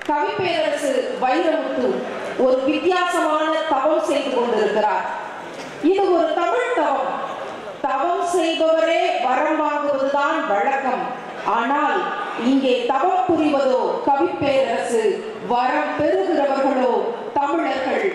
கவிப்பேரரசு வைரமுத்து ஒரு வித்தியாசமான தவம் செய்து கொண்டிருக்கிறார் இது ஒரு தமிழ் தவம் தவம் செய்பவரே வரம் வாங்குவதுதான் வழக்கம் ஆனால் இங்கே தவம் புரிவதோ கவிப்பேரரசு வரம் பெறுகிறவர்களோ தமிழர்கள்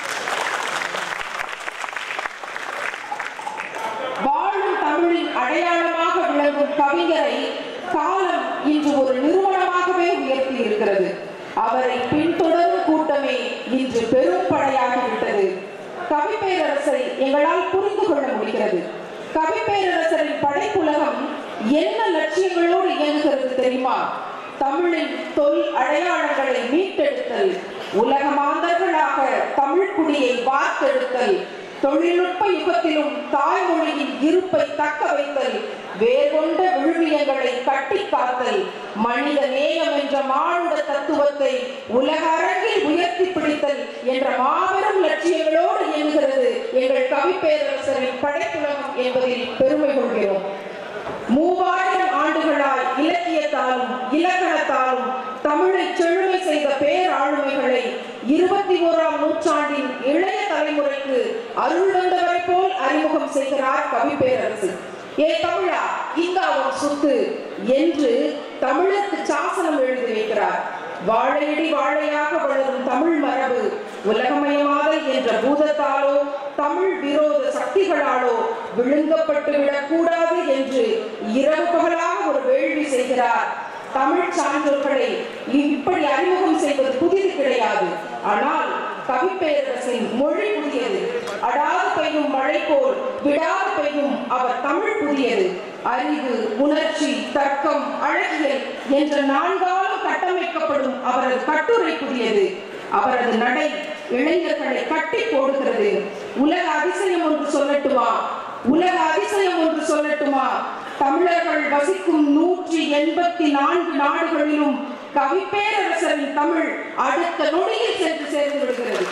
வாழும் தமிழின் அடையாளமாக விளங்கும் கவிஞரை காலம் இன்று ஒரு நிறுவனமாகவே உயர்த்தி இருக்கிறது அவரை பின்தொடரும் கூட்டமே இன்று பெரும் படையாகிவிட்டது கவிப்பேரரசை எங்களால் புரிந்து கொள்ள முடிகிறது கவிப்பேரரசரின் படைப்புலகம் என்ன லட்சியங்களோடு இயங்குகிறது தெரியுமா தமிழின் தொல் அடையாளங்களை மீட்டெடுத்தல் உலக மாந்தர்களாக தமிழ் குடியை வார்த்தெடுத்தல் தொழில்நுட்ப யுகத்திலும் தாய்மொழியின் இருப்பை தக்க வைத்தல் வேர்கொண்ட விழுமியங்களை கட்டி காத்தல் மனித நேயம் என்ற மானுட தத்துவத்தை உலக அரங்கில் உயர்த்தி பிடித்தல் என்ற மாபெரும் லட்சியங்களோடு இயங்குகிறது எங்கள் கவிப்பேரரசரின் படைப்புலகம் என்பதில் பெருமை கொள்கிறோம் மூவாயிரம் ஆண்டுகளாய் இலக்கியத்தாலும் இலக்கணத்தாலும் தமிழை செழுமை செய்த பேராளுமைகளை இருபத்தி ஓராம் நூற்றாண்டின் இளைய தலைமுறைக்கு அருள் வந்தவரை போல் அறிமுகம் செய்கிறார் கவிப்பேரரசு ஏ தமிழா இங்காவும் சுத்து என்று தமிழுக்கு சாசனம் எழுதி வைக்கிறார் வாழையடி வாழையாக வளரும் தமிழ் மரபு உலகமயமாதல் என்ற பூதத்தாலோ தமிழ் விரோத சக்திகளாலோ விழுங்கப்பட்டு விடக்கூடாது என்று இரவு பகலாக ஒரு வேள்வி செய்கிறார் தமிழ் சான்றோர்களை இப்படி அறிமுகம் செய்வது புதிது கிடையாது ஆனால் கவிப்பேரரசின் மொழி புதியது அடாது பெய்யும் மழை போல் விடாது பெய்யும் அவர் தமிழ் புதியது அறிவு உணர்ச்சி தர்க்கம் அழகியல் என்ற நான்காலும் கட்டமைக்கப்படும் அவரது கட்டுரை புதியது அவரது நடை இளைஞர்களை கட்டி போடுகிறது உலக அதிசயம் ஒன்று சொல்லட்டுமா உலக அதிசயம் ஒன்று சொல்லட்டுமா தமிழர்கள் வசிக்கும் நூற்றி எண்பத்தி நான்கு நாடுகளிலும் கவிப்பேரரசரின் தமிழ் அடுத்த நொடியில் சென்று சேர்ந்து விடுகிறது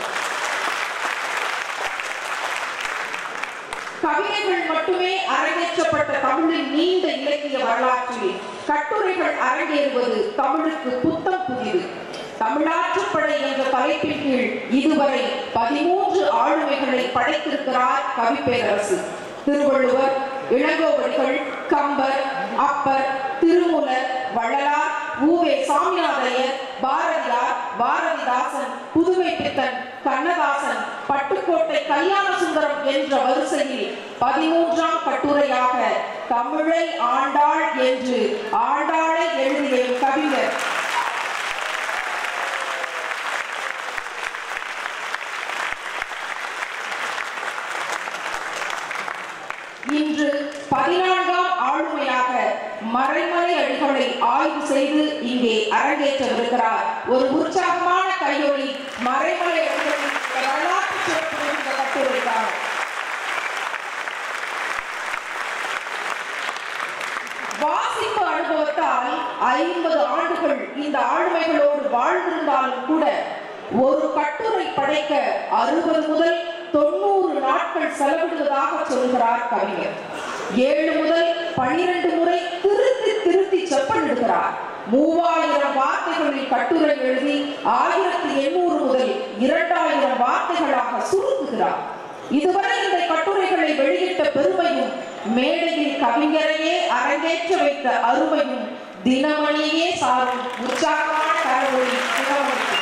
கவிதைகள் மட்டுமே அரங்கேற்றப்பட்ட தமிழின் நீண்ட இலக்கிய வரலாற்றில் கட்டுரைகள் அரங்கேறுவது தமிழுக்கு புத்தம் புதிது தமிழாற்றுப்படை என்ற தலைப்பின் கீழ் இதுவரை பதிமூன்று ஆளுமைகளை படைத்திருக்கிறார் கவிப்பேரரசு திருவள்ளுவர் இளங்கோவடிகள் கம்பர் அப்பர் திருமூலர் வள்ளலார் ஊவே சாமிநாதையர் பாரதியார் பாரதிதாசன் புதுமை பித்தன் கண்ணதாசன் பட்டுக்கோட்டை கல்யாண சுந்தரம் என்ற வரிசையில் பதிமூன்றாம் கட்டுரையாக தமிழை ஆண்டாள் என்று ஆண்டாளை எழுதிய கவிஞர் இன்று பதினான்காம் ஆளுமையாக மறைமலை அடிகளை ஆய்வு செய்து இங்கே அரங்கேற்றவிருக்கிறார் ஒரு உற்சாகமான கையொலி மறைமலை அடிகளின் வரலாற்று சிறப்பு மிகுந்த கட்டுரைக்காக வாசிப்பு அனுபவத்தால் ஐம்பது ஆண்டுகள் இந்த ஆளுமைகளோடு வாழ்ந்திருந்தாலும் கூட ஒரு கட்டுரை படைக்க அறுபது முதல் தொண்ணூறு நாட்கள் செலவிடுவதாக சொல்கிறார் கவிஞர் ஏழு முதல் பனிரெண்டு முறை திருத்தி திருத்தி செப்பனிடுகிறார் மூவாயிரம் வார்த்தைகளில் கட்டுரை எழுதி ஆயிரத்தி எண்ணூறு முதல் இரண்டாயிரம் வார்த்தைகளாக சுருக்குகிறார் இதுவரை இந்த கட்டுரைகளை வெளியிட்ட பெருமையும் மேடையில் கவிஞரையே அரங்கேற்ற வைத்த அருமையும் தினமணியே சாரும் உற்சாகமான கரவொலி தினமணிக்கு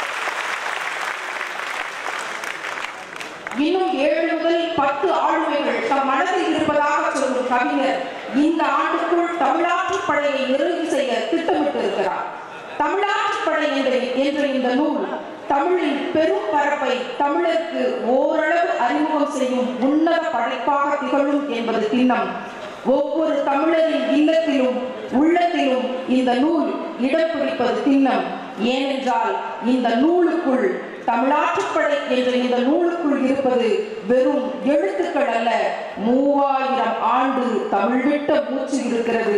இன்னும் ஏழு முதல் பத்து ஆளுமைகள் தம் மனதில் இருப்பதாக சொல்லும் கவிஞர் இந்த ஆண்டுக்குள் தமிழாற்று படையை நிறைவு செய்ய திட்டமிட்டிருக்கிறார் தமிழாற்று படை என்ற என்ற இந்த நூல் தமிழின் பெரும் பரப்பை தமிழருக்கு ஓரளவு அறிமுகம் செய்யும் உன்னத படைப்பாக திகழும் என்பது திண்ணம் ஒவ்வொரு தமிழரின் இல்லத்திலும் உள்ளத்திலும் இந்த நூல் இடம் பிடிப்பது திண்ணம் ஏனென்றால் இந்த நூலுக்குள் தமிழாற்றுப்படை என்ற இந்த நூலுக்குள் இருப்பது வெறும் எழுத்துக்கள் அல்ல மூவாயிரம் ஆண்டு தமிழ் விட்ட மூச்சு இருக்கிறது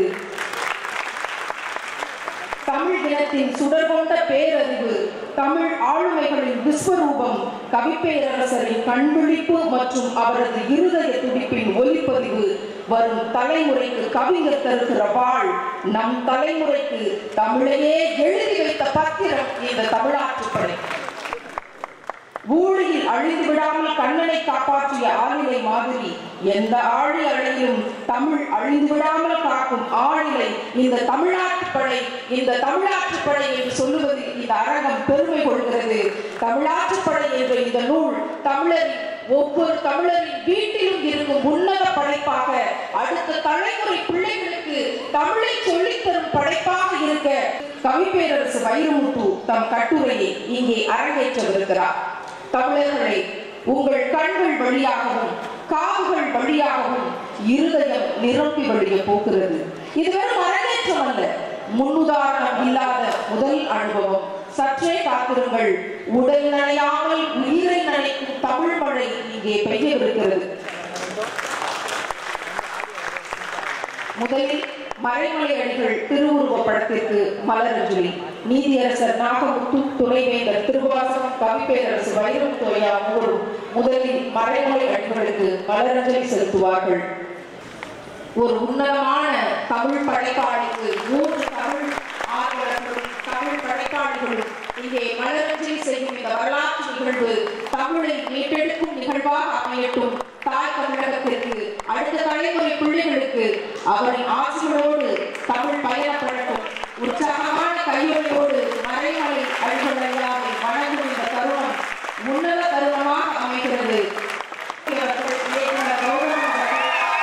தமிழ் தினத்தின் சுடர் கொண்ட பேரறிவு தமிழ் ஆளுமைகளின் விஸ்வரூபம் கவிப்பேரரசரின் கண்விழிப்பு மற்றும் அவரது இருதய துடிப்பின் ஒலிப்பதிவு வரும் தலைமுறைக்கு கவிஞர் தருகிற வாழ் நம் தலைமுறைக்கு தமிழையே எழுதி வைத்த பத்திரம் இந்த தமிழாற்றுப்படை ஊழியில் அழிந்து விடாமல் கண்ணனை காப்பாற்றிய ஆளிலை மாதிரி எந்த ஆழி அழையும் தமிழ் அழிந்து விடாமல் காக்கும் ஆளிலை இந்த தமிழாற்றுப்படை இந்த தமிழாற்றுப்படை என்று சொல்லுவதில் இந்த அரங்கம் பெருமை கொள்கிறது தமிழாற்றுப்படை என்ற இந்த நூல் தமிழரின் ஒவ்வொரு தமிழரின் வீட்டிலும் இருக்கும் உன்னத படைப்பாக அடுத்த தலைமுறை பிள்ளைகளுக்கு தமிழை சொல்லித் தரும் படைப்பாக இருக்க கவிப்பேரரசு வைரமுத்து தம் கட்டுரையை இங்கே அரங்கேற்றவிருக்கிறார் தமிழர்களே உங்கள் கண்கள் வழியாகவும் காதுகள் வழியாகவும் இருதயம் நிரம்பி வழிய போகிறது இது வெறும் அரங்கேற்றம் அல்ல முன்னுதாரணம் இல்லாத முதல் அனுபவம் சற்றே காத்திருங்கள் உடல் நனையாமல் உயிரை நனைக்கும் தமிழ் மழை இங்கே பெய்யவிருக்கிறது முதலில் மறைமலை அடிகள் திருவுருவ படத்திற்கு மலரஞ்சலி நீதியரசர் நாகமுத்து துணைவேந்தர் திருவாசகம் கவிப்பேரரசு வைரம் தோயா மூவரும் முதலில் மறைமலை அடிகளுக்கு மலரஞ்சலி செலுத்துவார்கள் ஒரு உன்னதமான தமிழ் படைப்பாளிக்கு மூன்று தமிழ் ஆர்வலர்களும் தமிழ் படைப்பாளிகளும் இங்கே மலரஞ்சலி செய்யும் இந்த வரலாற்று நிகழ்வு தமிழை மீட்டெடுக்கும் நிகழ்வாக அமையட்டும் தாய் தமிழகத்திற்கு அடுத்த தலைமுறை பிள்ளைகளுக்கு அவரின் ஆசிகளோடு தமிழ் பயணப்படட்டும் உற்சாகமான கையொலியோடு மறைமலை அடிகளையாவை வணங்கும் இந்த தருணம் உன்னத தருணமாக அமைகிறது இவர்கள் இயக்குனர் கௌரவம் அவர்கள்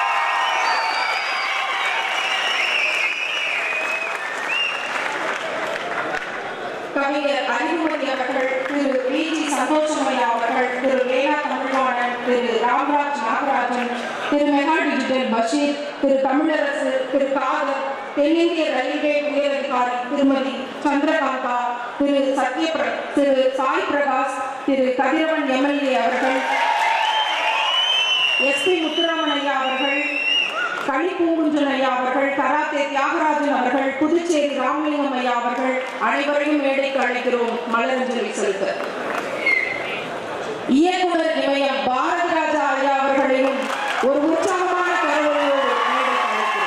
கவிஞர் அறிவுமதி அவர்கள் திரு வி ஜி சந்தோஷமையா அவர்கள் திரு லேனா தமிழ்வாணன் திரு ராம்ராஜ் நாகராஜன் திரு மெகா டிஜிட்டல் பஷீர் திரு தமிழரசு திரு காதர் தென்னிந்திய ரயில்வே உயரதிகாரி திருமதி சந்திரகாந்தா திரு சத்ய திரு சாய் பிரகாஷ் திரு கதிரவன் எம்எல்ஏ அவர்கள் எஸ்பி முத்துராமன் ஐயா அவர்கள் கனிப்பூங்குன்றன் ஐயா அவர்கள் கராத்தே தியாகராஜன் அவர்கள் புதுச்சேரி ராமலிங்கம் ஐயா அவர்கள் அனைவரையும் மேடைக்கு அழைக்கிறோம் மலரஞ்சலி செலுத்த இயக்குனர் இமயம் பாரதி ராஜா ஐயா அவர்களையும் ஒரு உற்சாகமான கருவறையோடு மேடைக்கு அழைக்கிறோம்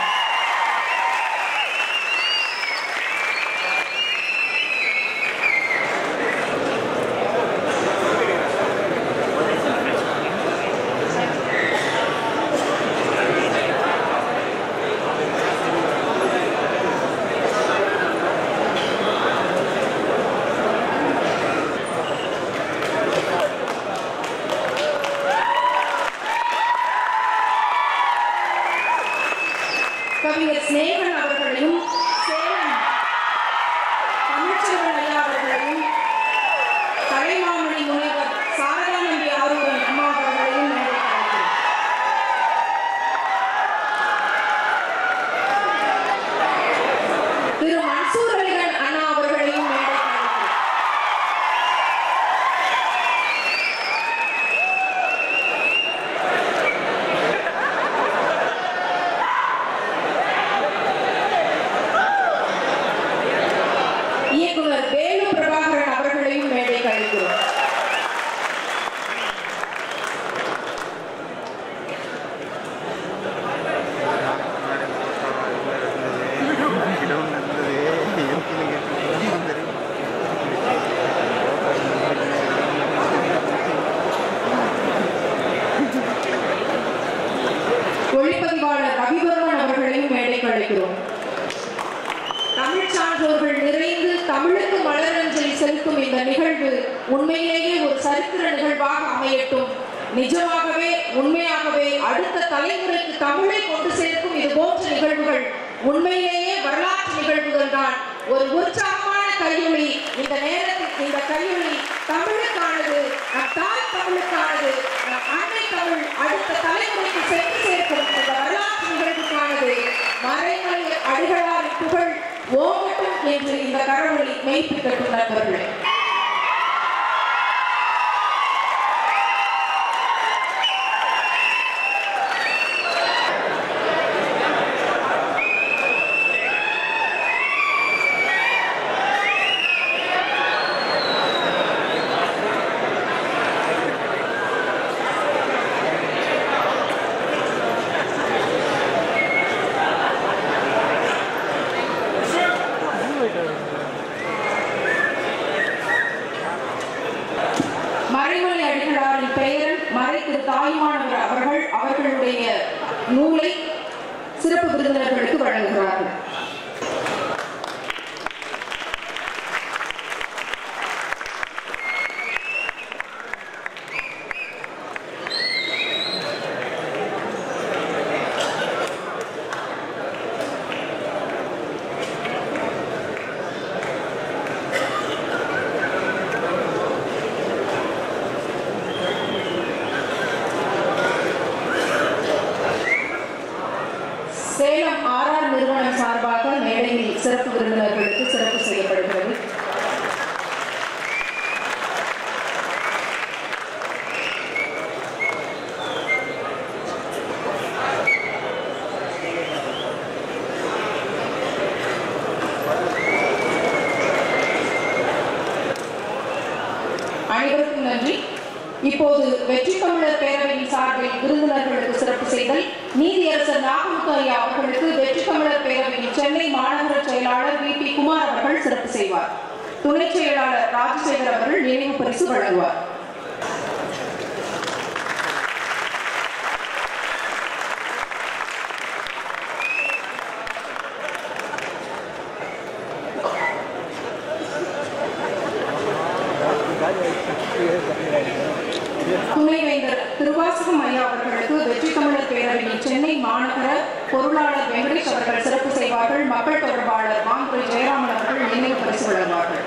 கவிஞர் சிநேகன் அவர்களையும் சேலம் தமிழ்ச்செல்வன் ஐயா அவர்களையும் கலைமாமணி முனைவர் சாரதாநம்பி ஆரூரன் அம்மா அவர்களையும் மேடைக்கு அழைக்கிறேன். திரு மன்சூர் அலிகன் அண்ணா அவர்களையும் மேடைக்கு அழைக்கிறேன். இயக்குனர் வேலு பிரபாகரன் அவர்களையும் மேடைக்கு அழைக்கிறோம் இடம் நடந்தது எனக்கு தெரியும் ஒளிப்பதிவாளர் ரவிவர்மன் அவர்களையும் மேடைக்கு அழைக்கிறோம் தமிழ் சான்றோர்கள் நிறைந்து தமிழுக்கு மலரஞ்சலி செலுத்தும் இந்த நிகழ்வு உண்மையிலேயே ஒரு சரித்திர நிகழ்வாக அமையட்டும் நிஜமாகவே உண்மையாகவே அடுத்த தலைமுறைக்கு தமிழை கொண்டு சேர்க்கும் இது போன்ற நிகழ்வுகள் உண்மையிலேயே வரலாற்று நிகழ்வுகள் தான் ஒரு உற்சாகமான கையொலி இந்த நேரத்தில் இந்த கையொலி தமிழுக்கானது நம் தாய் தமிழுக்கானது நம் அன்னை தமிழ் அடுத்த தலைமுறைக்கு சென்று சேர்க்கும் இந்த வரலாற்று நிகழ்வுக்கானது மறைமலை அடிகளாரின் புகழ் ஓங்கட்டும் என்று இந்த கரவொலி மெய்ப்பிக்கட்டும் நண்பர்களே சிறப்பு விருந்தினர்களுக்கு சிறப்பு செய்யப்படுகிறது அனைவருக்கும் நன்றி இப்போது வெற்றி தமிழர் பேரவையின் சார்பில் விருந்தினர்களுக்கு சிறப்பு செய்தல் நீதியரசர் நாகமுத்து ஐயா அவர்களுக்கு வெற்றி தமிழர் பேரவையின் சென்னை மாநகர செயலாளர் வி பி குமார் அவர்கள் சிறப்பு செய்வார் துணை செயலாளர் ராஜசேகர் அவர்கள் நினைவு பரிசு வழங்குவார் துணைவேந்தர் திருவாசகம் ஐயா அவர்களுக்கு வெற்றி தமிழர் பேரவையின் சென்னை மாநகர பொருளாளர் வெங்கடேஷ் அவர்கள் சிறப்பு செய்வார்கள் மக்கள் தொடர்பாளர் மாங்குடி ஜெயராமன் அவர்கள் நினைவு பரிசு வழங்குவார்கள்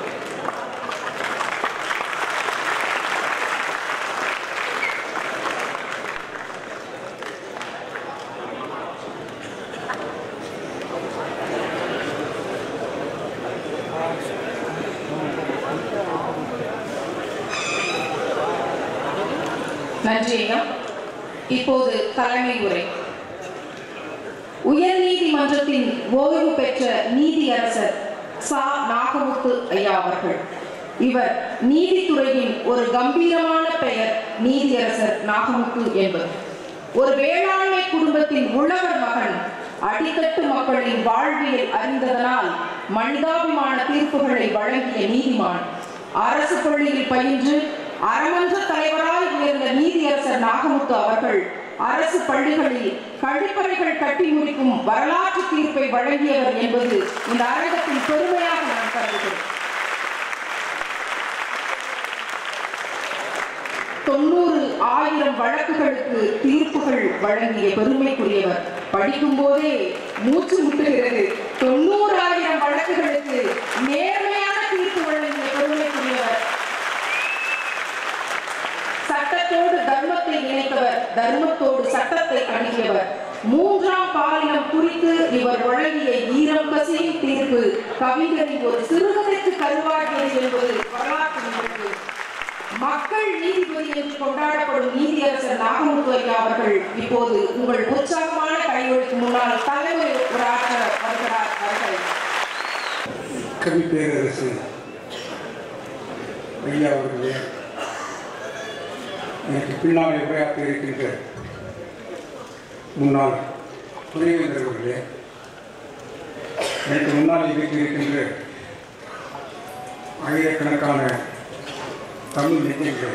நன்றி ஐயா இப்போது தலைமை உரை உயர்நீதிமன்றத்தின் ஓய்வு பெற்ற நீதியரசர் சா நாகமுத்து ஐயா அவர்கள் இவர் நீதித்துறையின் ஒரு கம்பீரமான பெயர் நீதியரசர் நாகமுத்து என்பது ஒரு வேளாண்மை குடும்பத்தின் உழவர் மகன் அடித்தட்டு மக்களின் வாழ்வியல் அறிந்ததனால் மனிதாபிமான தீர்ப்புகளை வழங்கிய நீதிமான் அரசு பள்ளியில் பயின்று அறமன்ற தலைவராய் உயர்ந்த நீதியரசர் நாகமுத்து அவர்கள் அரசு பள்ளிகளில் கழிப்பறைகள் கட்டி முடிக்கும் வரலாற்று தீர்ப்பை வழங்கியவர் என்பது இந்த அரங்கத்தின் பெருமையாக நான் கருதுகிறேன் தொண்ணூறு ஆயிரம் வழக்குகளுக்கு தீர்ப்புகள் வழங்கிய பெருமைக்குரியவர் படிக்கும் போதே மூச்சு முட்டுகிறது தொண்ணூறு ஆயிரம் வழக்குகளுக்கு நேர்மையான தீர்ப்பு வழங்கிய பெருமைக்குரியவர் சட்டத்தோடு தர்மத்தை இணைத்தவர் தர்மத்தோடு சட்டத்தை அணுகியவர் மூன்றாம் பாலினம் குறித்து இவர் வழங்கிய ஈரம் கசியும் தீர்ப்பு கவிஞரின் ஒரு சிறுகதைக்கு கருவாகியது என்பது வரலாற்று நிகழ்வு மக்கள் நீதிபதி என்று கொண்டாடப்படும் நீதியரசர் நாகமுத்து ஐயா அவர்கள் இப்போது உங்கள் உற்சாகமான கையொழுக்கு முன்னால் தலைமை உரையாற்ற வருகிறார் அவர்கள் கவி பேரரசு ஐயா அவர்களே எனக்கு பின்னால் உரையாற்ற இருக்கின்ற முன்னாள் துணைவேந்தர் அவர்களே எனக்கு முன்னால் இருக்கின்ற ஆயிரக்கணக்கான தமிழ் நெஞ்சங்கள்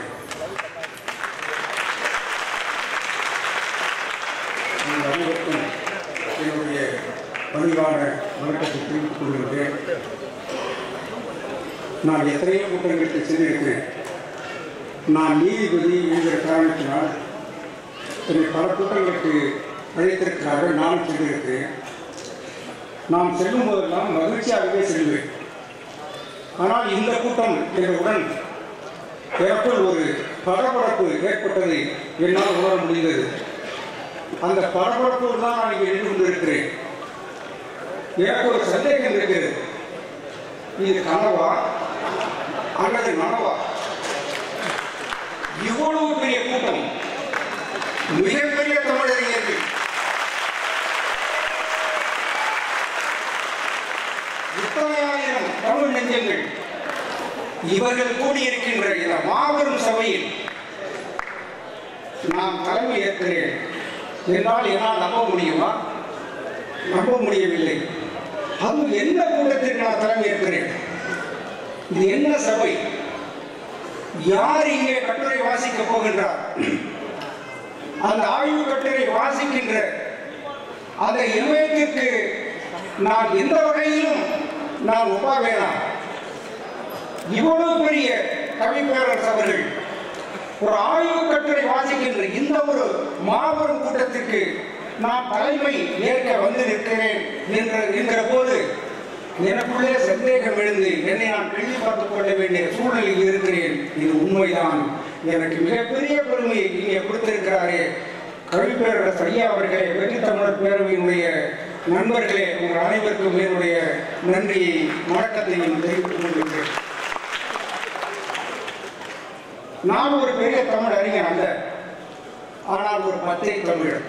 உங்கள் அனைவருக்கும் என்னுடைய பணிவான வணக்கத்தை தெரிவித்துக் கொள்கின்றேன் நான் எத்தனையோ கூட்டங்களுக்கு சென்றிருக்கிறேன் நான் நீதிபதி என்கிற காரணத்தினால் என்னை பல கூட்டங்களுக்கு அழைத்திருக்கிறார்கள் நானும் சென்றிருக்கிறேன் நாம் செல்லும் போதெல்லாம் மகிழ்ச்சியாகவே செல்வேன் ஆனால் இந்த கூட்டம் என்றவுடன் எனக்குள் ஒரு படபடப்பு ஏற்பட்டதை என்னால் உணர முடிந்தது அந்த படபடப்போடு தான் நான் இங்கே நின்று கொண்டிருக்கிறேன் எனக்கு ஒரு சந்தேகம் இருக்கிறது இது கனவா அல்லது நனவா இவ்வளவு பெரிய கூட்டம் மிகப்பெரிய தமிழறிஞர்கள் இத்தனை ஆயிரம் தமிழ் நெஞ்சங்கள் இவர்கள் கூடியிருக்கின்ற இந்த மாபெரும் சபையில் நான் தலைமை ஏற்கிறேன் என்றால் என்னால் நம்ப முடியுமா நம்ப முடியவில்லை அது எந்த கூட்டத்திற்கு நான் தலைமை ஏற்கிறேன் இது என்ன சபை யார் இங்கே கட்டுரை வாசிக்கப் போகின்றார் அந்த ஆய்வு கட்டுரை வாசிக்கின்ற அந்த இணையத்திற்கு நான் எந்த வகையிலும் நான் ஒப்பா வேணாம் இவ்வளவு பெரிய கவிப்பேரரசு அவர்கள் ஒரு ஆய்வு கட்டுரை வாசிக்கின்ற இந்த ஒரு மாபெரும் கூட்டத்திற்கு நான் தலைமை ஏற்க வந்து நிற்கிறேன் என்ற என்கிற போது எனக்குள்ளே சந்தேகம் எழுந்து என்னை நான் கேள்வி பார்த்துக் கொள்ள வேண்டிய சூழ்நிலையில் இருக்கிறேன் இது உண்மைதான் எனக்கு மிகப்பெரிய பெருமையை இங்கே கொடுத்திருக்கிறாரே கவிப்பேரரசு ஐயா அவர்களே வெற்றி தமிழர் பேரவையினுடைய நண்பர்களே உங்கள் அனைவருக்கும் என்னுடைய நன்றியை வணக்கத்தையும் தெரிவித்துக் கொள்கிறேன் நான் ஒரு பெரிய தமிழ் அறிஞர் அல்ல ஆனால் ஒரு பச்சை தமிழர்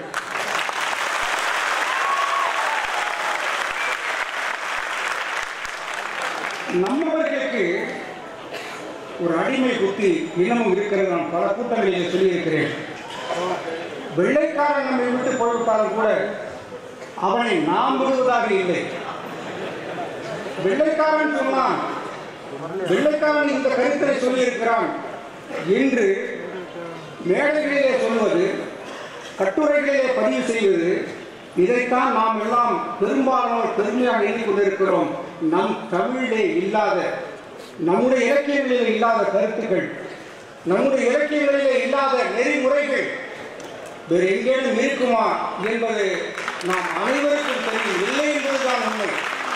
நம்மவர்களுக்கு ஒரு அடிமை புத்தி இன்னமும் இருக்கிறது நான் பல கூட்டங்களில் சொல்லியிருக்கிறேன் வெள்ளைக்காரன் நம்மை விட்டு போய்விட்டாலும் கூட அவனை நாம் விடுவதாக இல்லை வெள்ளைக்காரன் சொன்னான் வெள்ளைக்காரன் இந்த கருத்தை சொல்லியிருக்கிறான் என்று மேடைகளிலே சொல்வது கட்டுரைகளிலே பதிவு செய்வது இதைத்தான் நாம் எல்லாம் பெரும்பாலானோர் பெருமையாக எண்ணிக் கொண்டிருக்கிறோம் நம் தமிழிலே இல்லாத நம்முடைய இலக்கியங்களிலே இல்லாத கருத்துக்கள் நம்முடைய இலக்கியங்களிலே இல்லாத நெறிமுறைகள் வேறு எங்கேனும் இருக்குமா என்பது நாம் அனைவருக்கும் தெரியும் இல்லை என்பதுதான் உண்மை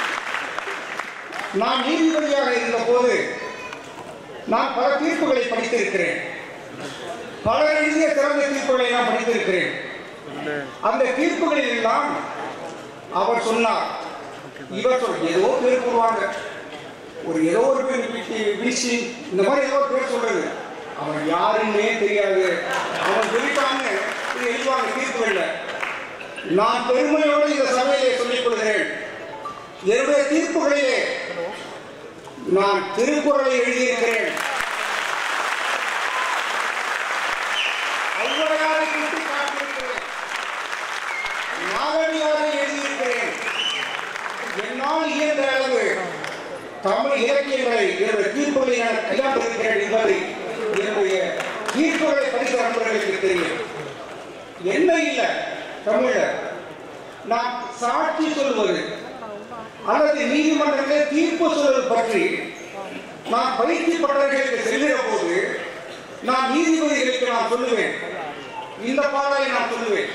நான் நீதிபதியாக இருந்த போது நான் பல தீர்ப்புகளை படித்திருக்கிறேன் பல எழுதிய சிறந்த தீர்ப்புகளை நான் படித்திருக்கிறேன் அந்த தீர்ப்புகளில் எல்லாம் அவர் சொன்னார் இவர் சொல் ஏதோ பேர் போடுவாங்க ஒரு ஏதோ ஒரு பேர் வீட்டு வீசி இந்த மாதிரி ஏதோ ஒரு பேர் சொல்றது அவன் யாருன்னே தெரியாது அவன் சொல்லிட்டான்னு இது எழுதுவாங்க தீர்ப்புகள்ல நான் பெருமையோடு இந்த சபையிலே சொல்லிக் கொள்கிறேன் என்னுடைய தீர்ப்புகளிலே நான் திருக்குறளை எழுதியிருக்கிறேன் ஔவையாரை சுட்டி காட்டியிருக்கிறேன் நாகடியாரை எழுதியிருக்கிறேன் என்னால் இயன்ற அளவு தமிழ் இலக்கியங்களை என்னுடைய தீர்ப்புகளை நான் கையாண்டிருக்கிறேன் என்பதை என்னுடைய தீர்ப்புகளை படித்த நண்பர்களுக்கு தெரியும் என்ன இல்லை தமிழ நான் சாட்சி சொல்வது அல்லது நீதிமன்றத்திலே தீர்ப்பு சொல்வது பற்றி நான் பயிற்சி பட்டர்களுக்கு செல்கிற போது நான் நீதிபதிகளுக்கு நான் சொல்லுவேன் இந்த பாடலை நான் சொல்லுவேன்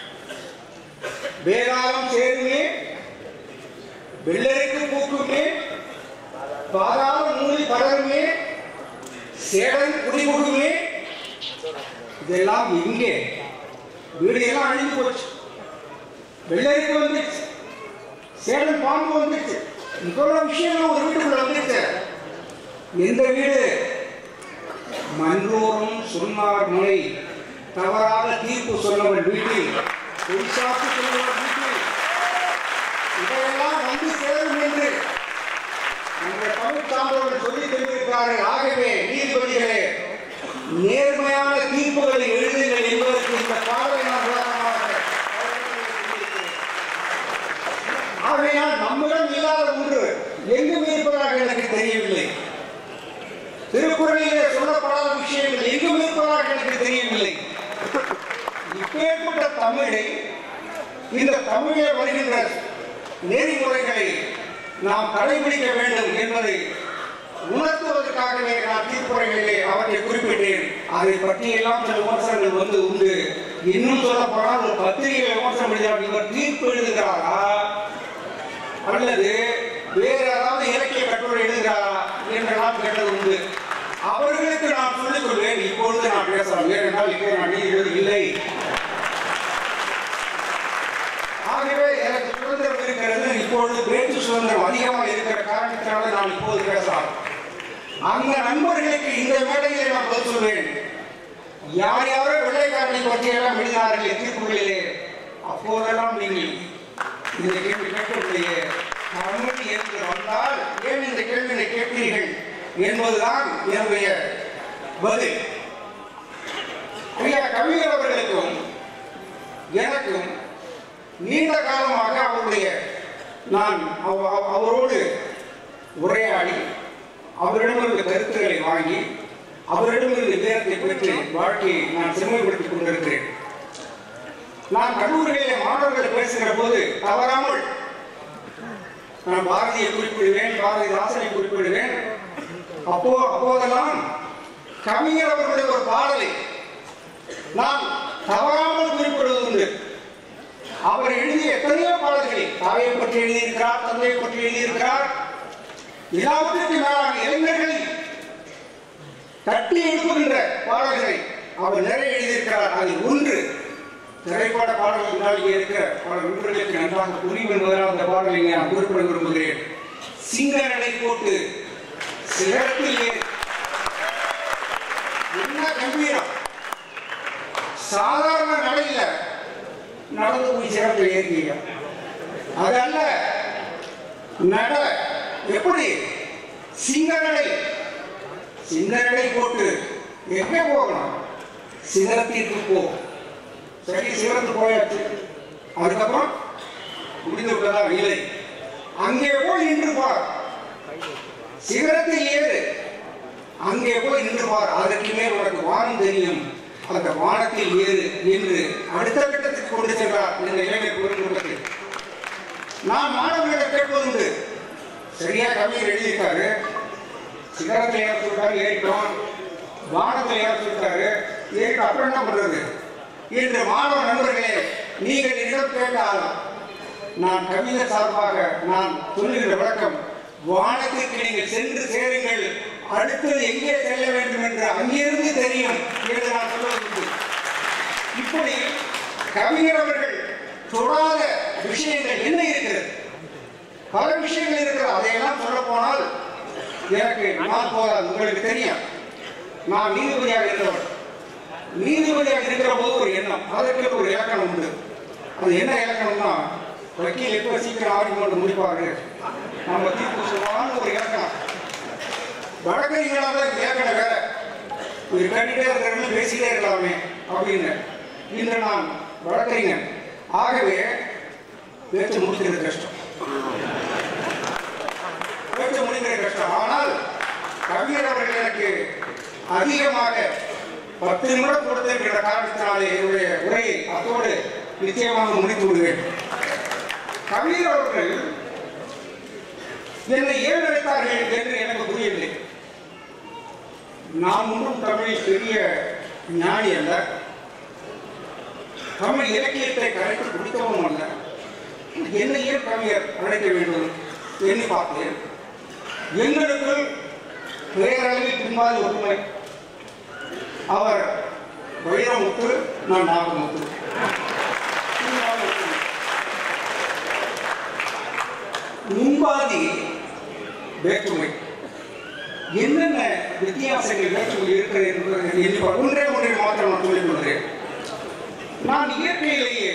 வேதாளம் சேருமே வெள்ளருக்கு பூக்குமே பாதாள மூலி படருமே சேடன் குடிபுகுமே இதெல்லாம் எங்கே வீடு எல்லாம் அழிந்து போச்சு வெள்ளருக்கு வந்துச்சு சேடன் பாம்பு வந்துச்சு இவ்வளவு விஷயங்கள் ஒரு வீட்டுக்குள்ள வந்துச்சு எந்த வீடு மன்றோரும் சொன்னார் முறை தவறாக தீர்ப்பு சொன்னவன் வீட்டில் பொய்சாக்கு சொன்னவன் வீட்டில் இதையெல்லாம் வந்து சேரும் என்று நம்முடைய தமிழ் சான்றவர்கள் சொல்லி தெரிவிக்கிறார்கள் ஆகவே நீதிபதிகளே நேர்மையான தீர்ப்புகளை எழுதுங்கள் என்பதற்கு இந்த பாடலை நான் உதாரணமாக ஆகையால் நம்மிடம் இல்லாத ஒன்று எங்கும் இருப்பதாக எனக்கு தெரியவில்லை திருக்குறளிலே சொல்லப்படாத விஷயங்கள் எங்கும் இருப்பதாக எனக்கு தெரியவில்லை இப்பேற்பட்ட தமிழை இந்த தமிழில் வருகின்ற நெறிமுறைகளை நாம் கடைபிடிக்க வேண்டும் என்பதை உணர்த்துவதற்காகவே நான் தீர்ப்புரைகளிலே அவற்றை குறிப்பிட்டேன் அதை பற்றியெல்லாம் சில விமர்சனங்கள் வந்து உண்டு இன்னும் சொல்ல போனால் ஒரு பத்திரிகை விமர்சனம் எழுதினார் இவர் தீர்ப்பு எழுதுகிறாரா அல்லது வேறு ஏதாவது இலக்கிய கட்டுரை எழுதுகிறாரா என்றெல்லாம் கேட்டது உண்டு அவர்களுக்கு நான் சொல்லிக் கொள்வேன் இப்பொழுது நான் பேசலாம் ஏனென்றால் இப்போ நான் நீதிபதி இல்லை ஆகவே எனக்கு சுதந்திரம் இருக்கிறது இப்பொழுது பேச்சு சுதந்திரம் அதிகமாக இருக்கிற காரணத்தினால நான் இப்போது பேசலாம் அந்த நண்பர்களுக்கு இந்த மேடையிலே நான் பதில் சொல்வேன் யார் யாரோ வெள்ளைக்காரனை பற்றியெல்லாம் எழுதினார்கள் தீர்ப்புகளிலே அப்போதெல்லாம் நீங்கள் இந்த கேள்வி கேட்கவில்லையே தமிழ் என்று வந்தால் ஏன் இந்த கேள்வியை கேட்பீர்கள் என்பதுதான் என்னுடைய பதில் ஐயா கவிஞர் அவர்களுக்கும் எனக்கும் நீண்ட காலமாக அவருடைய நான் அவ- அவ- அவரோடு உரையாடி அவரிடமிருந்து கருத்துக்களை வாங்கி அவரிடமிருந்து நேரத்தை பெற்று வாழ்க்கையை நான் செம்மைப்படுத்திக் கொண்டிருக்கிறேன் நான் கல்லூரிகளிலே மாணவர்கள் பேசுகிற போது தவறாமல் நான் பாரதியை குறிப்பிடுவேன் பாரதிதாசனை குறிப்பிடுவேன் அப்போ அப்போதெல்லாம் கவிஞர் அவர்களுடைய ஒரு பாடலை நான் தவறாமல் குறிப்பிடுவது உண்டு அவர் எழுதிய எத்தனையோ பாடல்களை தாயை பற்றி எழுதியிருக்கிறார் தந்தையை பற்றி எழுதியிருக்கிறார் எல்லாவற்றுக்கும் மேலாக இளைஞர்களை தட்டி எழுப்புகின்ற பாடல்களை அவர் நிறைய எழுதியிருக்கிறார் அதில் ஒன்று திரைப்பட பாடல்கள் என்றால் இங்கே இருக்கிற பல நண்பர்களுக்கு நன்றாக புரியும் என்பதனால் அந்த பாடலை இங்கே நான் குறிப்பிட விரும்புகிறேன் சிங்க நடை போட்டு சிகரத்தில் ஏறி என்ன கம்பீரம் சாதாரண நடையில நடந்து போய் சிகரத்தில் ஏறிய அது அல்ல நட எப்படி சிங்க நடை சிங்க நடை போட்டு எங்கே போகணும் சிகரத்திற்கு போ சரி சிகரத்துக்கு போயாச்சு அதுக்கப்புறம் முடிந்து விட்டதா இல்லை அங்கே போய் நின்று பார் சிகரத்தில் ஏறு அங்கே போய் நின்று பார் அதற்கு மேல் உனக்கு வானம் தெரியும் அந்த வானத்தில் ஏறு என்று அடுத்த கட்டத்துக்கு கொண்டு சென்றார் இந்த இளைஞர் கூறுகிறது நான் மாணவர்களை கேட்பதுண்டு சரியா கவிஞர் எழுதியிருக்காரு சிகரத்தில் ஏற சொல்லிட்டாரு ஏறிட்டோம் வானத்தில் ஏற சொல்லிட்டாரு ஏறிட்டு அப்புறம் என்ன பண்றது இன்று மாணவ நண்பர்களே நீங்கள் இடம் கேட்டால் நான் கவிஞர் சார்பாக நான் சொல்லுகிற விளக்கம் வானத்திற்கு நீங்கள் சென்று சேருங்கள் அடுத்தது எங்கே செல்ல வேண்டும் என்று அங்கிருந்து தெரியும் என்று நான் சொல்வது இப்படி கவிஞர் அவர்கள் தொடாத விஷயங்கள் என்ன இருக்கிறது பல விஷயங்கள் இருக்கிறது அதையெல்லாம் சொல்ல போனால் எனக்கு நான் போதாது உங்களுக்கு தெரியும் நான் நீதிபதியாக இருந்தவர் நீதிபதியாக இருக்கிற போது ஒரு எண்ணம் அதற்கு ஒரு இலக்கணம் உண்டு அது என்ன இலக்கணம்னா வக்கீல் எப்போ சீக்கிரம் ஆர்குமெண்ட் முடிப்பாரு நம்ம தீர்ப்பு சொல்லுவான்னு ஒரு இலக்கணம் வழக்கறிஞர்களாக தான் இந்த இலக்கணம் வேற ஒரு கண்டிட்டே இருக்கிறவங்க பேசிட்டே இருக்கலாமே அப்படின்னு இன்று நான் வழக்கறிஞர் ஆகவே பேச்சு முடிக்கிறது கஷ்டம் பேச்சு முடிக்கிறது கஷ்டம் ஆனால் கவிஞர் அவர்கள் எனக்கு அதிகமாக பத்து நிமிடம் கொடுத்திருக்கிற காரணத்தினாலே என்னுடைய உரையை அத்தோடு நிச்சயமாக முடித்து விடுவேன் கவிஞர் அவர்கள் என்னை ஏன் நினைத்தார்கள் என்று எனக்கு புரியவில்லை நான் ஒன்றும் தமிழில் பெரிய ஞானி அல்ல தமிழ் இலக்கியத்தை கரைத்து குடிக்கவும் அல்ல என்னை ஏன் கவிஞர் அழைக்க வேண்டும் எண்ணி பார்த்தேன் எங்களுக்குள் பேரளவில் பின்பாத ஒற்றுமை அவர் வைரமுத்து நான் நாகமுத்து பின்பாத ஒற்றுமை. முன்பாதி வேற்றுமை என்னென்ன வித்தியாசங்கள் வேற்றுமை இருக்கிறது என்பதை எண்ணி பார்- ஒன்றே ஒன்றை மாத்திரம் நான் சொல்லிக் கொள்கிறேன் நான் இயற்கையிலேயே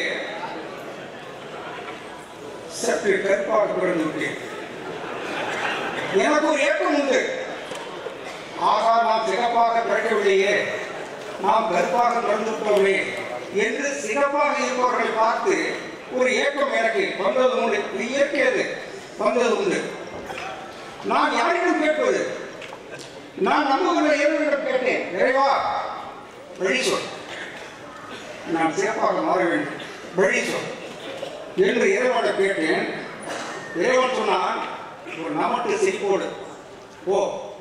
சற்று கற்பாக பிறந்து விட்டேன் எனக்கு ஒரு ஏக்கம் உண்டு ஆகா நாம் சிறப்பாக பிறக்கவில்லையே நாம் கருப்பாக பிறந்துட்டோமே என்று சிறப்பாக இருப்பவர்களை பார்த்து ஒரு ஏக்கம் எனக்கு வந்தது உண்டு இது இயற்கை அது வந்தது உண்டு நான் யாரிடம் கேட்பது நான் நம்புகிற இறைவனிடம் கேட்டேன் இறைவா வழி சொல் நான் சிறப்பாக மாற வேண்டும் வழி சொல் என்று இறைவனிடம் கேட்டேன் இறைவன் சொன்னான் ஒரு நமட்டு சிரிப்போடு போ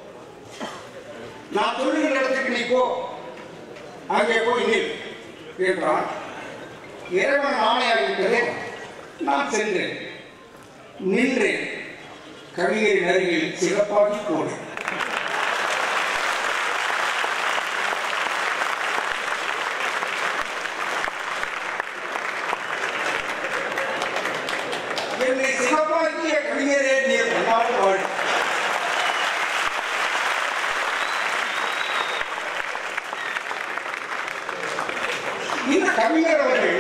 நான் சொல்லுகிற இடத்துக்கு நீ போ அங்கே போய் நில் என்றான் இறைவன் ஆணையாகிவிட்டதே நான் சென்றேன் நின்றேன் கவிஞரின் அருகில் சிறப்பாகி போனேன் என்னை சிறப்பாக்கிய கவிஞரே நீர் கொண்டாடு வாழ் இந்த கவிஞர் அவர்கள்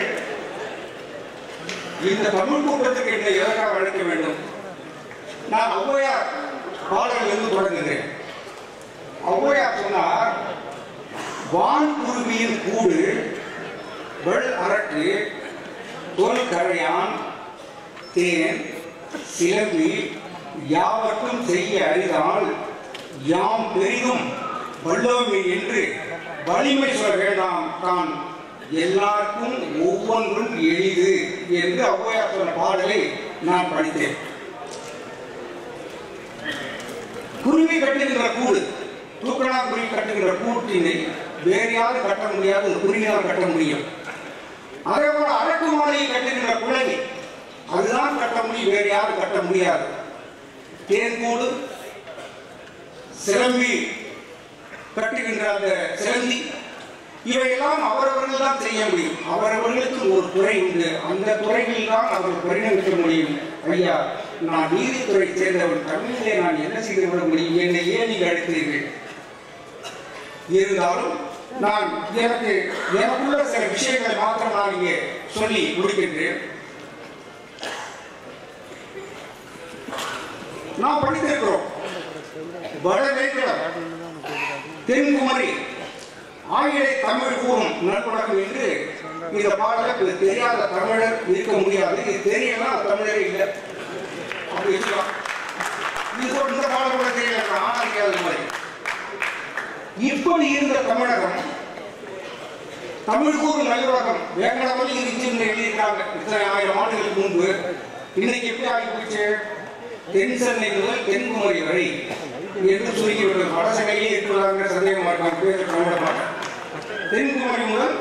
இந்த தமிழ் கூட்டத்துக்கு என்னை எதற்காக அழைக்க வேண்டும் நான் ஔவையார் பாடலில் இருந்து தொடங்குகிறேன் ஔவையார் சொன்னார் வான் குருவியின் கூடு வெள் அரட்டு தொல் கரையான் தேன் சிலம்பி யாவர்க்கும் செய்ய அறிதால் யாம் பெரிதும் வல்லோமே என்று வலிமை சொல்ல வேண்டாம் தான் எல்லாருக்கும் ஒவ்வொன்றும் எளிது என்று ஔவையார் சொன்ன பாடலை நான் படித்தேன் குருவி கட்டுகின்ற கூடு தூக்கணாங்குருவி கட்டுகின்ற கூட்டினை வேறு யாரும் கட்ட முடியாது ஒரு குருவியால் கட்ட முடியும் அதே போல அரக்கு மாலையை கட்டுகின்ற குழவி அதுதான் கட்ட முடியும் வேறு யாரும் கட்ட முடியாது தேன்கூடு சிலம்பி கட்டுகின்ற அந்த சிலந்தி இவையெல்லாம் அவரவர்கள் தான் செய்ய முடியும் அவரவர்களுக்கு ஒரு துறை உண்டு அந்த துறையில் தான் அவர் பரிணமிக்க முடியும் ஐயா நான் நீதித்துறை சேர்ந்தவன் தமிழிலே நான் என்ன செய்து விட முடியும் என்னை ஏன் நீங்கள் அழைத்தீர்கள் இருந்தாலும் நான் எனக்கு எனக்குள்ள சில விஷயங்களை மாத்திரம் நான் இங்கே சொல்லி முடிக்கின்றேன் நாம் படித்திருக்கிறோம் வடவேங்கடம் தென்குமரி ஆங்கிலை தமிழ் கூறும் நல்வழக்கம் என்று இந்த பாடலுக்கு தெரியாத தமிழர் இருக்க முடியாது இது தெரியலன்னா தமிழரே இல்லை அப்படி இருக்கலாம் இது கூட இந்த பாடல் கூட தெரியல ஆனா அறியாத மாதிரி இப்படி இருந்த தமிழகம் தமிழ் கூறும் நல்லுலகம் வேங்கடமல்லி இருந்துச்சுன்னு எழுதியிருக்காங்க இத்தனை ஆயிரம் ஆண்டுகளுக்கு முன்பு இன்னைக்கு எப்படி ஆகி போச்சு தென் சென்னை முதல் தென்குமரி வரை என்று சுருக்கிவிட்டது வட சென்னையிலே இருக்கிறாங்க சந்தேகம் மாட்டாங்க பேர் தமிழ மாட்டாங்க தென்குமரி முதல்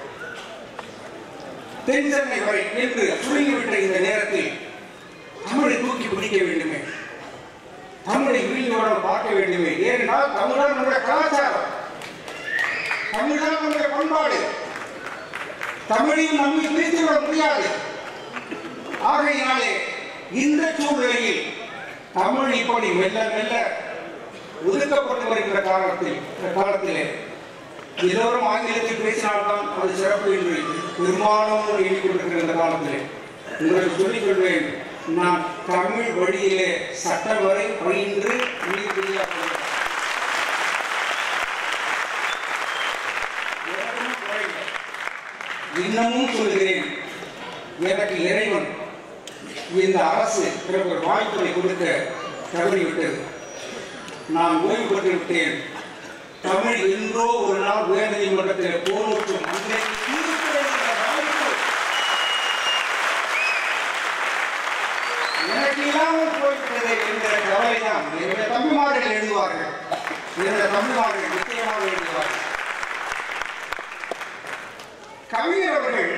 தென் சென்னை வரை என்று சுருங்கிவிட்ட இந்த நேரத்தில் தமிழை தூக்கி பிடிக்க வேண்டுமே தமிழை விழியோடு பார்க்க வேண்டுமே ஏனென்றால் தமிழ்தான் நம்முடைய கலாச்சாரம் தமிழ்தான் நம்முடைய பண்பாடு தமிழையும் நம்மை பிரித்து விட முடியாது ஆகையினாலே இந்த சூழ்நிலையில் தமிழ் இப்படி மெல்ல மெல்ல ஒதுக்கப்பட்டு வருகின்ற காலத்தில் காலத்திலே எல்லோரும் ஆங்கிலத்தில் பேசினால்தான் அது சிறப்பு என்று பெரும்பாலும் எண்ணிக்கொண்டிருக்கிற இந்த காலத்திலே உங்களுக்கு சொல்லிக் கொள்வேன் நான் தமிழ் வழியிலே சட்டம் வரை பயின்று நீதிபதியாக இன்னமும் சொல்கிறேன் எனக்கு இறைவன் இந்த அரசு பிறகு ஒரு வாய்ப்புகளை கொடுக்க தவறிவிட்டது நான் ஓய்வு பெற்று விட்டேன் தமிழ் என்றோ ஒரு நாள் உயர் நீதிமன்றத்தில் போராட்டம் அன்றைக்கு தீர்ப்பு எழுதுகிற வாய்ப்பு எனக்கு இல்லாமல் போய்விட்டது என்கிற கவலை தான் என்னுடைய தம்பிமார்கள் எழுதுவார்கள் என்னுடைய தம்பிமார்கள் நிச்சயமாக எழுதுவார்கள் கவிஞர் அவர்கள்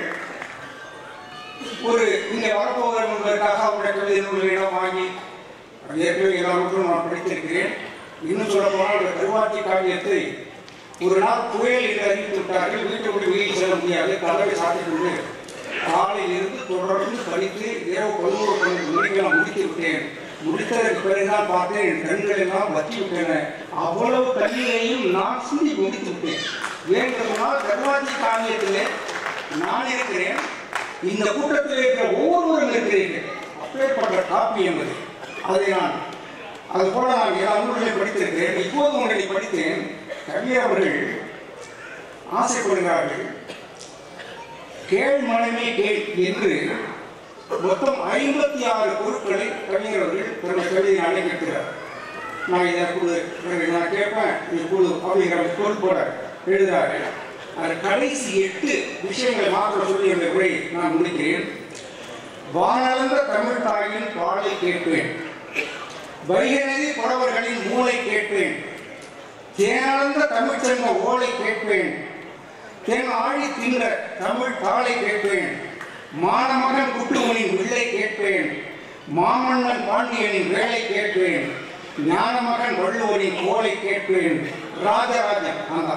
ஒரு இங்கே வரப்போகிற என்பதற்காக அவருடைய கவிதை நூல்களிடம் வாங்கி அது ஏற்கனவே எல்லாருக்கும் நான் படித்திருக்கிறேன் இன்னும் சொல்ல போனால் ஒரு கருவாச்சி காவியத்தை ஒரு நாள் புயல் என்று அறிவித்து விட்டார்கள் வீட்டுக்குடி வெளியில் செல்ல முடியாது கதவை சாத்திக் கொண்டு காலையில் இருந்து தொடர்ந்து படித்து இரவு பதினோரு பன்னெண்டு மணிக்கு நான் முடித்து விட்டேன் முடித்ததற்கு பிறகுதான் பார்த்தேன் என் கண்கள் எல்லாம் வற்றி விட்டன அவ்வளவு கல்வியையும் நான் சிந்தி முடித்து விட்டேன் ஏன் சொன்னால் கருவாச்சி காவியத்திலே நான் இருக்கிறேன் இந்த கூட்டத்தில் இருக்கிற ஒவ்வொருவரும் இருக்கிறீர்கள் அப்பேற்பட்ட காப்பியம் அது அதை நான் அது போல நான் எல்லா நூல்களையும் படித்திருக்கிறேன் இப்போது ஒன்றை படித்தேன் கவிஞர் அவர்கள் ஆசைப்படுகிறார்கள் கேள் மனமே கேள் என்று மொத்தம் ஐம்பத்தி ஆறு பொருட்களை கவிஞர் அவர்கள் தன்னுடைய கவிதையினாலே கேட்கிறார் நான் இதை குழு நான் கேட்பேன் இது குழு அப்படிங்கிற பொருட்போட எழுதுறாரு அது கடைசி எட்டு விஷயங்களை மாத்திரம் சொல்லி அந்த உரை நான் முடிக்கிறேன் வானளந்த தமிழ் தாயின் பாடலை கேட்பேன் வைகநதி புலவர்களின் மூளை கேட்பேன் தேனளந்த தமிழ் செல்வ ஓலை கேட்பேன் தென் ஆழி தின்ற தமிழ் தாளை கேட்பேன் மானமகன் குட்டுமணின் வில்லை கேட்பேன் மாமன்னன் பாண்டியனின் வேலை கேட்பேன் ஞானமகன் வள்ளுவனின் கோலை கேட்பேன் ராஜராஜன் அந்த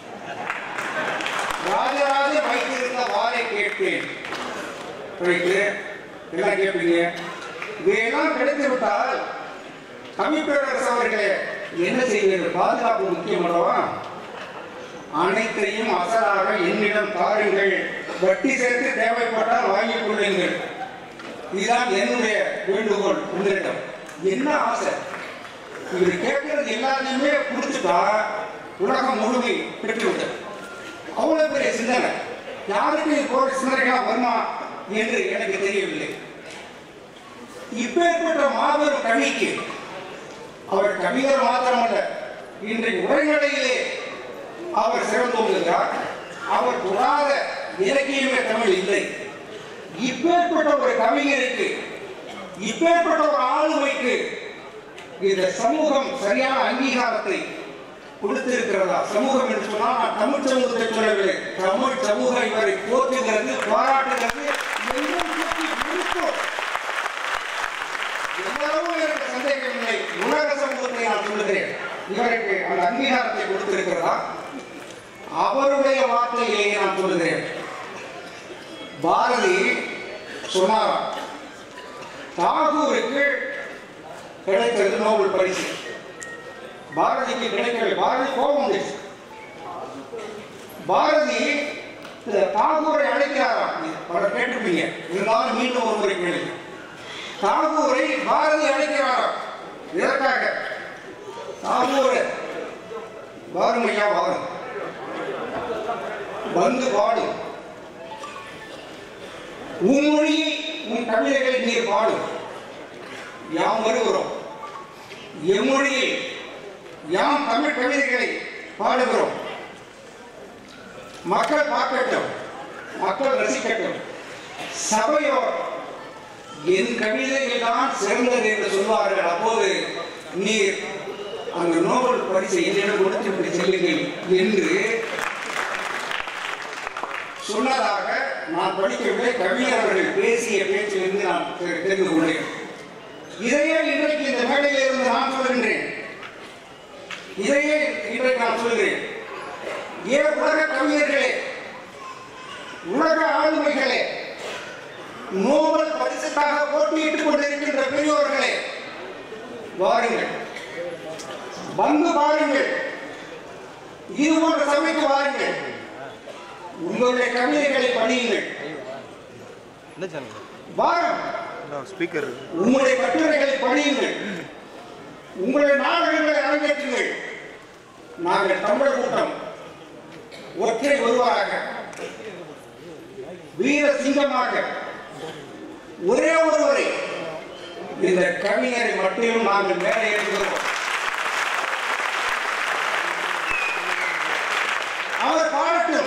ராஜராஜன் வைத்திருந்த வாரை கேட்பேன் ரைட்டு எல்லாம் கேட்பீங்க இவையெல்லாம் கிடைத்து விட்டால் தமிழ் பேரரசு அவர்களே என்ன செய்வீர்கள் பாதுகாப்பு முக்கியம் அல்லவா அனைத்தையும் அசலாக என்னிடம் தாருங்கள் வட்டி சேர்த்து தேவைப்பட்டால் வாங்கிக் கொள்ளுங்கள் இதுதான் என்னுடைய வேண்டுகோள் உங்களிடம் என்ன ஆசை இவர் கேட்கறது எல்லாத்தையுமே கொடுத்துட்டா உலகம் முழுமை பெற்றுவிட்டது அவ்வளவு பெரிய சிந்தனை யாருக்கு இது போன்ற சிந்தனைகளா வருமா என்று எனக்கு தெரியவில்லை இப்பேற்பட்ட மாபெரும் கவிக்கு அவர் கவிஞர் மாத்திரமல்ல இன்றைக்கு உரைநடையிலே அவர் சிறந்தோங்குகிறார் அவர் புறாத இலக்கியமே தமிழ் இல்லை இப்பேற்பட்ட ஒரு கவிஞருக்கு இப்பேற்பட்ட ஒரு ஆளுமைக்கு இந்த சமூகம் சரியான அங்கீகாரத்தை கொடுத்திருக்கிறதா சமூகம் என்று சொன்னால் நான் தமிழ் சமூகத்தை சொல்லவில்லை தமிழ் சமூகம் இவரை போற்றுகிறது பாராட்டுகிறது எங்கும் தூக்கி நிறுத்தும். எவ்வளவோ எனக்கு சந்தேகம் இல்லை உலக சமூகத்தை நான் சொல்லுகிறேன் இவருக்கு அந்த அங்கீகாரத்தை கொடுத்திருக்கிறதா அவருடைய வா பாரதி சொன்னாராம் தாகூருக்கு கிடைத்தது நோபல் பரிசு பாரதிக்கு கிடைக்கவில்லை பாரதி கோபம் வந்துச்சு பாரதி இந்த தாகூரை அழைக்கிறாராம் பலர் கேட்டிருப்பீங்க இருந்தாலும் மீண்டும் ஒரு முறை கேளுங்க தாகூரை பாரதி அழைக்கிறாராம் எதற்காக தாகூர் வாரும் ஐயா வாரும் வந்து பாடும் உன் மொழியில் உன் கவிதைகளை நீர் பாடும் யாம் வருகிறோம் எம்மொழியில் யாம் தமிழ் கவிதைகளை பாடுகிறோம் மக்கள் பார்க்கட்டும் மக்கள் ரசிக்கட்டும் சபையோர் என் கவிதைகள் தான் சிறந்தது என்று சொல்வார்கள் அப்போது நீர் அந்த நோபல் பரிசை என்னிடம் கொடுத்து விட்டு செல்லுங்கள் என்று சொன்னதாக நான் படிக்கவில்லை கவிஞர் அவர்கள் பேசிய பேச்சிலிருந்து நான் தெ- தெரிந்து கொண்டேன் இதையே இன்றைக்கு இந்த மேடையில் இருந்து நான் சொல்கின்றேன் இதையே இன்றைக்கு நான் சொல்கிறேன் ஏ உலக கவிஞர்களே உலக ஆளுமைகளே நோபல் பரிசுக்காக போட்டியிட்டுக் கொண்டிருக்கின்ற பெரியோர்களே வாருங்கள் வந்து பாருங்கள் இது போன்ற சபைக்கு வாருங்கள் உங்களுடைய கவிதைகளை படியுங்கள் என்ன சேனல் வாரம் ஸ்பீக்கர் உங்களுடைய கட்டுரைகளை படியுங்கள் உங்களுடைய நாடகங்களை அரங்கேற்றுங்கள் நாங்கள் தமிழர் கூட்டம் ஒற்றை ஒருவராக வீர சிங்கமாக ஒரே ஒருவரை இந்த கவிஞரை மட்டும் நாங்கள் மேலே ஏற்றுகிறோம் அவர் பாடட்டும்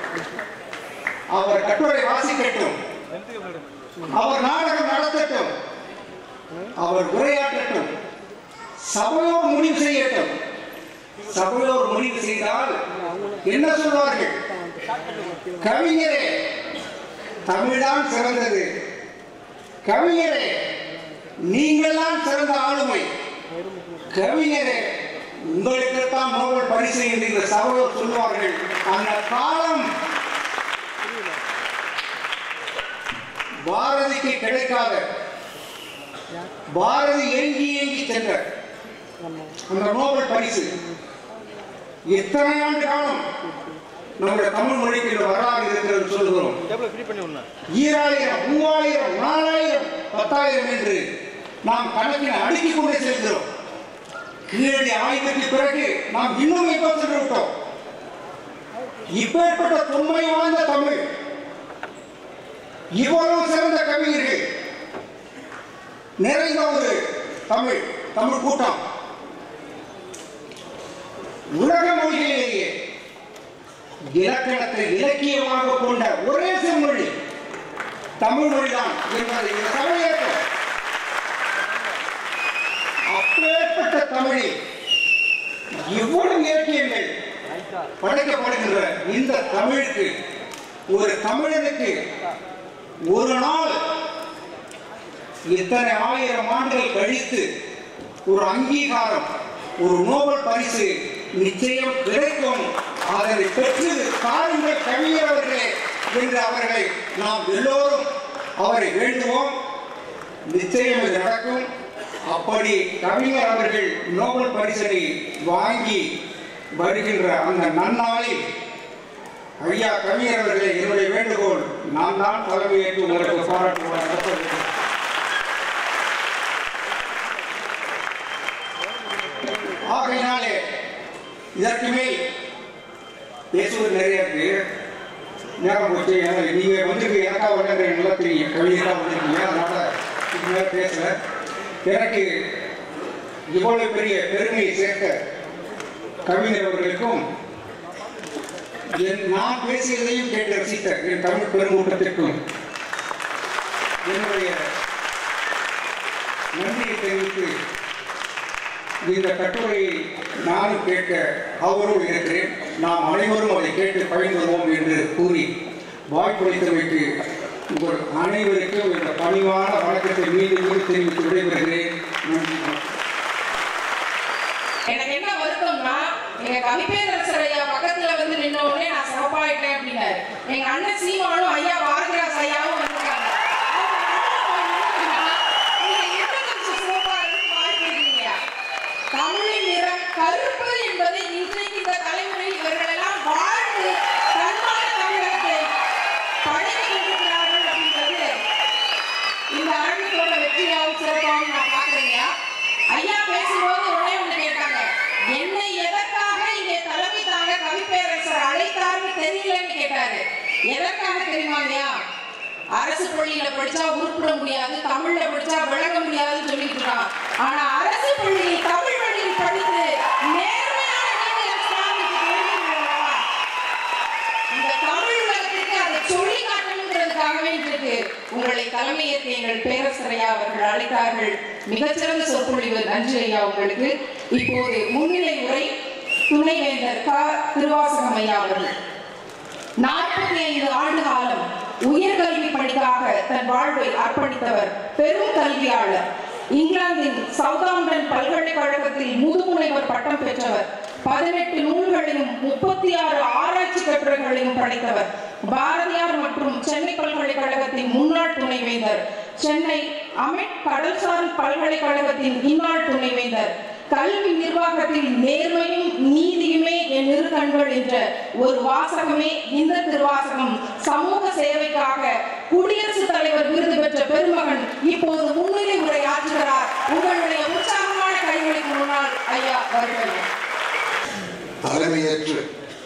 அவர் கட்டுரை வாசிக்கட்டும் அவர் நாடகம் நடத்தட்டும் அவர் உரையாற்றட்டும் சபையோர் முடிவு செய்யட்டும் சபையோர் முடிவு செய்தால் என்ன சொல்வார்கள் கவிஞரே தமிழ்தான் சிறந்தது கவிஞரே நீங்கள் தான் சிறந்த ஆளுமை கவிஞரே உங்களுக்கு தான் நோபல் பரிசு என்று இந்த சபையோர் சொல்வார்கள் அந்த காலம் பாரதிக்கு கிடைக்காத பாரதி ஏங்கி ஏங்கி சென்ற அந்த நோபல் பரிசு எத்தனை ஆண்டு காலம் நம்முடைய தமிழ் மொழிக்கு இந்த வரலாறு இருக்கிறது சொல்கிறோம் டேபிள் ஃப்ரீ பண்ணி விடணும் ஈராயிரம் மூவாயிரம் நாலாயிரம் பத்தாயிரம் என்று நாம் கணக்கில் அடுக்கிக் கொண்டே செல்கிறோம் கீழடி ஆய்வுக்கு பிறகு நாம் இன்னும் இப்போ சென்று விட்டோம் இப்பேற்பட்ட தொன்மை வாய்ந்த தமிழ் இவ்வளவு சிறந்த கவிஞர்கள் நிறைந்த ஒரு தமிழ் தமிழ் கூட்டம் உலக மொழிகளிலேயே இலக்கணத்தை இலக்கியமாக கொண்ட ஒரே செம்மொழி தமிழ் மொழிதான் என்பதை இந்த சமயத்தில் அப்பேற்பட்ட தமிழில் இவ்வளவு இலக்கியங்கள் படைக்கப்படுகின்ற இந்த தமிழுக்கு ஒரு தமிழனுக்கு ஒரு நாள் இத்தனை ஆயிரம் ஆண்டுகள் கழித்து ஒரு அங்கீகாரம் ஒரு நோபல் பரிசு நிச்சயம் கிடைக்கும் அதனை பெற்று தாருங்கள் கவிஞர் அவர்களே என்று அவர்களை நாம் எல்லோரும் அவரை வேண்டுவோம் நிச்சயம் இது நடக்கும் அப்படி கவிஞர் அவர்கள் நோபல் பரிசனை வாங்கி வருகின்ற அந்த நன்னாளில் ஐயா கவிஞர் அவர்களே என்னுடைய வேண்டுகோள் நான் தான் தலைமையேற்று உங்களுக்கு பாராட்டு விழா நடத்த வேண்டும் ஆகையினாலே இதற்கு மேல் பேசுவது நிறைய இருக்கு நேரம் போச்சு ஏன்னா நீங்க வந்து எனக்கா வந்தது நல்லா தெரியும் கவிதைக்கா வந்திருக்கீங்க அதனால இதுக்கு மேல பேசல எனக்கு இவ்வளவு பெரிய பெருமையை சேர்த்த கவிஞர் அவர்களுக்கும் என் நான் பேசியதையும் கேட்டு ரசித்த என் தமிழ் பெருங்கூட்டத்திற்கும் என்னுடைய நன்றியை தெரிவித்து இந்த கட்டுரையை நானும் கேட்க அவரோடு இருக்கிறேன் நாம் அனைவரும் அதை கேட்டு பயன்பெறுவோம் என்று கூறி வாய்ப்பளித்தமைக்கு உங்கள் அனைவருக்கும் இந்த பணிவான வணக்கத்தை மீண்டும் மீண்டும் தெரிவித்து விடைபெறுகிறேன் நன்றி வணக்கம். எனக்கு என்ன வருத்தம்னா எங்க கவிப்பேரரசர் ஐயா பக்கத்துல வந்து நின்ன உடனே நான் சிறப்பாயிட்டேன் அப்படின்னாரு எங்க அண்ணன் சீமானும் ஐயா பாரதிராஜ் ஐயாவும் வந்து தமிழகத்தோட வெற்றியாவும் சிறப்பாகவும் நான் பாக்குறேங்க ஐயா பேசும்போது ஒரே ஒண்ணு கேட்டாங்க என்னை எதற்காக இங்கே தலைமை தாங்க கவிப்பேரரசர் அழைத்தாருன்னு தெரியலன்னு கேட்டாரு எதற்காக தெரியுமாங்கய்யா அரசு பள்ளியில படிச்சா உருப்பிட முடியாது தமிழ்ல படிச்சா விளங்க முடியாதுன்னு சொல்லிட்டு இருக்கான் ஆனா அரசு பள்ளியில் தமிழ் வழியில் படித்து நேர்மையான நீதியரசராக தெரிஞ்சுக்கிறோம் இந்த தமிழ் உலகத்திற்கு அதை சொல்லி காட்டணுங்கிறதுக்காகவே இன்றைக்கு உங்களை தலைமையேற்க எங்கள் பேரரசரையா அவர்கள் அழைத்தார்கள் மிகச்சிறந்த சொற்பொழிவு நன்றி ஐயா உங்களுக்கு இப்போது முன்னிலை உரை துணைவேந்தர் க திருவாசகம் ஐயா அவர்கள் நாற்பத்தி ஐந்து ஆண்டு காலம் உயர்கல்வி பணிக்காக தன் வாழ்வை அர்ப்பணித்தவர் பெரும் கல்வியாளர் இங்கிலாந்தின் சவுதாம்டன் பல்கலைக்கழகத்தில் முதுமுனைவர் பட்டம் பெற்றவர் பதினெட்டு நூல்களையும் முப்பத்தி ஆறு ஆராய்ச்சி கட்டுரைகளையும் படைத்தவர் பாரதியார் மற்றும் சென்னை பல்கலைக்கழகத்தின் முன்னாள் துணைவேந்தர் சென்னை அமெட் கடல்சார் பல்கலைக்கழகத்தின் இந்நாள் துணைவேந்தர் கல்வி நிர்வாகத்தில் நேர்மையும் நீதியுமே என் இரு கண்கள் என்ற ஒரு வாசகமே இந்த திருவாசகம் சமூக சேவைக்காக குடியரசுத் தலைவர் விருது பெற்ற பெருமகன் இப்போது முன்னிலை உரை ஆற்றுகிறார் உங்களுடைய உற்சாகமான கைகளுக்கு முன்னால் ஐயா வருகிறது தலைமையேற்று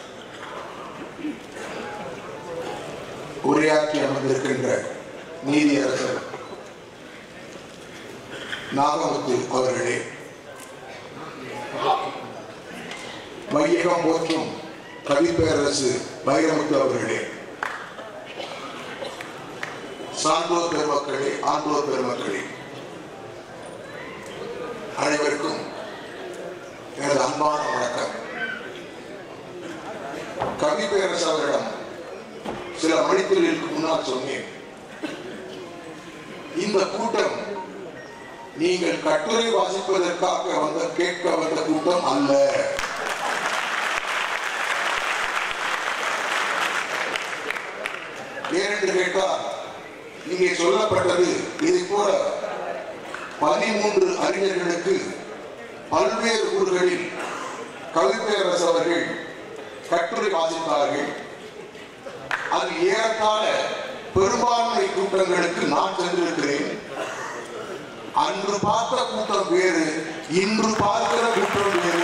உரையாற்றி அமர்ந்திருக்கின்ற நீதியரசர் நாகமுத்து அவர்களே வையகம் போற்றும் கவிப்பேரரசு வைரமுத்து அவர்களே சான்றோர் பெருமக்களே ஆன்றோர் பெருமக்களே அனைவருக்கும் எனது அன்பான வணக்கம் கவி பேரரசு அவரிடம் சில மணித்துறைகளுக்கு முன்னால் சொன்னேன் இந்த கூட்டம் நீங்கள் கட்டுரை வாசிப்பதற்காக வந்த கேட்க வந்த கூட்டம் அல்ல ஏனென்று கேட்டால் இங்கே சொல்லப்பட்டது இதை போல பதிமூன்று அறிஞர்களுக்கு பல்வேறு ஊர்களில் கவிப்பேரரசு அவர்கள் கட்டுரை வாசித்தார்கள் அது ஏறத்தாழ பெரும்பான்மை கூட்டங்களுக்கு நான் சென்றிருக்கிறேன் அன்று பார்த்த கூட்டம் வேறு இன்று பார்க்கிற கூட்டம் வேறு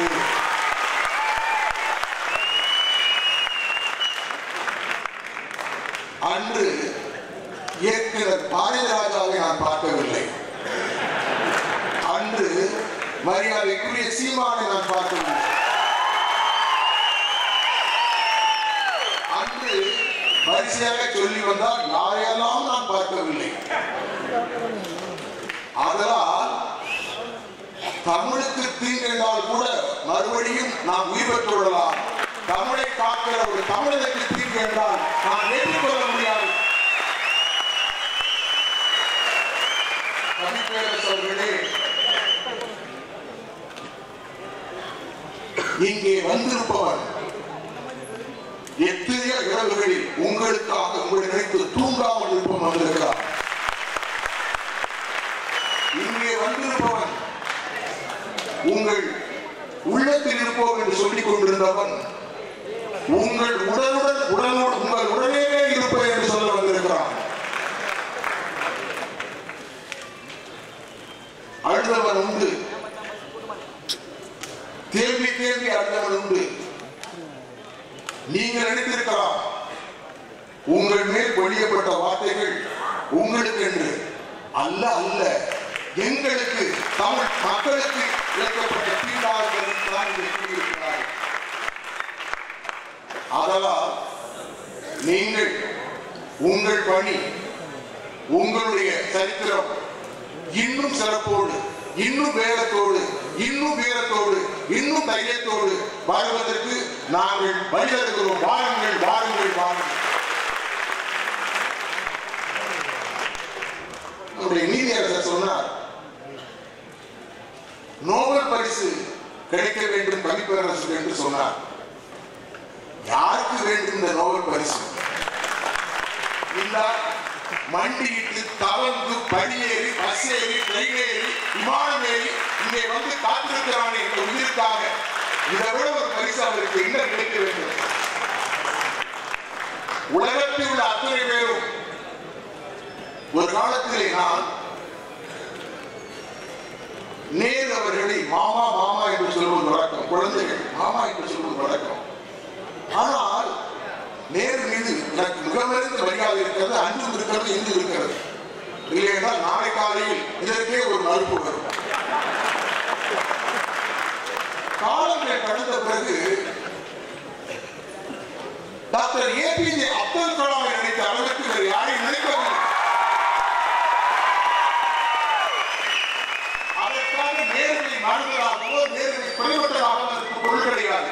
அன்று இயக்குனர் பாரதிராஜாவை நான் பார்க்கவில்லை அன்று மரியாதைக்குரிய சீமானை நான் பார்க்கவில்லை அன்று வரிசையாக சொல்லி வந்தால் யாரையெல்லாம் நான் பார்க்கவில்லை அதனால் தமிழுக்கு தீங்கென்றால் கூட மறுபடியும் நாம் உயிர் பெற்று விடலாம் தமிழை காக்கிற ஒரு தமிழனுக்கு தீங்கு என்றால் நான் ஏற்றுக்கொள்ள முடியாது கவிப்பேரரசு அவர்களே இங்கே வந்திருப்பவன் எத்தனையோ இரவுகளில் உங்களுக்காக உங்களை நினைத்து தூங்காமல் இருப்பவன் வந்திருக்கிறார் இங்கே வந்திருப்பவன் உங்கள் உள்ளத்தில் இருப்போம் என்று சொல்லிக் கொண்டிருந்தவன் உங்கள் உடலுடன் உடலோடு உங்கள் உடனே இருப்பேன் என்று சொல்ல வந்திருக்கிறான் அழுதவன் உண்டு தேம்பி தேம்பி அழுதவன் உண்டு நீங்கள் நினைத்திருக்கலாம் உங்கள் மேல் வெளியப்பட்ட வார்த்தைகள் உங்களுக்கு என்று அல்ல அல்ல எங்களுக்கு தமிழ் மக்களுக்கு இழைக்கப்பட்ட தீண்டார்கள் தான் இதை கூறியிருக்கிறார்கள் அதனால் நீங்கள் உங்கள் பணி உங்களுடைய சரித்திரம் இன்னும் சிறப்போடு இன்னும் வேகத்தோடு இன்னும் வீரத்தோடு இன்னும் தைரியத்தோடு வாழ்வதற்கு நாங்கள் வழிதருகிறோம் வாருங்கள் வாருங்கள் வாருங்கள் நம்முடைய நீதியரசர் சொன்னார் நோபல் பரிசு கிடைக்க வேண்டும் கவிப்பேரரசு என்று சொன்னார் யாருக்கு வேண்டும் இந்த நோபல் பரிசு இந்த மண்டியிட்டு தவந்து படியேறி பஸ் ஏறி ட்ரெயின் ஏறி விமானம் ஏறி இங்கே வந்து காத்திருக்கிறானே இந்த உயிருக்காக இதை விட ஒரு பரிசு அவருக்கு என்ன கிடைக்க வேண்டும் உலகத்தில் உள்ள அத்தனை பேரும் ஒரு காலத்திலே நான் நேரு அவர்களை மாமா மாமா என்று சொல்வது வழக்கம் குழந்தைகள் மாமா என்று சொல்வது வழக்கம் ஆனால் நேரு மீது எனக்கு மிகமிருந்த மரியாதை இருக்கிறது அன்பும் இருக்கிறது இன்று இருக்கிறது இல்லையென்றால் நாளை காலையில் இதற்கே ஒரு மறுப்பு வரும் காலங்கள் கடந்த பிறகு டாக்டர் ஏபிஜே அப்துல் கலாமை நினைத்த அளவுக்கு வேறு யாரையும் நினைக்கவில்லை அதற்காக நேர்மை மாறுதலாகவோ நேர்மை குறைவட்டதாகவோ அதற்கு பொருள் கிடையாது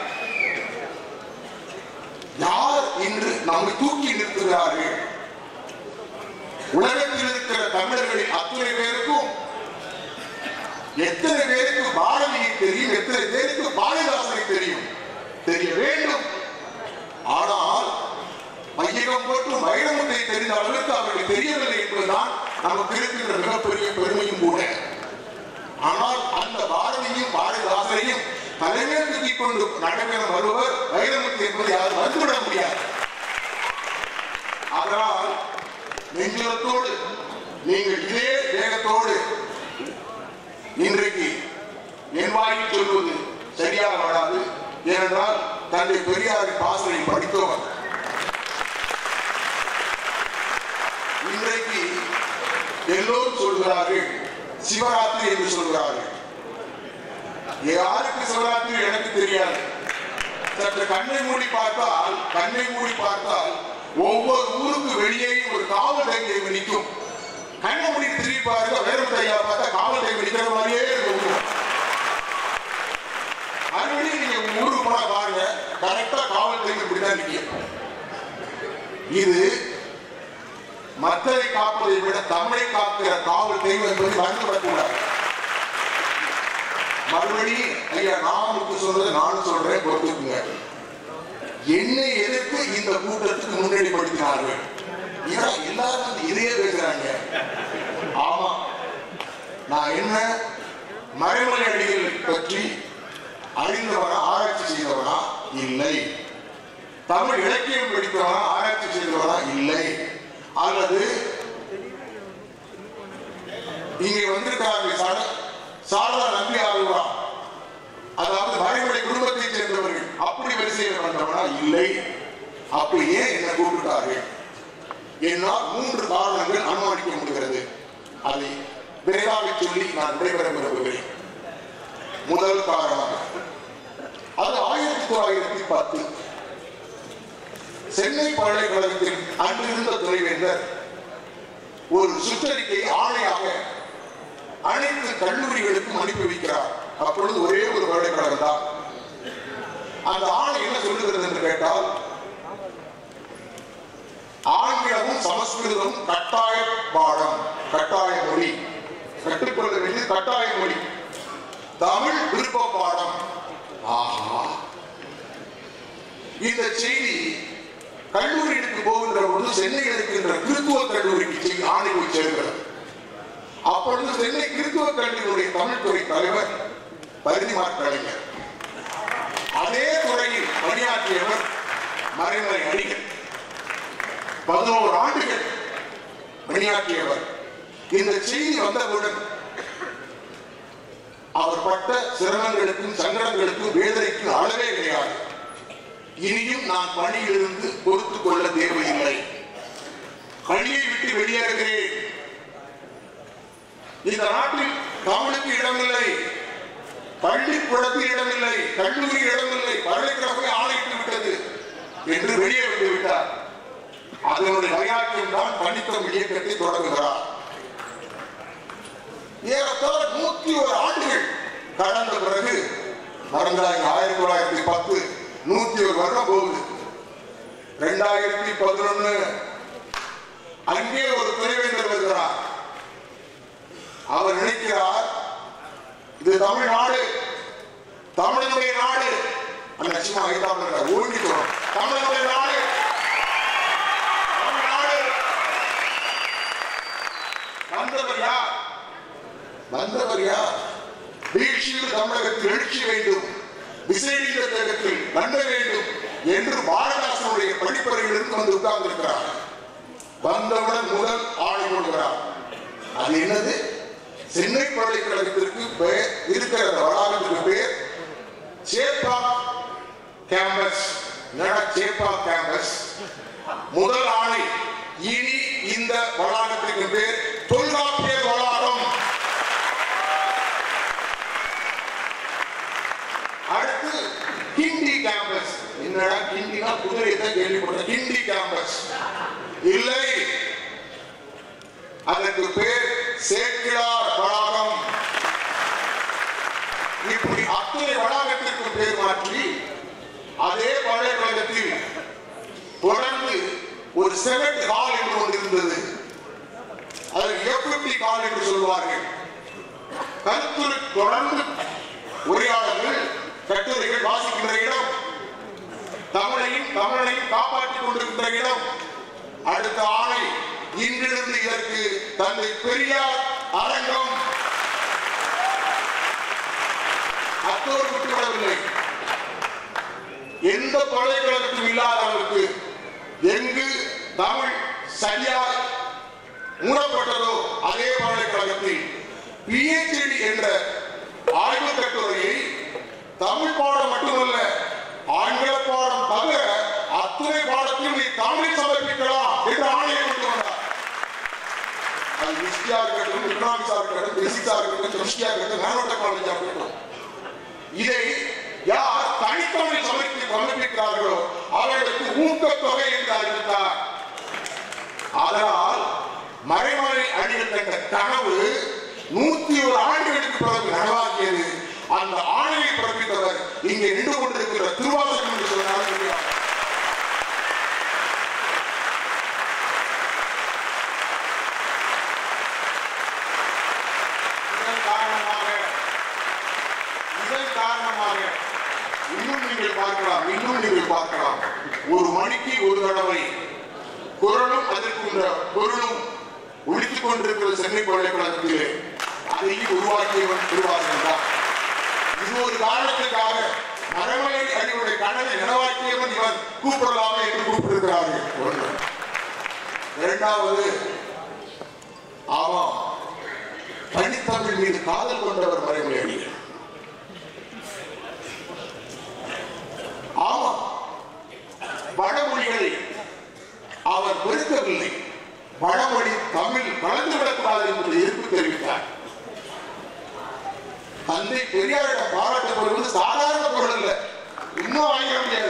யார் இன்று நம்மை தூக்கி நிறுத்துகிறார்கள் உலகத்தில் இருக்கிற தமிழர்களின் அத்தனை பேருக்கும் எத்தனை பேருக்கு பாரதியை தெரியும் எத்தனை பேருக்கு பாரதிதாசனை தெரியும் தெரிய வேண்டும் ஆனால் மையகம் போட்டு வைரமுத்தை தெரிந்த அளவுக்கு அவர்கள் தெரியவில்லை என்பதுதான் நமக்கு இருக்கின்ற மிகப்பெரிய பெருமையும் கூட ஆனால் அந்த பாரதியும் பாரதிதாசனையும் தலைமையில் தூக்கிக் கொண்டு நடைபெற வருவர் வைரமுத்து என்பதை யாரும் வந்துவிட முடியாது அதனால் நெஞ்சுரத்தோடு நீங்கள் இதே வேகத்தோடு இன்றைக்கு என் வாயில் சொல்வது சரியாக வராது ஏனென்றால் தந்தை பெரியாரின் பாசனை படித்தவர் இன்றைக்கு எல்லோரும் சொல்கிறார்கள் சிவராத்திரி என்று சொல்கிறார்கள் யாருக்கு சிவராத்திரி எனக்கு தெரியாது சற்று கண்ணை மூடி பார்த்தால் கண்ணை மூடி பார்த்தால் ஒவ்வொரு ஊருக்கு வெளியே ஒரு காவல் டைம் நிற்கும் கண்ணை மூடி திரும்பி பாருங்க வேறு ஐயா பார்த்தா காவல் டைம் நிற்கிற மாதிரியே இருக்கும் மறுபடியும் நீங்க உங்க ஊருக்கு போனா பாருங்க கரெக்டா காவல் டைம் இப்படிதான் நிற்கும் இது மக்களை காப்பதை விட தமிழை காக்கிற காவல் தெய்வம் என்பது மறந்துவிடக்கூடாது மறுபடியும் ஐயா நாமுக்கு சொல்றது நானும் சொல்றேன் பொறுத்துக்குங்க என்னை எதிர்த்து இந்த கூட்டத்துக்கு முன்னணிப்படுத்தினார்கள் ஏன்னா எல்லாரும் வந்து இதையே பேசுறாங்க ஆமா நான் என்ன மறைமலை அடிகள் பற்றி அறிந்தவனா ஆராய்ச்சி செய்தவனா இல்லை தமிழ் இலக்கியம் படித்தவனா ஆராய்ச்சி செய்தவனா இல்லை அல்லது இங்கே வந்திருக்கிறார்கள் சால சாரதா நம்பி ஆளுவா அதாவது மறைமலை குடும்பத்தைச் சேர்ந்தவர்கள் அப்படி வரிசையில் வந்தவனா இல்லை அப்ப ஏன் என்ன கூப்பிட்டார்கள் என்னால் மூன்று காரணங்கள் அனுமானிக்க முடிகிறது அதை விரைவாக சொல்லி நான் விடைபெற விரும்புகிறேன் முதல் காரணம் அது ஆயிரத்தி தொள்ளாயிரத்தி பத்து சென்னை பல்கலைக்கழகத்தில் அன்றிருந்த துணைவேந்தர் ஒரு சுற்றறிக்கை ஆணையாக அனைத்து கல்லூரிகளுக்கும் அனுப்பி வைக்கிறார் அப்பொழுது ஒரே ஒரு பல்கலைக்கழகம் தான் அந்த ஆணை என்ன சொல்லுகிறது என்று கேட்டால் ஆங்கிலமும் சமஸ்கிருதமும் கட்டாய பாடம் கட்டாய மொழி கற்றுக்கொள்ள வேண்டியது கட்டாய மொழி தமிழ் விருப்ப பாடம் ஆஹா இந்த செய்தி கல்லூரிகளுக்கு போகின்ற பொழுது சென்னையில் இருக்கின்ற கிறித்துவ கல்லூரிக்கு செய்தி ஆணை போய் சேர்கிறது அப்பொழுது சென்னை கிறித்துவ கல்லூரியுடைய தமிழ் துறை தலைவர் பரிதிமார் கலைஞர் அதே துறையில் பணியாற்றியவர் மறைமலை அடிகள் பதினோரு ஆண்டுகள் பணியாற்றியவர் இந்த செய்தி வந்தவுடன் அவர் பட்ட சிரமங்களுக்கும் சங்கடங்களுக்கும் வேதனைக்கும் அளவே கிடையாது இனியும் நான் பணியிலிருந்து பொறுத்துக் கொள்ள தேவையில்லை பணியை விட்டு வெளியேறுகிறேன் இந்த நாட்டில் தமிழுக்கு இடமில்லை பள்ளிக்கூடத்தில் இடமில்லை கல்லூரி இடமில்லை பல்கலைக்கழகமே ஆணையிட்டு விட்டது என்று வெளியே வந்து விட்டார் அதனுடைய வைராக்கியம் தான் பணித்தம் இயக்கத்தை தொடங்குகிறார் ஏறத்தாழ நூத்தி ஒரு ஆண்டுகள் கடந்த பிறகு மறந்தாங்க ஆயிரத்தி தொள்ளாயிரத்தி பத்து நூத்தி ஒரு வருடம் போகுது ரெண்டாயிரத்தி பதினொன்னு அங்கே ஒரு துணைவேந்தர் வருகிறார் அவர் நினைக்கிறார் இது தமிழ்நாடு தமிழனுடைய நாடு அந்த லட்சுமா ஐந்தாம் ஓடி தோணும் தமிழனுடைய நாடு தமிழ்நாடு வந்தவர் யார் வந்தவர் யார் வீழ்ச்சியில் தமிழகத்தில் எழுச்சி வேண்டும் விசேடிந்த தேகத்தில் நம்ப வேண்டும் என்று பாரதாசனுடைய படிப்பறையிலிருந்து வந்து உட்கார்ந்திருக்கிறார் வந்தவுடன் முதல் ஆணை கொள்கிறார் அது என்னது சென்னை பல்கலைக்கழகத்திற்கு பெயர் இருக்கிற அந்த வளாகத்துக்கு பேர் சேப்பா கேம்பஸ் என்னடா சேப்பா கேம்பஸ் முதல் ஆணை இனி இந்த வளாகத்திற்கு பேர் தொல்காப்பியர் வளாகம் அடுத்து கிண்டி கேம்பஸ் என்னடா கிண்டினா குதிரையை தான் கேள்விப்பட்டேன் கிண்டி கேம்பஸ் இல்லை அதற்கு பேர் சேக்கிழார் வளாகம் இப்படி அத்தனை வளாகத்திற்கு பேர் மாற்றி அதே பல்கலைக்கழகத்தில் தொடர்ந்து ஒரு செனட் ஹால் என்று ஒன்று இருந்தது அது எஃப்டி ஹால் என்று சொல்வார்கள் கருத்துரு தொடர்ந்து உரையாடல்கள் கட்டுரைகள் வாசிக்கின்ற இடம் தமிழையும் தமிழையும் காப்பாற்றிக் கொண்டிருக்கின்ற இடம் அடுத்த ஆணை இன்றிலிருந்து இதற்கு தந்தை பெரியார் அரங்கம் அத்தோடு விட்டுவிடவில்லை எந்த பல்கலைக்கழகத்திலும் இல்லாத அளவுக்கு எங்கு தமிழ் சரியாக மூடப்பட்டதோ அதே பல்கலைக்கழகத்தில் பிஹெச்டி என்ற ஆய்வு கட்டுரையை தமிழ் பாடம் மட்டுமல்ல ஆங்கில பாடம் தவிர அத்துணை பாடத்தையும் நீ தமிழில் சமர்ப்பிக்கலாம் என்று ஆணையை கொண்டு வந்தார் அது ஹிஸ்டியா இருக்கட்டும் எக்கனாமிக்ஸா இருக்கட்டும் பிசிக்ஸா இருக்கட்டும் கெமிஸ்ட்ரியா இருக்கட்டும் நானோ டெக்னாலஜியா இருக்கட்டும் இதை யார் தனித்தமிழில் சமர்ப்பி சமர்ப்பிக்கிறார்களோ அவர்களுக்கு ஊக்கத்தொகை என்று அறிவித்தார் அதனால் மறைமலை அணிகள் கண்ட கனவு நூத்தி ஒரு ஆண்டுகளுக்கு பிறகு நனவாக்கியது அந்த ஆணையை பிறப்பித்தவர் இங்கே நின்று கொண்டிருக்கிற திருவாசகம் என்று சொன்னாலும் இல்லையா? இதன் காரணமாக இதன் காரணமாக இன்னும் நீங்கள் பார்க்கலாம் இன்னும் நீங்கள் பார்க்கலாம் ஒரு மணிக்கு ஒரு தடவை குரலும் அதற்குள்ள பொருளும் ஒழித்துக் கொண்டிருக்கிற சென்னை பல்கலைக்கழகத்திலே அதையும் உருவாக்கியவன் திருவாசகம் தான் இது ஒரு காரணத்துக்காக மரமலை அடியுடைய கனவை நனவாக்கியவன் இவன் கூப்பிடலாமே என்று கூப்பிட்டிருக்கிறார்கள் ஒன்று இரண்டாவது ஆமாம் தனித்தமிழ் மீது காதல் கொண்டவர் மறைமலை அடிகள் ஆமாம் வடமொழிகளை அவர் வெறுக்கவில்லை வடமொழி தமிழ் கலந்துவிடக்கூடாது என்று எதிர்ப்பு தெரிவித்தார் தந்தை பெரியாரிடம் பாராட்டப்படுவது சாதாரண பொருள் அல்ல இன்னும் வாங்கிட முடியாது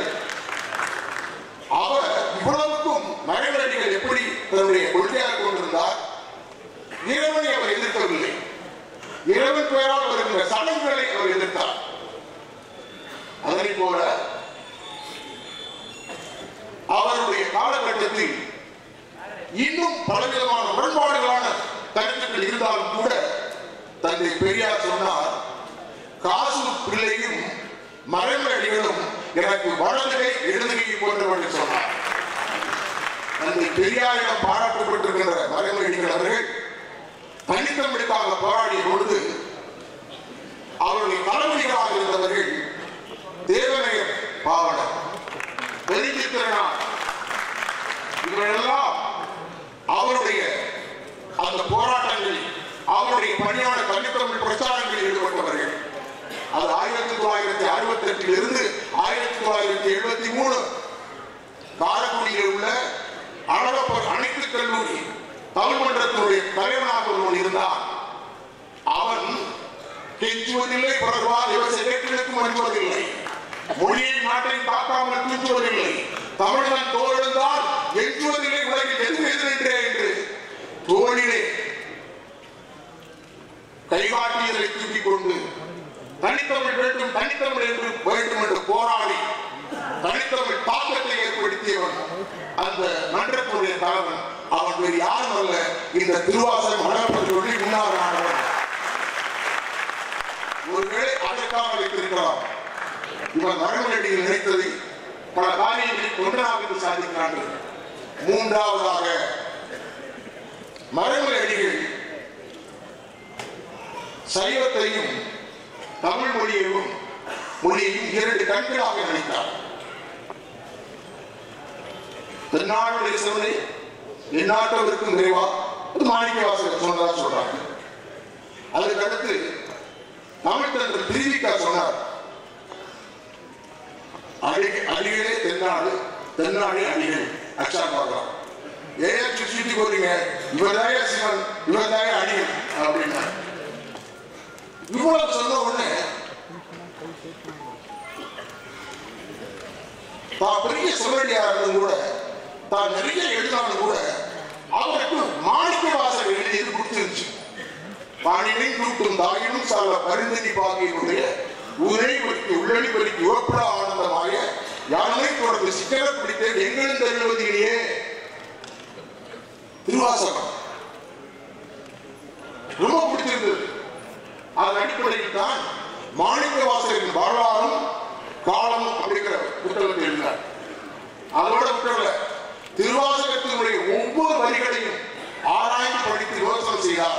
அவர் இவ்வளவுக்கும் மறைமலடிகள் எப்படி தன்னுடைய கொள்கையாக கொண்டிருந்தார் இறைவனை அவர் எதிர்க்கவில்லை இறைவன் பெயரால் வருகின்ற சடங்குகளை அவர் எதிர்த்தார் அதனை போல அவருடைய காலகட்டத்தில் இன்னும் பலவிதமான முரண்பாடுகளான கருத்துக்கள் இருந்தாலும் கூட தந்தை பெரியார் சொன்னார் காசு பிள்ளையும் மரமடிகளும் எனக்கு வலதுகை இடதுகை போன்றவர்கள் சொன்னார் தந்தை பெரியாரிடம் பாராட்டப்பட்டிருக்கின்ற மரமடிகள் அவர்கள் தனித்தமிழுக்காக போராடிய பொழுது அவருடைய தலைவலிகளாக இருந்தவர்கள் தேவநேயர் பாவலர் பெருஞ்சித்திரனார் இவரெல்லாம் அவருடைய அந்த போராட்டங்களில் அவருடைய பணியான தனித்தமிழ் பிரச்சாரங்களில் ஈடுபட்டவர்கள் அது ஆயிரத்தி தொள்ளாயிரத்தி அறுபத்தி எட்டில் இருந்து ஆயிரத்தி தொள்ளாயிரத்தி எழுபத்தி மூணு காரைக்குடியில் உள்ள அழகப்பர் அனைத்து கல்லூரி தமிழ் மன்றத்தினுடைய தலைவனாக ஒருவன் இருந்தான் அவன் கெஞ்சுவதில்லை பிறகுவார் இவர் செகட்டிலுக்கும் அனுப்புவதில்லை மொழியை நாட்டை காக்காமல் தூற்றுவதில்லை தமிழன் தோழெழுந்தால் எஞ்சுவதில்லை உலகில் எதுவும் எதிரென்றே என்று தோழிலே கைகாட்டியதை தூக்கிக் கொண்டு தனித்தமிழ் வேண்டும் தனித்தமிழ் என்று வேண்டும் என்று போராடி தனித்தமிழ் தாக்கத்தை ஏற்படுத்தியவன் அந்த மன்றத்துடைய தலைவன் அவன் வேறு யாரும் அல்ல இந்த திருவாசகம் வளர்ப்பதற்கு முன்னாள் ஆனவன் ஒருவேளை அதற்காக வைத்திருக்கலாம் இவன் மரமடியில் நினைத்ததை பல காரியங்களில் ஒன்றாக இருந்து சாதிக்கிறார்கள் மூன்றாவதாக மரமலை அடிகள் சைவத்தையும் தமிழ் மொழியையும் மொழியையும் இரண்டு கண்களாக நினைத்தார் தென்னாடுடைய சிவனை எந்நாட்டவருக்கும் நிறைவா அது மாணிக்க வாசகர் சொன்னதா சொல்றாங்க அதுக்கடுத்து தமிழ்த்தன்று திருவிக்கா சொன்னார் அடி அடிகளே தென்னாடு தென்னாடு அடிகள் அச்சா பார்க்கலாம் ஏன் சுத்தி சுத்தி போறீங்க இவர்தாய சிவன் இவர்தாய அடிகள் அப்படின்னா இவ்வளவு சொன்ன உடனே தான் பெரிய சிவடியா இருந்தும் கூட தான் நிறைய எழுதாலும் கூட அவருக்கு மாணிக்க வாசல் எழுதியது கொடுத்துருச்சு பாணினை தூக்கும் தாயினும் சால பரிந்தனி பாகியினுடைய உரை பலிக்கு உள்ளடி பலிக்கு உவப்பட ஆனந்தமாக யானை தொடர்ந்து சிக்கன பிடித்தேன் எங்களும் தருவதிலேயே திருவாசகம் ரொம்ப பிடிச்சிருந்தது அதன் அடிப்படையில் தான் மாணிக்க வாசகரின் வரலாறும் காலமும் அப்படிங்கிற புத்தகத்தை எழுதினார் அதோட விட்டுறல திருவாசகத்தினுடைய ஒவ்வொரு வரிகளையும் ஆராய்ந்து படித்து விமர்சனம் செய்தார்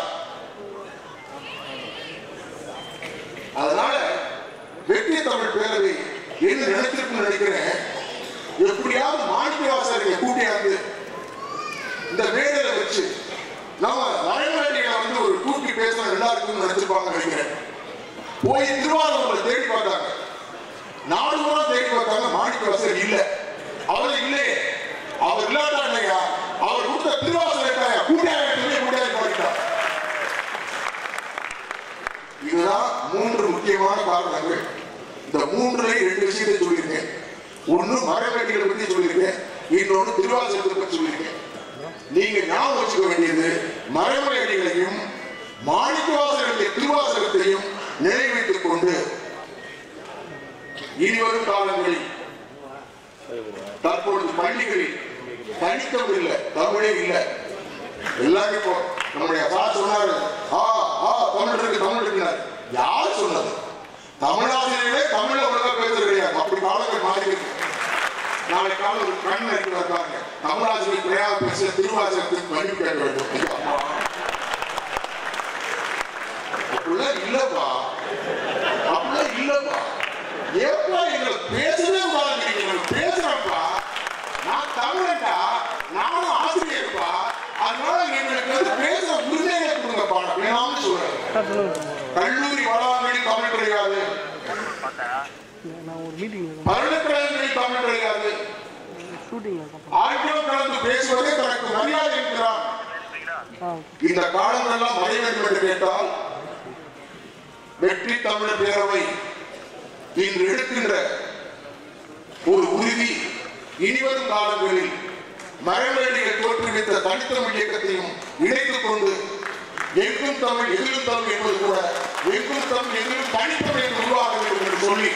அதனால வெற்றி தமிழ் பேரவை என்ன நினைச்சிருக்குன்னு நினைக்கிறேன் எப்படியாவது மாணிக்க வாசகரை கூட்டியாந்து இந்த மேடையில வச்சு நம்ம வரைவேண்டியில வந்து ஒரு கூட்டி பேசினா நல்லா இருக்கும்னு நினைச்சிருப்பாங்க நினைக்கிறேன் போய் திருவாரூர்ல தேடி பார்த்தாங்க நாடு கூட தேடி பார்த்தாங்க மாணிக்க வாசகர் இல்ல அவர் இல்லையே அவர் இல்லாட்டாங்கய்யா அவர் கொடுத்த திருவாசகர் இருக்காயா கூட்டியாக கூட்டியாக பாடிட்டார் இதுதான் மூன்று முக்கியமான காரணங்கள் இந்த மூன்றுல ரெண்டு விஷயத்தை சொல்லியிருக்கேன் ஒண்ணு மரவேடிகளை பத்தி சொல்லியிருக்கேன் இன்னொன்னு திருவாசகத்தை பத்தி சொல்லியிருக்கேன் நீங்க ஞாபகம் வச்சுக்க வேண்டியது மரவேடிகளையும் மாணிக்கவாசகருடைய திருவாசகத்தையும் நினைவைத்துக் கொண்டு இனிவரும் காலங்களில் தற்பொழுது பள்ளிகளில் தனித்தம் இல்லை தமிழே இல்லை எல்லாரும் இப்போ நம்முடைய சார் சொன்னாரு ஆ ஆ தமிழ் இருக்கு தமிழ் இருக்குனாரு யார் சொன்னது தமிழாசிரியர்களே தமிழ ஒழுங்கா பேசுறது கிடையாது அப்படி காலங்கள் மாறி இருக்கு நாளைக்கு காலம் ஒரு கண் நடிக்க வைப்பாங்க தமிழாசிரியர் கிடையாது பேச திருவாசகத்துக்கு மன்னிப்பு கேட்க வேண்டும் ஐயோ, அம்மா. அப்படிலாம் இல்லப்பா அப்படிலாம் இல்லப்பா ஏப்பா எங்களை பேசவே விடாதீங்க எங்களை பேசுறப்பா நான் தமிழன்டா நானும் ஆசிரியர்ப்பா அதனால எங்களுக்கு வந்து பேசுற உரிமையை கொடுங்கப்பா நான் வேணாம்னு சொல்றேன் கல்லூரி வளாகங்களில் தமிழ் கிடையாது நான் ஒரு மீட்டிங் பல்கலைக்கழகங்களில் தமிழ் கிடையாது ஷூட்டிங்கில் ஆங்கிலம் கலந்து பேசுவதே தனக்கு மரியாதை என்கிறான் ஆ இந்த காலங்களெல்லாம் வர வேண்டும் என்று கேட்டால் வெற்றி தமிழர் பேரவை இன்று எடுக்கின்ற ஒரு உறுதி இனிவரும் காலங்களில் மரவேலிகள் தோற்றுவித்த தனித்தமிழ் இயக்கத்தையும் இணைத்துக் கொண்டு எங்கும் தமிழ் எதிரும் தமிழ் என்பது கூட எங்கும் தமிழ் எதிரும் தனித்தமிழ் என்று உருவாக வேண்டும் என்று சொல்லி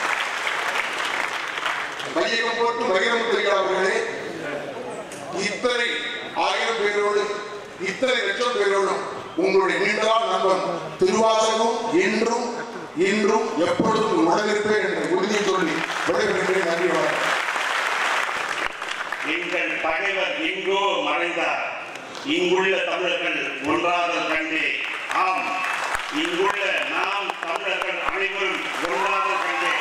மையகம் போட்டு வைரம் தெரியாதவர்களே இத்தனை ஆயிரம் பேரோடு இத்தனை லட்சம் பேரோடும் உங்களுடைய நீண்டநாள் நண்பன் திருவாசகம் என்றும் இன்றும் எப்பொழுதும் உடனிருப்பேன் என்ற உறுதியை சொல்லி விடைபெறுகிறேன் நன்றி வணக்கம் எங்கள் பகைவர் எங்கோ மறைந்தார் இங்குள்ள தமிழர்கள் ஒன்றாதல் கண்டே ஆம் இங்குள்ள நாம் தமிழர்கள் அனைவரும் ஒன்றாதல் கண்டே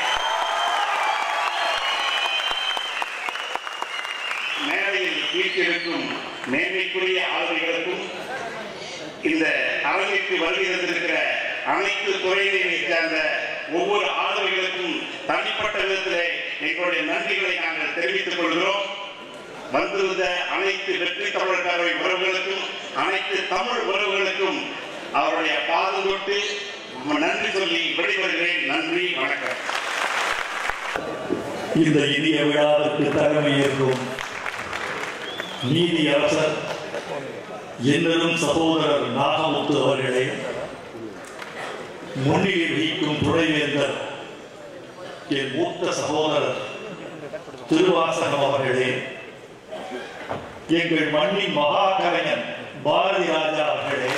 மேடையில் வீட்டிற்கும் மேன்மைக்குரிய ஆளுமைகளுக்கும் இந்த அரங்கிற்கு வருகை தந்திருக்கிற அனைத்து துறையினை சேர்ந்த ஒவ்வொரு ஆளுமைகளுக்கும் தனிப்பட்ட விதத்திலே எங்களுடைய நன்றிகளை நாங்கள் தெரிவித்துக் கொள்கிறோம் வந்திருந்த அனைத்து வெற்றி தமிழர் பேரவை உறவுகளுக்கும் அனைத்து தமிழ் உறவுகளுக்கும் அவருடைய பாதம் தொட்டு நன்றி சொல்லி விடைபெறுகிறேன் நன்றி வணக்கம் இந்த இனிய விழாவிற்கு தலைமை ஏற்கும் நீதி அரசர் என்னரும் சகோதரர் நாகமுத்து அவர்களே முன்னிலை வகிக்கும் துணைவேந்தர் என் மூத்த சகோதரர் திருவாசகம் அவர்களே எங்கள் மண்ணின் மகா கலைஞன் பாரதி ராஜா அவர்களே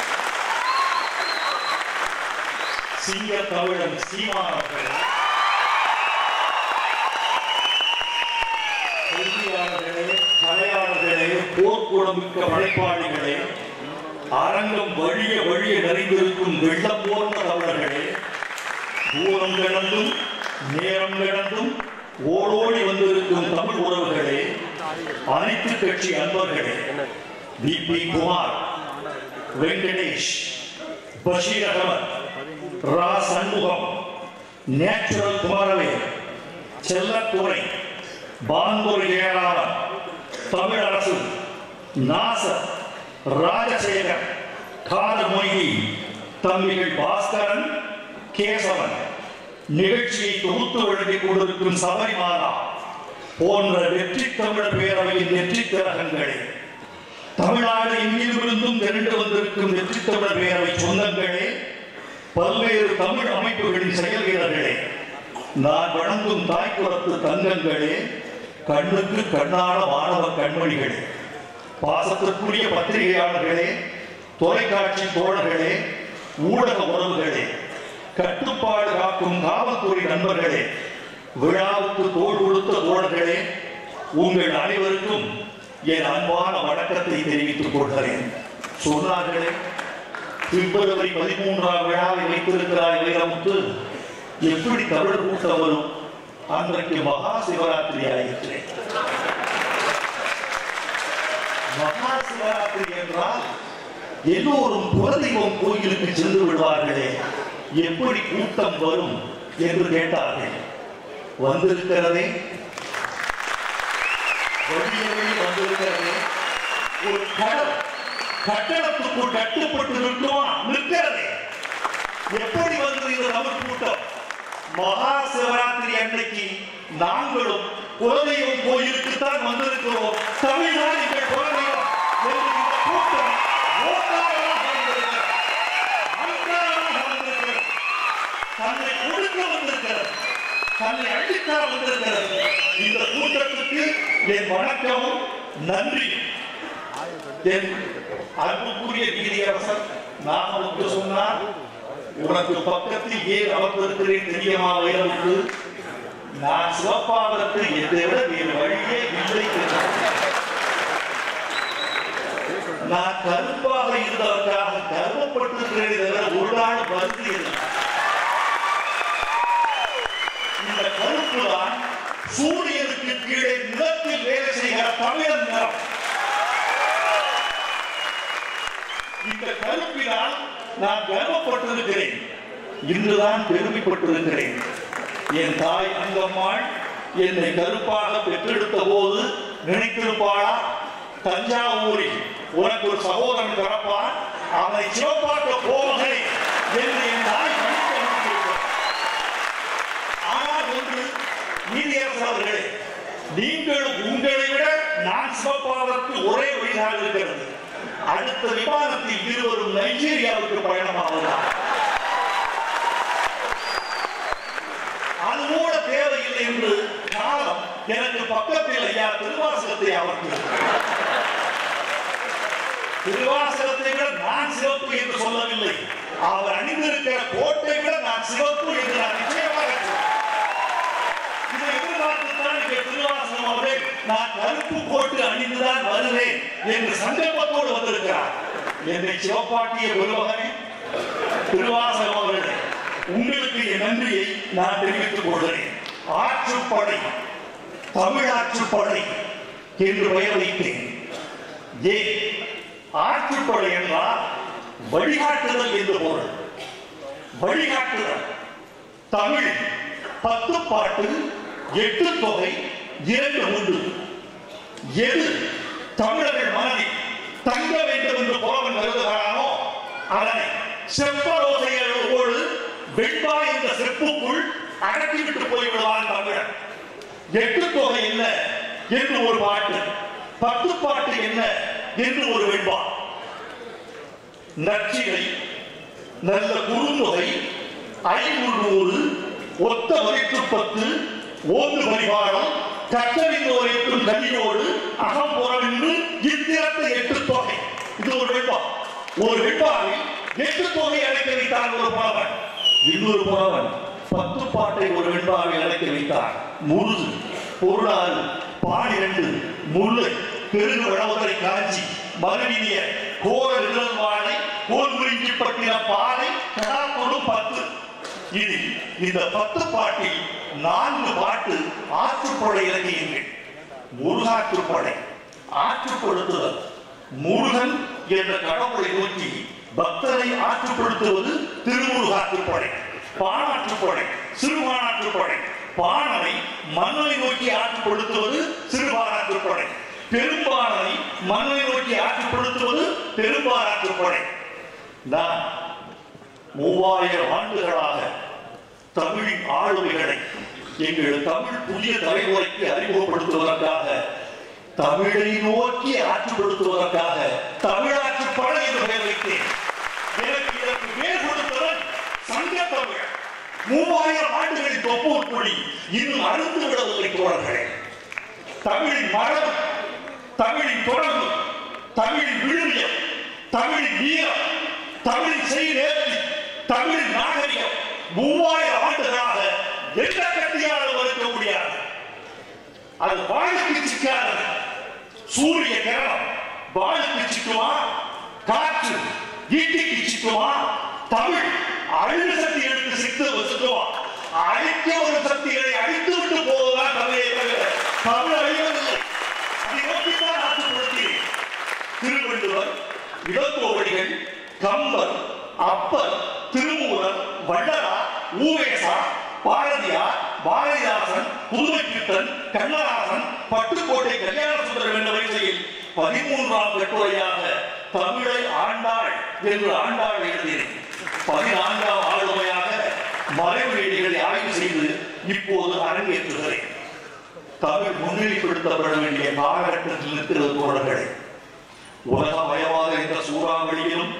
சிங்க தமிழன் சீமான் அவர்களே கல்வியாளர்களே கலையாளர்களே போர்க்குணமிக்க படைப்பாளிகளே அரங்கம் வழிய வழிய நிறைந்திருக்கும் வெள்ளம் போன்ற தமிழர்களே தூரம் கடந்தும் நேரம் கடந்தும் ஓடோடி வந்திருக்கும் தமிழ் உறவுகளே அனைத்து கட்சி அன்பர்களே V P Kumar Venkatesh Basheer Ahmed Ra Shanmugam natural குமாரவே செல்லத்துறை பாந்தூர் ஜெயராமன் தமிழரசு நாசர் ராஜசேகர் காதர் மொய்தி தம்பிகள் பாஸ்கரன் கேசவன் நிகழ்ச்சியை தொகுத்து வழங்கிக் கொண்டிருக்கும் சபரிமாலா போன்ற வெற்றி தமிழர் பேரவையின் வெற்றி திலகங்களே தமிழ்நாடு எங்கிலிருந்தும் திரண்டு வந்திருக்கும் வெற்றி தமிழர் பேரவை சொந்தங்களே பல்வேறு தமிழ் அமைப்புகளின் செயல் வீரர்களே நான் வணங்கும் தாய்க்குளத்து தங்கங்களே கண்ணுக்கு கண்ணான மாணவ கண்மணிகளே பாசத்திற்குரிய பத்திரிகையாளர்களே தொலைக்காட்சி தோழர்களே ஊடக உறவுகளே கட்டுப்பாடு காக்கும் காவல்துறை நண்பர்களே விழாவுக்கு தோள் கொடுத்த தோழர்களே உங்கள் அனைவருக்கும் என் அன்பான வணக்கத்தை தெரிவித்துக் கொள்கிறேன் சொன்னார்களே பிப்ரவரி பதிமூன்றாம் விழாவை வைத்திருக்கிறார் வைரமுத்து எப்படி தமிழர் கூட்டம் வரும் அன்றைக்கு மகா சிவராத்திரி ஆயிற்று மகா சிவராத்திரி என்றால் எல்லோரும் குலதெய்வம் கோயிலுக்கு சென்று விடுவார்களே எப்படி கூட்டம் வரும் என்று கேட்டார்கள் வந்திருக்கிறதே வழிய வழி வந்திருக்கிறதே ஒரு கடல் கட்டடத்துக்குள் கட்டுப்பட்டு நிற்குமா நிற்கிறதே எப்படி வந்தது இந்த தமிழ் கூட்டம் மகா சிவராத்திரி அன்னைக்கு நாங்களும் குலதெய்வம் கோயிலுக்கு தான் வந்திருக்கிறோம் தமிழ்நாடு எங்கள் குலதெய்வம் என்று இந்த கூட்டம் ஓட்டாளராக வந்திருக்கிறது. அன்றாடமாக வந்திருக்கிறது. தன்னை கொடுக்க வந்திருக்கிறது தன்னை அழிக்க வந்திருக்கிறது இந்த கூட்டத்துக்கு என் வணக்கமும் நன்றியும் என் அன்புக்குரிய நீதியரசர் நான் உனக்கு சொன்னார் உனக்கு பக்கத்தில் ஏன் அமர்ந்திருக்கிறேன் தெரியுமா வைரவுக்கு நான் சிவப்பாவதற்கு எதை விட வேறு வழியே இல்லை என்றார். நான் கருப்பாக இருந்ததற்காக கருமப்பட்டிருக்கிறேன் தவிர ஒரு நாள் வருந்தியது இந்த கருப்பு தான் சூரியனுக்கு கீழே நிலத்தில் வேலை செய்கிற தமிழன் நிறம் இந்த கருப்பினால் நான் கர்வப்பட்டிருக்கிறேன் இன்றுதான் பெருமைப்பட்டிருக்கிறேன் என் தாய் அங்கம்மாள் என்னை கருப்பாக பெற்றெடுத்த போது நினைத்திருப்பாளா தஞ்சாவூரில் உனக்கு ஒரு சகோதரன் பிறப்பான் அவனை சிவப்பாக்க போவதே என்று என் தாய் கணித்து அனுப்பியிருக்கிறார். ஆனால் ஒன்று நீதியரசர் அவர்களே நீங்கள் உங்களை விட நான் சிவப்பாவதற்கு ஒரே வழியாக இருக்கிறது அடுத்த விமானத்தில் இருவரும் நைஜீரியாவுக்கு பயணமாவதால் அது கூட தேவையில்லை என்று காலம் எனக்கு பக்கத்தில் ஐயா திருவாசகத்தை அவருக்கு திருவாசகத்தை விட நான் சிவப்பு என்று சொல்லவில்லை அவர் அணிந்திருக்கிற கோட்டை விட நான் சிவப்பு என்று நான் நிச்சயமாக சொல்றேன். இதை எதிர்பார்த்துத்தான் இங்கே திருவாசகம் அவரே நான் கருப்பு கோட்டு அணிந்துதான் வருவேன் என்று சங்கல்பத்தோடு வந்திருக்கிறார் என்னை சிவப்பாட்டிய குருமகனே திருவாசகம் அவர்களே உங்களுக்கு என் நன்றியை நான் தெரிவித்துக் கொள்கிறேன் ஆற்றுப்படை தமிழாற்றுப்படை என்று பெயர் வைத்தேன் ஏன் ஆற்றுப்படை என்றால் வழிகாட்டுதல் என்று பொருள் வழிகாட்டுதல் தமிழ் பத்து பாட்டு எட்டு தொகை இரண்டு உண்டு எது தமிழர்கள் மனதில் தங்க வேண்டும் என்று புலவன் கருதுகிறானோ அதனை செப்பரோசையோடு வெண்பா என்ற செப்புக்குள் அடக்கிவிட்டு போய்விடுவான் தமிழன் எட்டு தொகை என்ன என்று ஒரு பாட்டு பத்து பாட்டு என்ன என்று ஒரு வெண்பா நச்சிலை நல்ல குறுந்தொகை ஐநூறு ஒத்த மதிப்பு பத்து ஓந்து பரிவாரம் கற்றறிந்தோரைக்கும் கல்வியோடு அகம்புறம் என்று இத்திரத்தை எட்டு தொகை இது ஒரு வெண்பா ஒரு வெண்பாவில் எட்டு தொகை அழைக்க வைத்தான் ஒரு புலவன் இன்னொரு புலவன் பத்து பாட்டை ஒரு வெண்பாவில் அழைக்க வைத்தார் முருது பொருளாறு பாடிரண்டு முல்லை பெருகு வளவரை காஞ்சி மறுவினிய கோர நிழல்வாழை கோல் முறிஞ்சி பட்டின பாலை கடாக்கொடு பத்து இது இந்த பத்து பாட்டில் நான்கு பாட்டு ஆற்றுப்படை இலக்கியங்கள் முருகாற்றுப்படை ஆற்றுப்படுத்துதல் முருகன் என்ற கடவுளை நோக்கி பக்தரை ஆற்றுப்படுத்துவது திருமுருகாற்றுப்படை பானாற்றுப்படை சிறுபானாற்றுப்படை பாணனை மன்னனை நோக்கி ஆற்றுப்படுத்துவது சிறுபானாற்றுப்படை பெரும்பாணனை மன்னனை நோக்கி ஆற்றுப்படுத்துவது பெரும்பானாற்றுப்படை நான் மூவாயிரம் ஆண்டுகளாக தமிழின் ஆளுமைகளை எங்கள் தமிழ் புதிய தலைமுறைக்கு அறிமுகப்படுத்துவதற்காக தமிழை நோக்கி ஆற்றுப்படுத்துவதற்காக தமிழாற்று படை என்று பெயர் வைத்தேன் எனக்கு இதற்கு பேர் கொடுத்தவன் சங்க தமிழ் மூவாயிரம் ஆண்டுகளின் தொப்பூர் கொடி இன்னும் அறுந்து விடவில்லை தோழர்களே தமிழின் மரபு தமிழின் தொடர்பு தமிழின் விழுமியம் தமிழின் வீரம் தமிழின் செய்நேர்த்தி தமிழின் நாகரிகம் மூவாயிரம் ஆண்டுகளாக எந்த கட்டியாலும் மறுக்க முடியாது அது வாழுக்கு சிக்காதது சூரிய கிரணம் வாழுக்கு சிக்குமா காற்று ஈட்டிக்கு சிக்குமா தமிழ் அழிவு சக்தி எடுத்து சித்து வச்சுக்குமா அழிக்க ஒரு சக்திகளை அழித்து விட்டு போவதுதான் தமிழை தவிர தமிழ் அழிவதில்லை அதை நோக்கித்தான் ஆற்றுப்படுத்தேன் திருவள்ளுவர் இளங்கோவடிகள் கம்பர் அப்பர் திருமூலர் வள்ளலா ஊவேசா பாரதியார் பாரதிதாசன் புதுமைப்பித்தன் கண்ணதாசன் பட்டுக்கோட்டை கல்யாண சுந்தரம் என்ற வரிசையில் பதிமூன்றாம் கட்டுரையாக தமிழை ஆண்டாள் என்று ஆண்டாள் எழுதினேன் பதினான்காம் ஆளுமையாக மறைவு வேடிகளை ஆய்வு செய்து இப்போது அரங்கேற்றுகிறேன் தமிழ் முன்னிலைப்படுத்தப்பட வேண்டிய காலகட்டத்தில் இருக்கிறது தோழர்களே உலகமயமாக என்ற சூறாவளியிலும்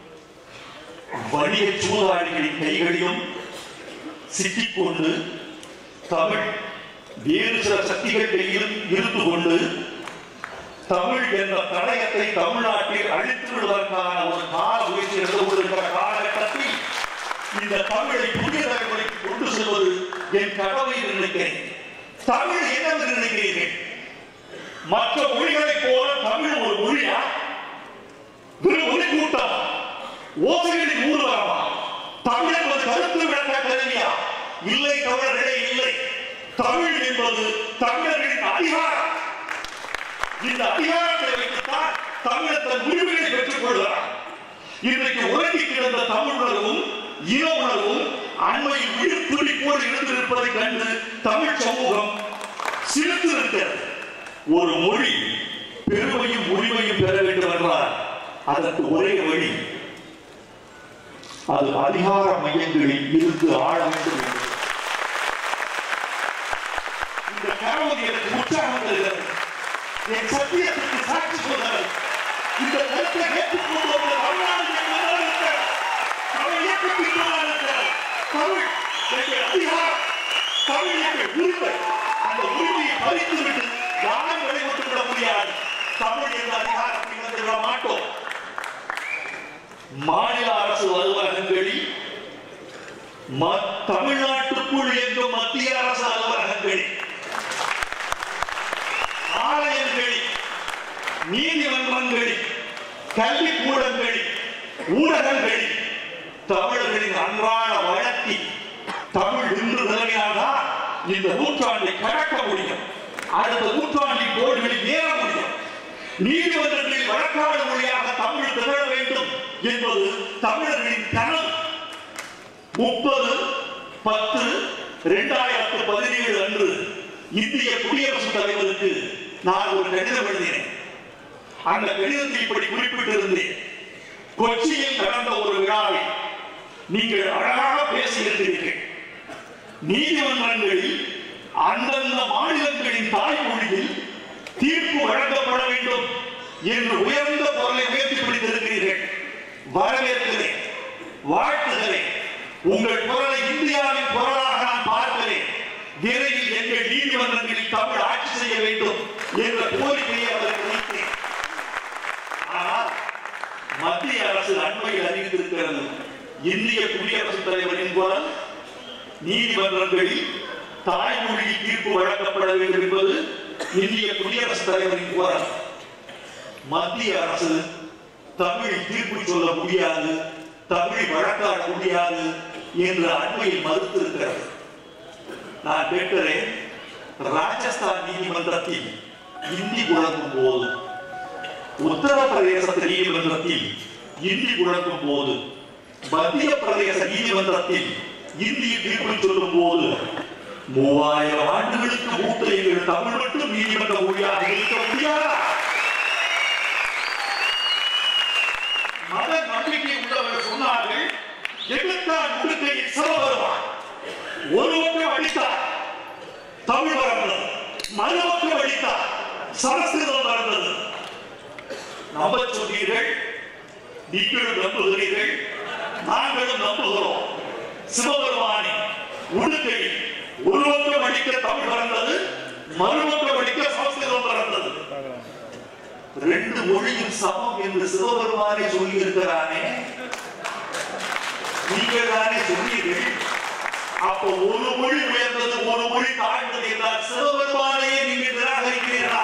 வணிக சூதாடிகளின் கைகளிலும் சிக்கிக்கொண்டு தமிழ் வேறு சில சக்திகள் கையிலும் இருந்து கொண்டு தமிழ் என்ற தடயத்தை தமிழ்நாட்டில் அழித்து விடுவதற்கான ஒரு கால முயற்சி நடந்து கொண்டிருக்கிற காலகட்டத்தில் இந்த தமிழை புதிய தலைமுறைக்கு கொண்டு செல்வது என் கடமை என்று நினைக்கிறேன் தமிழ் என்னவென்று நினைக்கிறீர்கள் மற்ற மொழிகளைப் போல தமிழ் ஒரு மொழியா வெறும் ஒளி கூட்டம் ஓசைகளின் ஊர்வலமா தமிழ் என்பது கருத்து விளக்க கருவியா இல்லை தமிழர்களே இல்லை தமிழ் என்பது தமிழர்களின் அதிகாரம் இந்த அதிகாரத்தை வைத்துத்தான் தமிழர் தன் உரிமைகளை பெற்றுக் கொள்கிறார் இன்றைக்கு உலகி கிடந்த தமிழ் உணர்வும் இன உணர்வும் அண்மையில் உயிர் துடிப்போடு இருந்திருப்பதை கண்டு தமிழ் சமூகம் சிரித்து இருக்கிறது ஒரு மொழி பெருமையும் உரிமையும் பெற வேண்டும் என்றால் அதற்கு ஒரே வழி அது அதிகார மையங்களில் இருந்து ஆள வேண்டும் என்று இந்த கரவதி எனக்கு உற்சாகம் தருகிறது என் சத்தியத்திற்கு சாட்சி சொல்கிறது இந்த கருத்தை ஏற்றுக்கொண்டு வந்த தமிழ்நாடு என்பதால் இருக்கிறது. தமிழ் இயக்கத்திற்காக இருக்கிறது. தமிழ் எங்கள் அதிகாரம் தமிழ் எங்கள் உரிமை அந்த உரிமையை பறித்து விட்டு யாரும் விடைபெற்றுக் விட முடியாது தமிழ் என்ற அதிகாரத்தை இழந்து விட மாட்டோம் மாநில அரசு அலுவலகங்களில் ம- தமிழ்நாட்டுக்குள் இயங்கும் மத்திய அரசு அலுவலகங்களில் ஆலயங்களில் நீதிமன்றங்களில் கல்விக்கூடங்களில் ஊடகங்களில் தமிழர்களின் அன்றாட வழக்கில் தமிழ் இன்று நிலையால்தான் இந்த நூற்றாண்டை கடக்க முடியும் அடுத்த நூற்றாண்டின் கோடுகளில் ஏற முடியும் நீதிமன்றங்களில் வழக்காடு மொழியாக தமிழ் திகழ வேண்டும் என்பது தமிழர்களின் கனவு முப்பது பத்து இரண்டாயிரத்து பதினேழு அன்று இந்திய குடியரசுத் தலைவருக்கு நான் ஒரு கடிதம் எழுதினேன் அந்த கடிதத்தில் இப்படி குறிப்பிட்டிருந்தேன் கொச்சியில் நடந்த ஒரு விழாவில் நீங்கள் அழகாக பேசியிருக்கிறீர்கள் நீதிமன்றங்களில் அந்தந்த மாநிலங்களின் தாய்மொழியில் தீர்ப்பு வழங்கப்பட வேண்டும் என்று உயர்ந்த பொருளை உயர்த்தி பிடித்திருக்கிறீர்கள் வரவேற்கிறேன் வாழ்த்துகிறேன் உங்கள் குரலை இந்தியாவின் குரலாக நான் பார்க்கிறேன் விரைவில் எங்கள் நீதிமன்றங்களில் தமிழ் ஆட்சி செய்ய வேண்டும் என்ற கோரிக்கையை அவருக்கு வைத்தேன் ஆனால் மத்திய அரசு அண்மையில் அறிவித்திருக்கிறது இந்திய குடியரசுத் தலைவரின் குரல் நீதிமன்றங்களில் தாய்மொழியில் தீர்ப்பு வழங்கப்பட வேண்டும் என்பது இந்திய குடியரசுத் தலைவரின் குரல் மத்திய அரசு தமிழில் தீர்ப்பு சொல்ல முடியாது தமிழ் வழக்காட முடியாது என்று அண்மையில் மறுத்திருக்கிறது நான் கேட்கிறேன் ராஜஸ்தான் நீதிமன்றத்தில் இந்தி புழங்கும் போது உத்தரப்பிரதேச நீதிமன்றத்தில் இந்தி முழங்கும் போது மத்திய பிரதேச நீதிமன்றத்தில் இந்திய தீர்ப்பு சொல்லும் போது மூவாயிரம் ஆண்டுகளுக்கு மூத்த எங்கள் தமிழ் மட்டும் நீதிமன்ற மொழியாக இருக்க முடியாதா மத நம்பிக்கை உள்ளவர்கள் சொன்னார்கள் எங்களுக்கான உடுக்கையில் சிவபெருமான் ஒரு பக்கம் அடித்தார் தமிழ் வளர்ந்தது மறுபக்கம் அடித்தார் சமஸ்கிருதம் வளர்ந்தது நம்ப சொன்னீர்கள் நீங்களும் நம்புகிறீர்கள் நாங்களும் நம்புகிறோம் சிவபெருமானி உடுக்கையில் ஒரு பக்கம் அடிக்க தமிழ் வளர்ந்தது மறுபக்கம் அடிக்க சமஸ்கிருதம் வளர்ந்தது ரெண்டு மொழியும் சமம் என்று சிவபெருமானே சொல்லி இருக்கிறானே நீங்கள் தானே சொன்னீர்கள் அப்ப ஒரு மொழி உயர்ந்தது ஒரு மொழி தாழ்ந்தது என்றால் சிவபெருமானையே நீங்கள் நிராகரிக்கிறீர்களா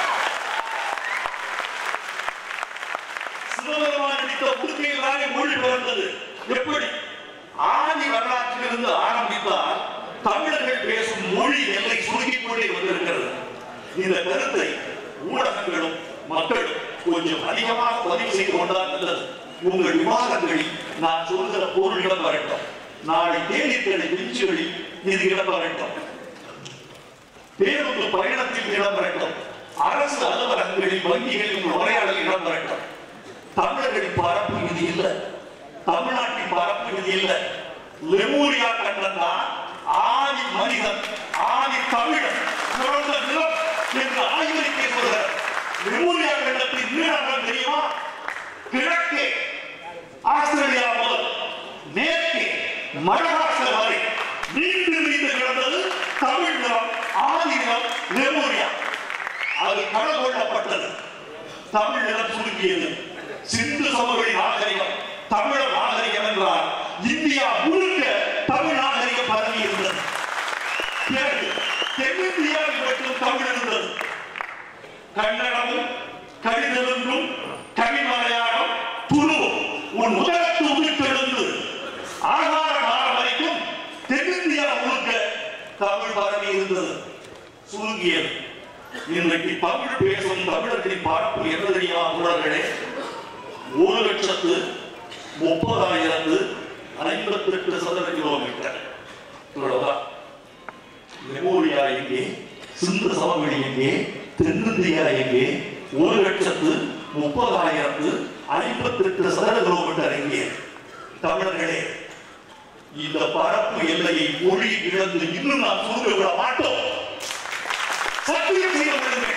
சிவபெருமான் அடித்த உடுக்கையில் தானே மொழி பிறந்தது எப்படி ஆதி வரலாற்றிலிருந்து ஆரம்பித்தால் தமிழர்கள் பேசும் மொழி எல்லை சுருங்கிக் கொண்டே வந்திருக்கிறது இந்த கருத்தை ஊடகங்களும் மக்களும் கொஞ்சம் அதிகமாக பதிவு செய்து கொண்டால் நல்லது உங்கள் விவாதங்களில் நான் சொல்கிற பொருள் இடம் வரட்டும் நாளை தேநீர்களை விரிச்சுகளில் இது இடம் வரட்டும் பேருந்து பயணத்தில் இடம் வரட்டும் அரசு அலுவலகங்களில் வங்கிகளில் உரையாடல் இடம் வரட்டும் தமிழர்களின் பரப்பு இது இல்லை தமிழ்நாட்டின் பரப்பு இது இல்லை லெமூரியா கண்டம் தான் ஆதி மனிதன் ஆதி தமிழன் பிறந்த நிலம் என்று ஆய்வறிக்கை சொல்கிறார் லெமூரியா கண்டத்தின் நீளம் தெரியுமா கிழக்கே ஆஸ்திரேலியா முதல் மேற்கே மடகாஸ்கர் வரை நீண்டு நீண்டு கிடந்தது தமிழ் நிலம் ஆதி நிலம் லெமூரியா அது கடல் கொள்ளப்பட்டது தமிழ் நிலம் சுருங்கியது சிந்து சமவெளி நாகரிகம் தமிழர் நாகரிகம் என்றால் இந்தியா முழுக்க தமிழ் நாகரிகம் பரவி இருந்தது பிறகு தென்னிந்தியாவில் மட்டும் தமிழ் இருந்தது கன்னடமும் கடிதெலுங்கும் கவிமலையாளம் துரு உன் உதரத்து உதிர்த்தெழுந்து ஆகார காலம் வரைக்கும் தென்னிந்தியா முழுக்க தமிழ் பரவி இருந்தது சுருங்கியது இன்றைக்கு தமிழ் பேசும் தமிழர்களின் பார்ப்பு என்ன தெரியுமா உணர்களே ஒரு லட்சத்து முப்பதாயிரத்து ஐம்பத்தி எட்டு சதுர கிலோமீட்டர் இவ்வளவுதான் லெமோரியா எங்கே சிந்து சமவெளி எங்கே தென்னிந்தியா எங்கே ஒரு லட்சத்து முப்பதாயிரத்து ஐம்பத்தி எட்டு சதுர கிலோமீட்டர் எங்கே தமிழர்களே இந்த பரப்பு எல்லையை மொழி இழந்து இன்னும் நாம் சுருங்க விட மாட்டோம் சத்தியம் செய்ய முடியுங்கள்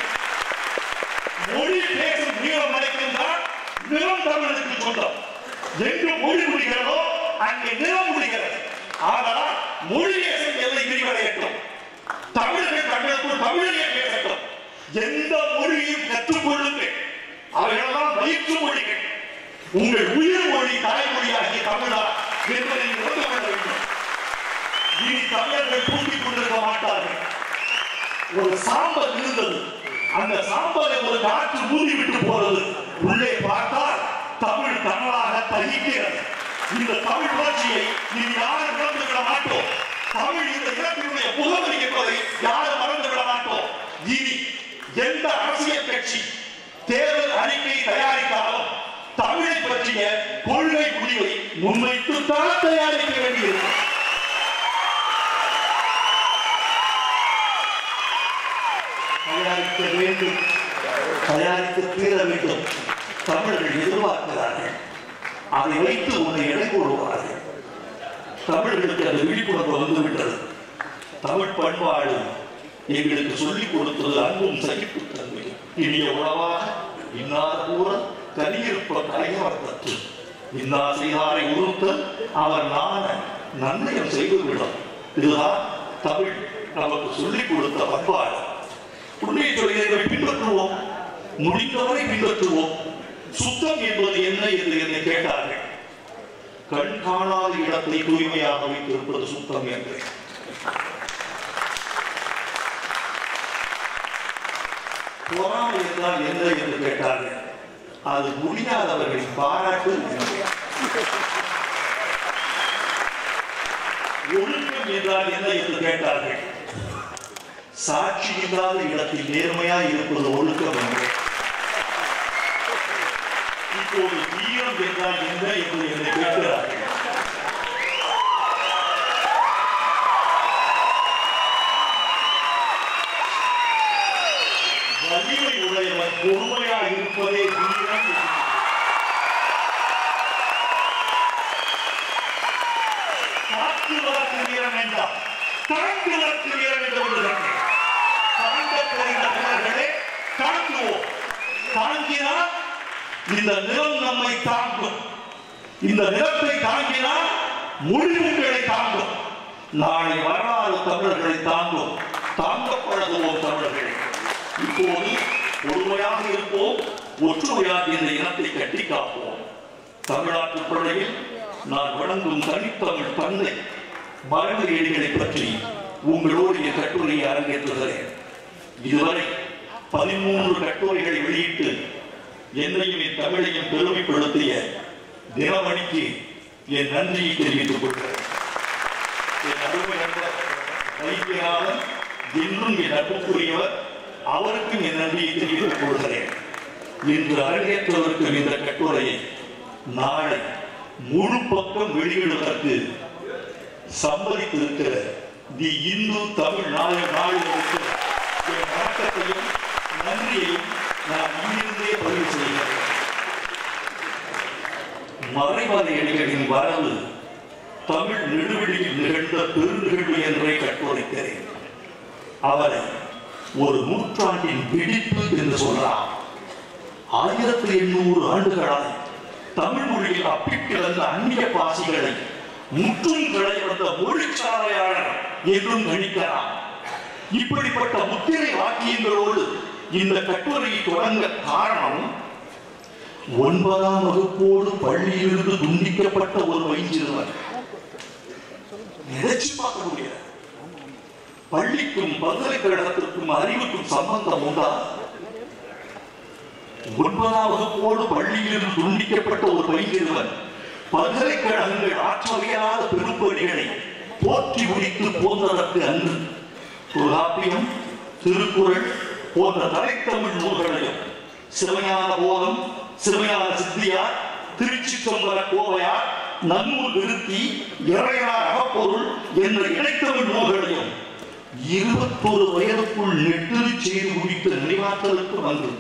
மொழி பேசும் நீளம் வரைக்கும் தான் நிலம் தமிழனுக்கு சொந்தம் எங்கு மொழி முடிகிறதோ அங்கே நிலம் முடிகிறது ஆனால் மொழி பேசும் எல்லை விரிவடையட்டும் தமிழர்கள் தங்களுக்குள் தமிழையே பேசட்டும் எந்த மொழியையும் கற்றுக்கொள்ளுங்கள் அவைகளெல்லாம் வயிற்று மொழிகள் உங்கள் உயிர் மொழி தாய்மொழியாகிய தமிழா என்பதை உணர்ந்து கொள்ள வேண்டும் இனி தமிழர்கள் தூக்கிக் கொண்டிருக்க மாட்டார்கள் ஒரு சாம்பல் இருந்தது அந்த சாம்பலை ஒரு காற்று ஊதி விட்டு போறது உள்ளே பார்த்தால் தமிழ் தமிழாக தகிக்கிறது இந்த தமிழ் புரட்சியை நீ யாரும் இழந்து விட மாட்டோம் தமிழ் இந்த இனத்தினுடைய முகவரி என்பதை யாரும் மறந்து விட மாட்டோம் இனி எந்த அரசியல் கட்சி தேர்தல் அறிக்கை தயாரித்தாலும் தமிழை பற்றிய கொள்கை முடிவை முன்வைத்துத்தான் தயாரிக்க வேண்டியிருக்கும் தயாரிக்க வேண்டும் தயாரித்து தீர வேண்டும் தமிழர்கள் எதிர்பார்க்கிறார்கள் அதை வைத்து உன்னை எடை போடுவார்கள் தமிழர்களுக்கு அந்த விழிப்புணர்வு வந்துவிட்டது தமிழ் பண்பாடு எங்களுக்கு சொல்லிக் கொடுத்தது அன்பும் சகிப்புத்தன்மை இனிய உணவாக இன்னார் கூற கலியிருப்ப கலையவர்த்தற்று இன்னா செய்தாரை உறுத்தல் அவர் நாண நன்மையம் செய்துவிடும் இதுதான் தமிழ் நமக்கு சொல்லிக் கொடுத்த பண்பாடு உண்மையை சொல்கிறதை பின்பற்றுவோம் முடிந்தவரை பின்பற்றுவோம் சுத்தம் என்பது என்ன என்று என்னை கேட்டார்கள் கண் காணாத இடத்தை தூய்மையாக வைத்திருப்பது சுத்தம் என்று பொறாமை என்றால் என்ன என்று கேட்டார்கள் அது முடியாதவர்களின் பாராட்டு ஒழுக்கம் என்றால் என்ன என்று கேட்டார்கள் சாட்சி இல்லாத இடத்தில் நேர்மையா இருப்பது ஒழுக்கம் என்று இப்போது வீரம் ஈழம் என்றால் என்ன என்று என்னை கேட்கிறார்கள் வலிமை உடையவன் பொறுமையாக இருப்பதே வீரம் என்று காற்று வளர்த்து வீரம் வேண்டாம் தாழ்ந்து வளர்த்து வீரம் என்று சொல்லுகிறார்கள் தாண்ட போகிற பிறர்களே தாங்குவோம் தாங்கினால் இந்த நிலம் நம்மை தாங்கும் இந்த நிலத்தை தாங்கினால் முடிவுகளை தாங்கும் நாளை வரலாறு தமிழர்களை தாங்கும் தாங்க பழகுவோம் தமிழர்களை இப்போது ஒருமையாக இருப்போம் ஒற்றுமையாக இந்த இனத்தை கட்டி காப்போம் தமிழ்நாட்டு பிள்ளையில் நான் வணங்கும் தனித்தமிழ் தந்தை மரபுரியடிகளை பற்றி உங்களோடு என் கட்டுரையை அரங்கேற்றுகிறேன் இதுவரை பதிமூன்று கட்டுரைகளை வெளியிட்டு என்னையும் என் தமிழையும் பெருமைப்படுத்திய தினமணிக்கு என் நன்றியை தெரிவித்துக் கொள்கிறேன் என் அருமை நண்பர் வைத்தியநாதன் என்றும் என் நட்புக்குரியவர் அவருக்கும் என் நன்றியை தெரிவித்துக் கொள்கிறேன் இன்று அரங்கேற்றுவதற்கு இந்த கட்டுரையை நாளை முழு பக்கம் வெளியிடுவதற்கு சம்மதித்திருக்கிற தி இந்து தமிழ் நாய நாளிதழுக்கு என் வணக்கத்தையும் நன்றியையும் நான் இங்கிருந்தே பதிவு செய்கிறேன் மறைமலையடிகளின் வரவு தமிழ் நெடுவெளியில் நிகழ்ந்த பெருநிகழ்வு என்றே கட்டுரைக்கிறேன் அவரை ஒரு நூற்றாண்டின் பிடிப்பு என்று சொல்றார் ஆயிரத்தி எண்ணூறு ஆண்டுகளாய் தமிழ் மொழியில் அப்பிக் கிடந்த அந்நிய பாசிகளை முற்றும் கிளை வந்த மொழிச்சாலையாளர் என்றும் கணிக்கலாம் இப்படிப்பட்ட முத்திரை வாக்கியங்களோடு இந்த கட்டுரையை தொடங்க காரணம் ஒன்பதாம் வகுப்போடு பள்ளியிலிருந்து துண்டிக்கப்பட்ட ஒரு வைஞ்சிருவர் நினைச்சு பார்க்க முடியல பள்ளிக்கும் பல்கலைக்கழகத்திற்கும் அறிவுக்கும் சம்பந்தம் உண்டா ஒன்பதாம் வகுப்போடு பள்ளியிலிருந்து துண்டிக்கப்பட்ட ஒரு பையன் பல்கலைக்கழகங்கள் ஆற்றவையாத பெரும்படிகளை போற்றி முடித்து போந்ததற்கு அன்று தொல்காப்பியம் திருக்குறள் போன்ற தலைத்தமிழ் நூல்களையும் சிவஞான போதம் சிவஞான சித்தியார் திருச்சி தொம்பர கோவையார் நன்னூல் விருத்தி இறையார் அகப்பொருள் என்ற இடைத்தமிழ் நூல்களையும் இருபத்தோரு வயதுக்குள் நெட்டு செய்து முடித்த நினைவாற்றலுக்கு வந்து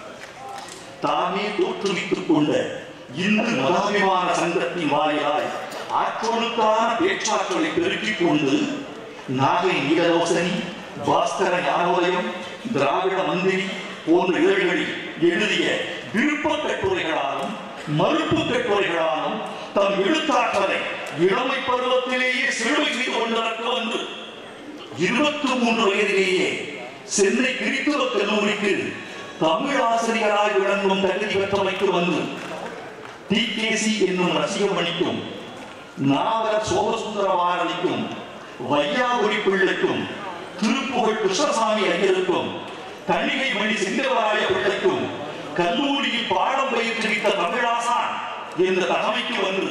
தாமே தோற்றுவித்துக் கொண்ட இந்து மதாபிமான சங்கத்தின் வாயிலாய் ஆற்றலுக்கான பேச்சாற்றலை பெருக்கிக் கொண்டு நாகை நீலரோசனி பாஸ்கர ஞானோதயம் திராவிட மந்திரி போன்ற இதழ்களில் எழுதிய விருப்ப கட்டுரைகளாலும் மறுப்பு கட்டுரைகளாலும் தம் எழுத்தாற்றலை இளமை பருவத்திலேயே சிறுமை செய்து கொண்டதற்கு வந்து இருபத்தி மூன்று வயதிலேயே சென்னை கிறித்துவ கல்லூரிக்கு தமிழ் ஆசிரியராய் விளங்கும் தகுதி பெற்றமைக்கு வந்து டிகேசி என்னும் ரசிகமணிக்கும் நாவல சோமசுந்தர பாரதிக்கும் வையாபுரி பிள்ளைக்கும் திருப்புகழ் கிருஷ்ணசாமி ஐயருக்கும் தணிகை மணி சிங்கராய பிள்ளைக்கும் கல்லூரியில் பாடம் பயிற்றுவித்த தமிழாசான் என்ற தலைமைக்கு வந்து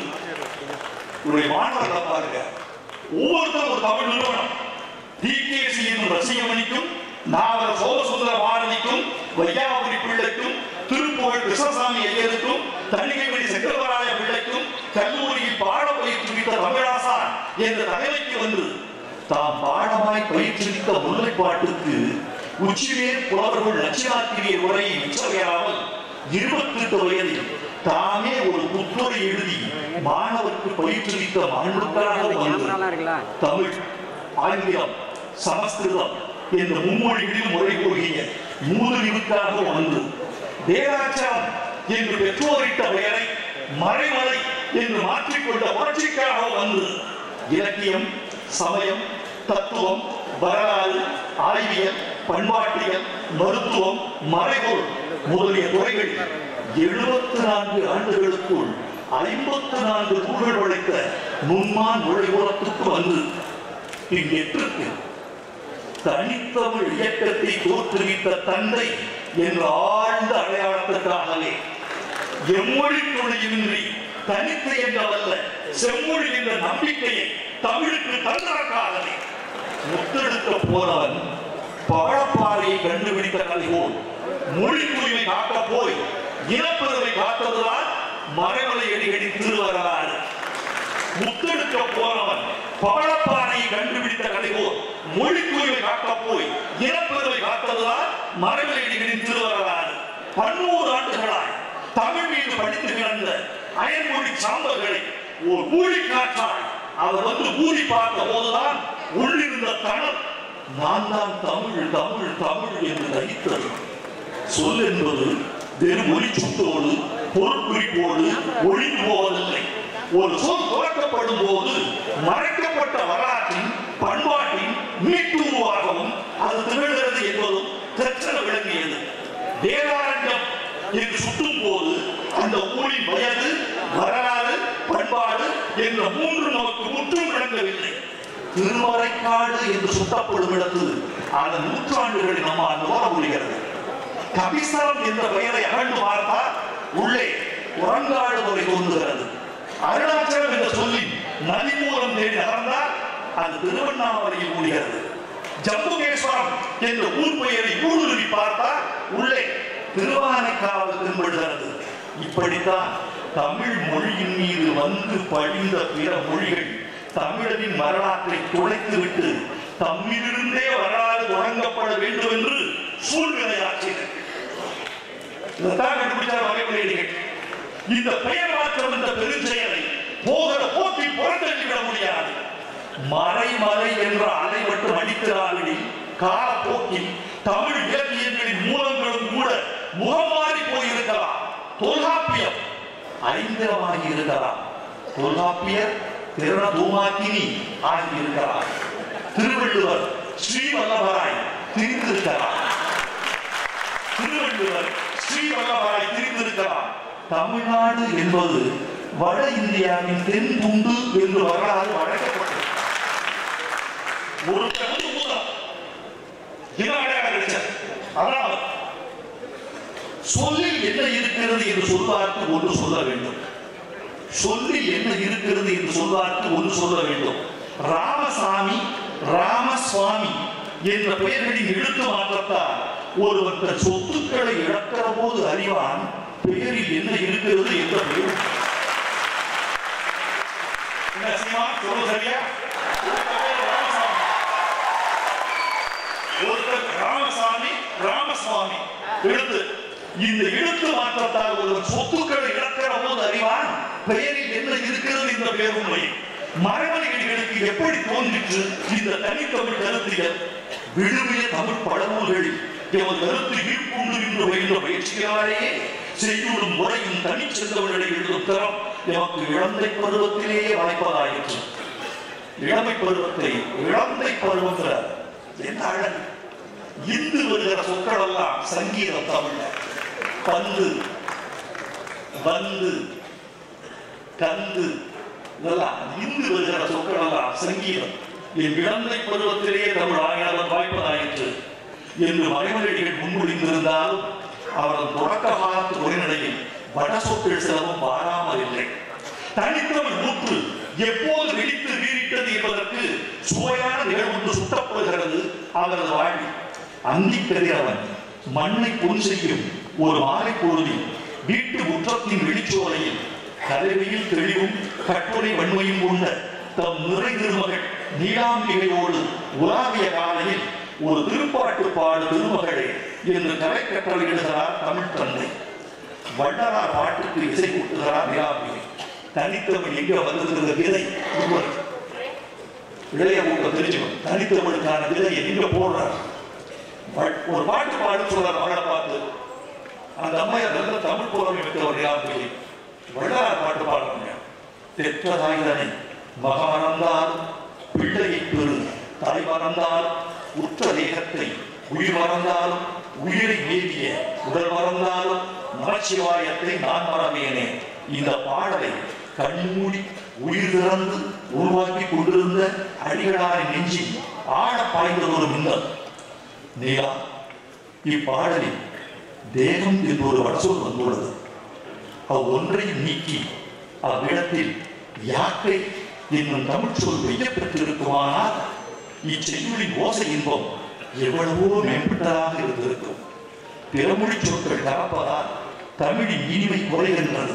உடைய மாணவர்களை பாருங்க ஒவ்வொருத்தரும் ஒரு தமிழ் நிறுவனம் டிகேசி என்னும் ரசிகமணிக்கும் நாவல சோமசுந்தர பாரதிக்கும் வையாபுரி பிள்ளைக்கும் திருப்புகழ் கிருஷ்ணசாமி ஐயருக்கும் தணிகைமணி செங்கல்வராய பிள்ளைக்கும் கல்லூரியில் பாட பயிற்றுவித்த தமிழாசான் என்ற தலைமைக்கு வந்து தாம் பாடமாய் பயிற்றுவித்த முல்லைப்பாட்டுக்கு உச்சிவேர் புலவர்கள் நச்சினாத்திரியர் உரையை மிச்சவையாமல் இருபத்தி எட்டு வயதில் தாமே ஒரு புத்துரை எழுதி மாணவருக்கு பயிற்றுவித்த மாண்புக்காக வந்து தமிழ் ஆங்கிலம் சமஸ்கிருதம் என்ற மும்மொழிகளில் முறை கூறிய மூதுரிவுக்காக ஒன்று தேராச்சரம் என்று பெற்றோரிட்ட பெயரை மறைமலை என்று மாற்றிக்கொண்ட புரட்சிக்காக ஒன்று இலக்கியம் சமயம் தத்துவம் வரலாறு ஆய்வியல் பண்பாட்டியல் மருத்துவம் மறைபொருள் முதலிய துறைகளில் எழுபத்தி நான்கு ஆண்டுகளுக்குள் ஐம்பத்தி நான்கு நூல்கள் படைத்த நுண்மான் நுழைவுறத்துக்கு வந்து இங்கெட்டிருக்கு தனித்தமிழ் இயக்கத்தை தோற்றுவித்த தந்தை என்ற ஆழ்ந்த அடையாளத்திற்காகவே எம்மொழி துணையின்றி தனித்து என்றவல்ல செம்மொழி என்ற நம்பிக்கையை தமிழுக்கு தந்ததற்காகவே முத்தெடுக்க போனவன் பவழப்பாறையை கண்டுபிடித்த கதை போல் மொழி தூய்மை காக்க போய் இனப்பெருமை காத்ததுதான் மறைமலை அடிகளின் திருவரலாறு முத்தெடுக்க போனவன் பவளப்பானையை கண்டுபிடித்த கதைபோல் மொழி தூய்மை காக்கப் போய் இனப்பெருமை காத்ததுதான் மறைமலையடிகளின் திருவரலாறு பன்னூறு ஆண்டுகளாய் தமிழ் மீது படித்து கிடந்த அயன்மொழி சாம்பல்களை ஒரு ஊழி காற்றாய் அவர் வந்து ஊதி பார்த்த போதுதான் உள்ளிருந்த தணல் நான் தான் தமிழ் தமிழ் தமிழ் என்று தகித்தது சொல் என்பது வெறும் ஒளி சுட்டோடு பொருள் குறிப்போடு ஒழிந்து போவதில்லை ஒரு சொல் துறக்கப்படும் போது மறைக்கப்பட்ட வரலாற்றின் பண்பாட்டின் மீட்டுருவாகவும் அது திகழ்கிறது என்பதும் தச்சன விளங்கியது வேதாரண்யம் என்று சுட்டும் போது அந்த ஊரின் வயது வரலாறு பண்பாடு என்ற மூன்று நமக்கு முற்றும் விளங்கவில்லை திருமறைக்காடு என்று சுட்டப்படும் இடத்தில் அதன் நூற்றாண்டுகளை நம்மால் நுகர முடிகிறது கபிஸ்தலம் என்ற பெயரை அகழ்ந்து பார்த்தால் உள்ளே உறங்காடு வரை தோன்றுகிறது அருணாச்சலம் என்ற சொல்லி நதி மூலம் தேடி நகர்ந்தால் அது திருவண்ணாமலையில் முடிகிறது ஜம்புகேஸ்வரம் என்ற ஊர் பெயரை ஊடுருவி பார்த்தால் உள்ளே திருவானைக்காவல் தென்படுகிறது இப்படித்தான் தமிழ் மொழியின் மீது வந்து படிந்த பிற மொழிகள் தமிழரின் வரலாற்றை துளைத்துவிட்டு தம்மிலிருந்தே வரலாறு தொடங்கப்பட வேண்டும் என்று சூழ்நிலையாற்றின இதைத்தான் கண்டுபிடிச்சார் வகைமுறையடிகள் இந்த பெயர் மாற்றம் என்ற பெருஞ்செயலை போகிற போக்கில் புறந்தள்ளிவிட முடியாது மறைமலை என்ற அலை மட்டும் அடிக்கிறார்கள் காலப்போக்கில் தமிழ் இலக்கியங்களின் மூலங்களும் கூட முகமாறி போயிருக்கலாம் தொல்காப்பியம் ஐந்திரமாகி இருக்கலாம் தொல்காப்பியர் திறன தூமாக்கினி ஆகி இருக்கலாம் திருவள்ளுவர் ஸ்ரீவல்லபராய் திரிந்திருக்கிறார் திருவள்ளுவர் ஸ்ரீவல்லபராய் திரிந்திருக்கிறார் தமிழ்நாடு என்பது வட இந்தியாவின் தென் துண்டு என்று வரலாறு வழங்கப்பட்டது ஒரு தகுதி மூலம் இன அடையாளம் கிடைச்சது அதனால் சொல்லில் என்ன இருக்கிறது என்று சொல்வார்க்கு ஒன்று சொல்ல வேண்டும் சொல்லில் என்ன இருக்கிறது என்று சொல்வார்க்கு ஒன்று சொல்ல வேண்டும் ராமசாமி ராமசுவாமி என்ற பெயர்களின் எழுத்து மாற்றத்தால் ஒருவர் தன் சொத்துக்களை இழக்கிற போது அறிவான் பெயரில் என்ன இருக்கிறது என்ற பெயர் என்ன சீமான் சொல்றது சரியா ஒருத்தர் ராமசாமி ராமசுவாமி எழுத்து இந்த எழுத்து மாற்றத்தால் ஒருவர் சொத்துக்களை இழக்கிற போது அறிவான் பெயரில் என்ன இருக்கிறது என்ற பெயர் உண்மை மரபணிகளுக்கு எப்படி தோன்றிற்று இந்த தனித்தமிழ் கருத்தியல் விடுமைய தமிழ் பழமொழிகளில் எமது கருத்து ஈர்ப்புண்டு என்று பயின்ற பயிற்சியாலேயே செய்யுளும் முறையும் தனிச்செந்தவர்களை எழுதும் தரம் எமக்கு இழந்தை பருவத்திலேயே வாய்ப்பதாயிற்று இளமை பருவத்தை இளந்தை பருவங்கிற என்ன அழகு இந்து வருகிற சொற்கள் எல்லாம் சங்கீதம் தமிழ்ல பந்து வந்து கந்து இதெல்லாம் இந்து வருகிற சொற்கள் எல்லாம் சங்கீதம் என் இளந்தை பருவத்திலேயே தமிழ் ஆயாளர் வாய்ப்பதாயிற்று என்று மறைமொழிகள் முன்மொழிந்திருந்தாலும் அவரது தொடக்க காலத்து உரைநடையில் வட சொற்கள் சிலவும் பாராமல் இல்லை தனித்தமிழ் நூற்று எப்போது வெடித்து வீறிட்டது என்பதற்கு சுவையான நிகழ்வு சுட்டப்படுகிறது அவரது வாழ்வில் அந்தி கதிரவன் மண்ணை பொன் செய்யும் ஒரு மாலை பொழுதில் வீட்டு முற்றத்தின் வெளிச்சோலையில் கதவையில் தெளிவும் கட்டுரை வன்மையும் உள்ள தம் நிறை திருமகள் நீலாம்பிகையோடு உலாவிய காலையில் ஒரு திருப்பாட்டு பாடு திருமகளே என்று கலை கட்டளையிடுகிறார் தமிழ் தந்தை வள்ளலார் பாட்டுக்கு இசை கூட்டுகிறார் நீலாம்பிகை தனித்தமிழ் எங்க வந்திருக்கிறது விதை ஒருவர் இளைய கூட்டம் தெரிஞ்சுக்கணும் தனித்தமிழுக்கான விதையை எங்க போடுறார் வ- ஒரு பாட்டு பாடு சொல்றார் மகளை பார்த்து அந்த அம்மையார் நல்ல தமிழ் புலமை மிக்கவர் நீலாம்பிகை வள்ளலார் பாட்டு பாடுறாங்க பெற்றதாய்தனை மகமறந்தால் பிள்ளையை பெறு தாய் மறந்தால் உற்ற தேகத்தை உயிர் மறந்தாலும் உயிரை மீறிய உடல் மறந்தாலும் நமச்சிவாயத்தை நான் மறவேனே இந்த பாடலை கண்மூடி உயிர் திறந்து உருவாக்கி கொண்டிருந்த அடிகளாரின் நெஞ்சில் ஆழ பாய்ந்தது ஒரு மின்னல் நீலா இப்பாடலில் தேகம் என்று ஒரு வடசொல் வந்துள்ளது அவ்வொன்றையும் நீக்கி அவ்விடத்தில் யாக்கை என்னும் தமிழ் சொல் பெய்யப்பட்டிருக்குமானால் இச்செய்யுளின் ஓசை இன்பம் எவ்வளவோ மேம்பட்டதாக இருந்திருக்கும் பிறமொழி சொற்கள் கலப்பதால் தமிழின் இனிமை குறைகின்றது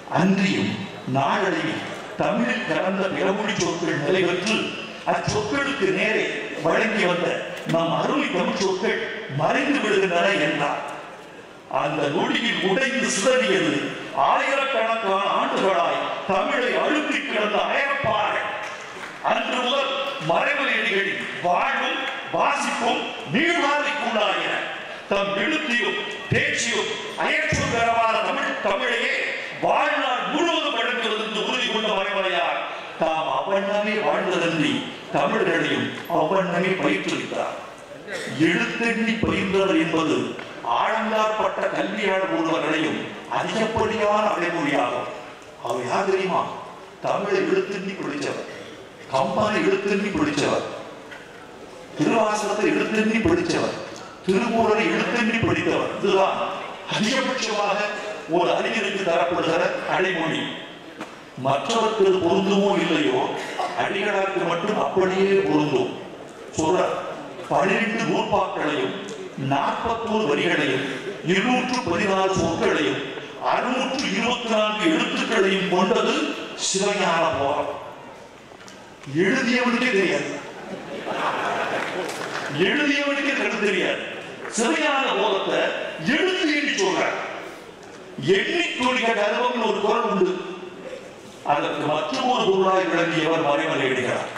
அன்றியும் நாளடைவில் தமிழில் கலந்த பிறமொழி சொற்கள் நிலைபெற்று அச்சொற்களுக்கு நேரே வழங்கி வந்த நம் அருமை தமிழ் சொற்கள் மறைந்து விடுகின்றன என்றார் அந்த நொடியில் உடைந்து சிதறியது ஆயிரக்கணக்கான ஆண்டுகளாய் தமிழை அழுத்தி கிடந்த அயற்பாறை அன்று முதல் மறைமலையடிகளின் வாழ்வும் வாசிப்பும் நீர்வாதைக்குள்ளாயின தம் எழுத்தியும் பேச்சியும் அயற்சுகரமான தமிழ் தமிழையே வாழ்நாள் முழுவதும் வழங்குவது என்று உறுதி கொண்ட மறைமலையார் தாம் அவ்வண்ணமே வாழ்ந்ததன்றி தமிழர்களையும் அவ்வண்ணமே பயிற்றுவித்தார் எழுத்தெண்ணி பயின்றவர் என்பது ஆழங்காற்பட்ட கல்வியாளர் ஒருவர்களையும் அதிகப்படியான அடைமொழியாகும் அவர் யார் தெரியுமா தமிழை எழுத்தெண்ணி படித்தவர் கம்பனை எழுத்தெண்ணி படித்தவர் திருவாசகத்தை எழுத்தெண்ணி படித்தவர் திருமூலரை எழுத்தெண்ணி படித்தவர் இதுதான் அதிகபட்சமாக ஒரு அறிஞருக்கு தரப்படுகிற அடைமொழி மற்றவருக்கு இது பொருந்துமோ இல்லையோ அடிகளாருக்கு மட்டும் அப்படியே பொருந்தும் சொல்ற பன்னிரண்டு நூற்பாக்களையும் நாற்பத்தோரு வரிகளையும் இருநூற்று பதினாறு சொற்களையும் அறுநூற்று இருபத்தி நான்கு எழுத்துக்களையும் கொண்டது சிவஞான போரம் எழுதியவனுக்கே தெரியாது எழுதியவனுக்கே கருத்து தெரியாது சிவஞான போதத்தை எழுத்து எண்ணி சொல்றார் எண்ணிக்கொள்க கர்வம்னு ஒரு குரல் உண்டு அதற்கு மற்றொரு பொருளாய் விளங்கியவர் மறைமலை இடுகிறார்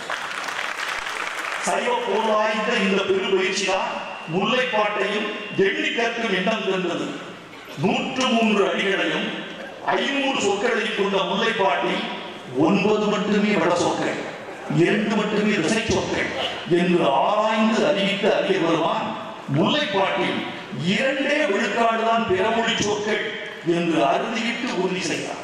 சைவ பொருளாய்ந்த இந்த பெருபயிற்சி தான் முல்லைப்பாட்டையும் எண்ணி கற்கும் எண்ணம் தந்தது நூற்று மூன்று அடிகளையும் ஐநூறு சொற்களையும் கொண்ட முல்லைப்பாட்டில் ஒன்பது மட்டுமே வட சொற்கள் இரண்டு மட்டுமே திசை சொற்கள் என்று ஆராய்ந்து அறிவித்த அறிய வருவான் முல்லைப்பாட்டில் இரண்டே விழுக்காடுதான் பிறமொழி சொற்கள் என்று அறுதியிட்டு உறுதி செய்தார்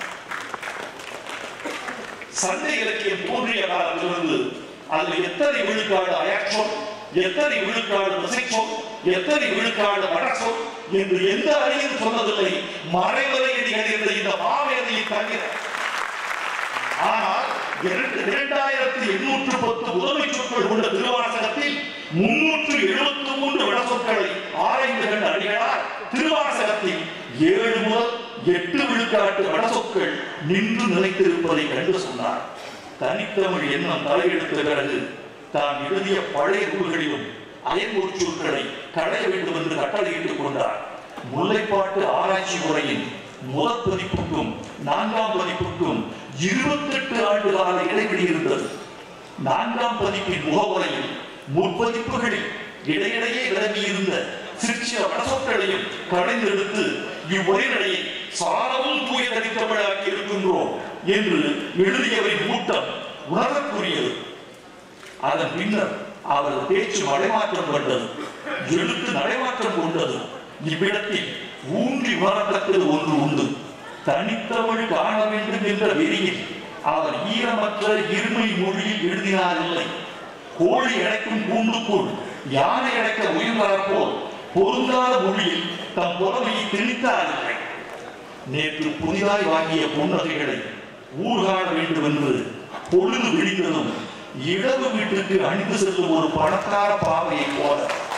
சண்டை இலக்கியம் தோன்றிய காலத்திலிருந்து அதில் எத்தனை விழுக்காடு அயற்சொல் எத்தனை விழுக்காடு திசைச்சொல் எத்தனை விழுக்காடு வடசொல் என்று எந்த அறியும் சொன்னதில்லை மறைவரையடிகள் என்ற இந்த மாவேதையை தவிர ஆனால் இரண்டு- இரண்டாயிரத்தி எண்ணூற்று பத்து முதன்மை சொற்கள் கொண்ட திருவாசகத்தில் முன்னூற்று எழுபத்தி மூன்று வடசொற்களை ஆராய்ந்து கண்ட அடிகளார் திருவாசகத்தில் ஏழு முதல் எட்டு விழுக்காட்டு வடசொற்கள் நின்று நிலைத்திருப்பதை கண்டு சொன்னார் தனித்தமிழ் எண்ணம் தலையெடுத்த பிறகு தான் எழுதிய பழைய நூல்களிலும் அயன்மொழி சொற்களை களைய வேண்டும் என்று கட்டளையிட்டுக் கொண்டார் முல்லைப்பாட்டு ஆராய்ச்சி முறையின் முதல் பதிப்புக்கும் நான்காம் பதிப்புக்கும் இருபத்தெட்டு ஆண்டு கால இடைவெளி இருந்தது நான்காம் பதிப்பின் முகவுரையில் முற்பதிப்புகளில் இடையிடையே விலகியிருந்த சிற்சில வடசொற்களையும் கடைந்தெடுத்து இவ்வுரைநடையை சாரமும் தூய தனித்தமிழாக்கி இருக்கின்றோம் என்று எழுதியவரின் கூட்டம் உணரக்கூடியது அதன் பின்னர் அவரது பேச்சு மடைமாற்றம் கொண்டது எழுத்து நடைமாற்றம் கொண்டது இவ்விடத்தில் ஊன்றி உணரத்தக்கது ஒன்று உண்டு தனித்தமிழ் காண வேண்டும் என்ற வெறியில் அவர் ஈரமற்ற இருமை மொழியில் எழுதினார் இல்லை கோழி அடைக்கும் கூண்டுக்குள் யானை அடைக்க முயன்றார் போல் பொருந்தாத மொழியில் தம் புறமையை திணித்தார் இல்லை நேற்று புதிதாய் வாங்கிய புன்னகைகளை ஊர்காண வேண்டும் என்று பொழுது விழிந்ததும் இடது வீட்டுக்கு அணிந்து செல்லும் ஒரு பணக்கார பாவையை போல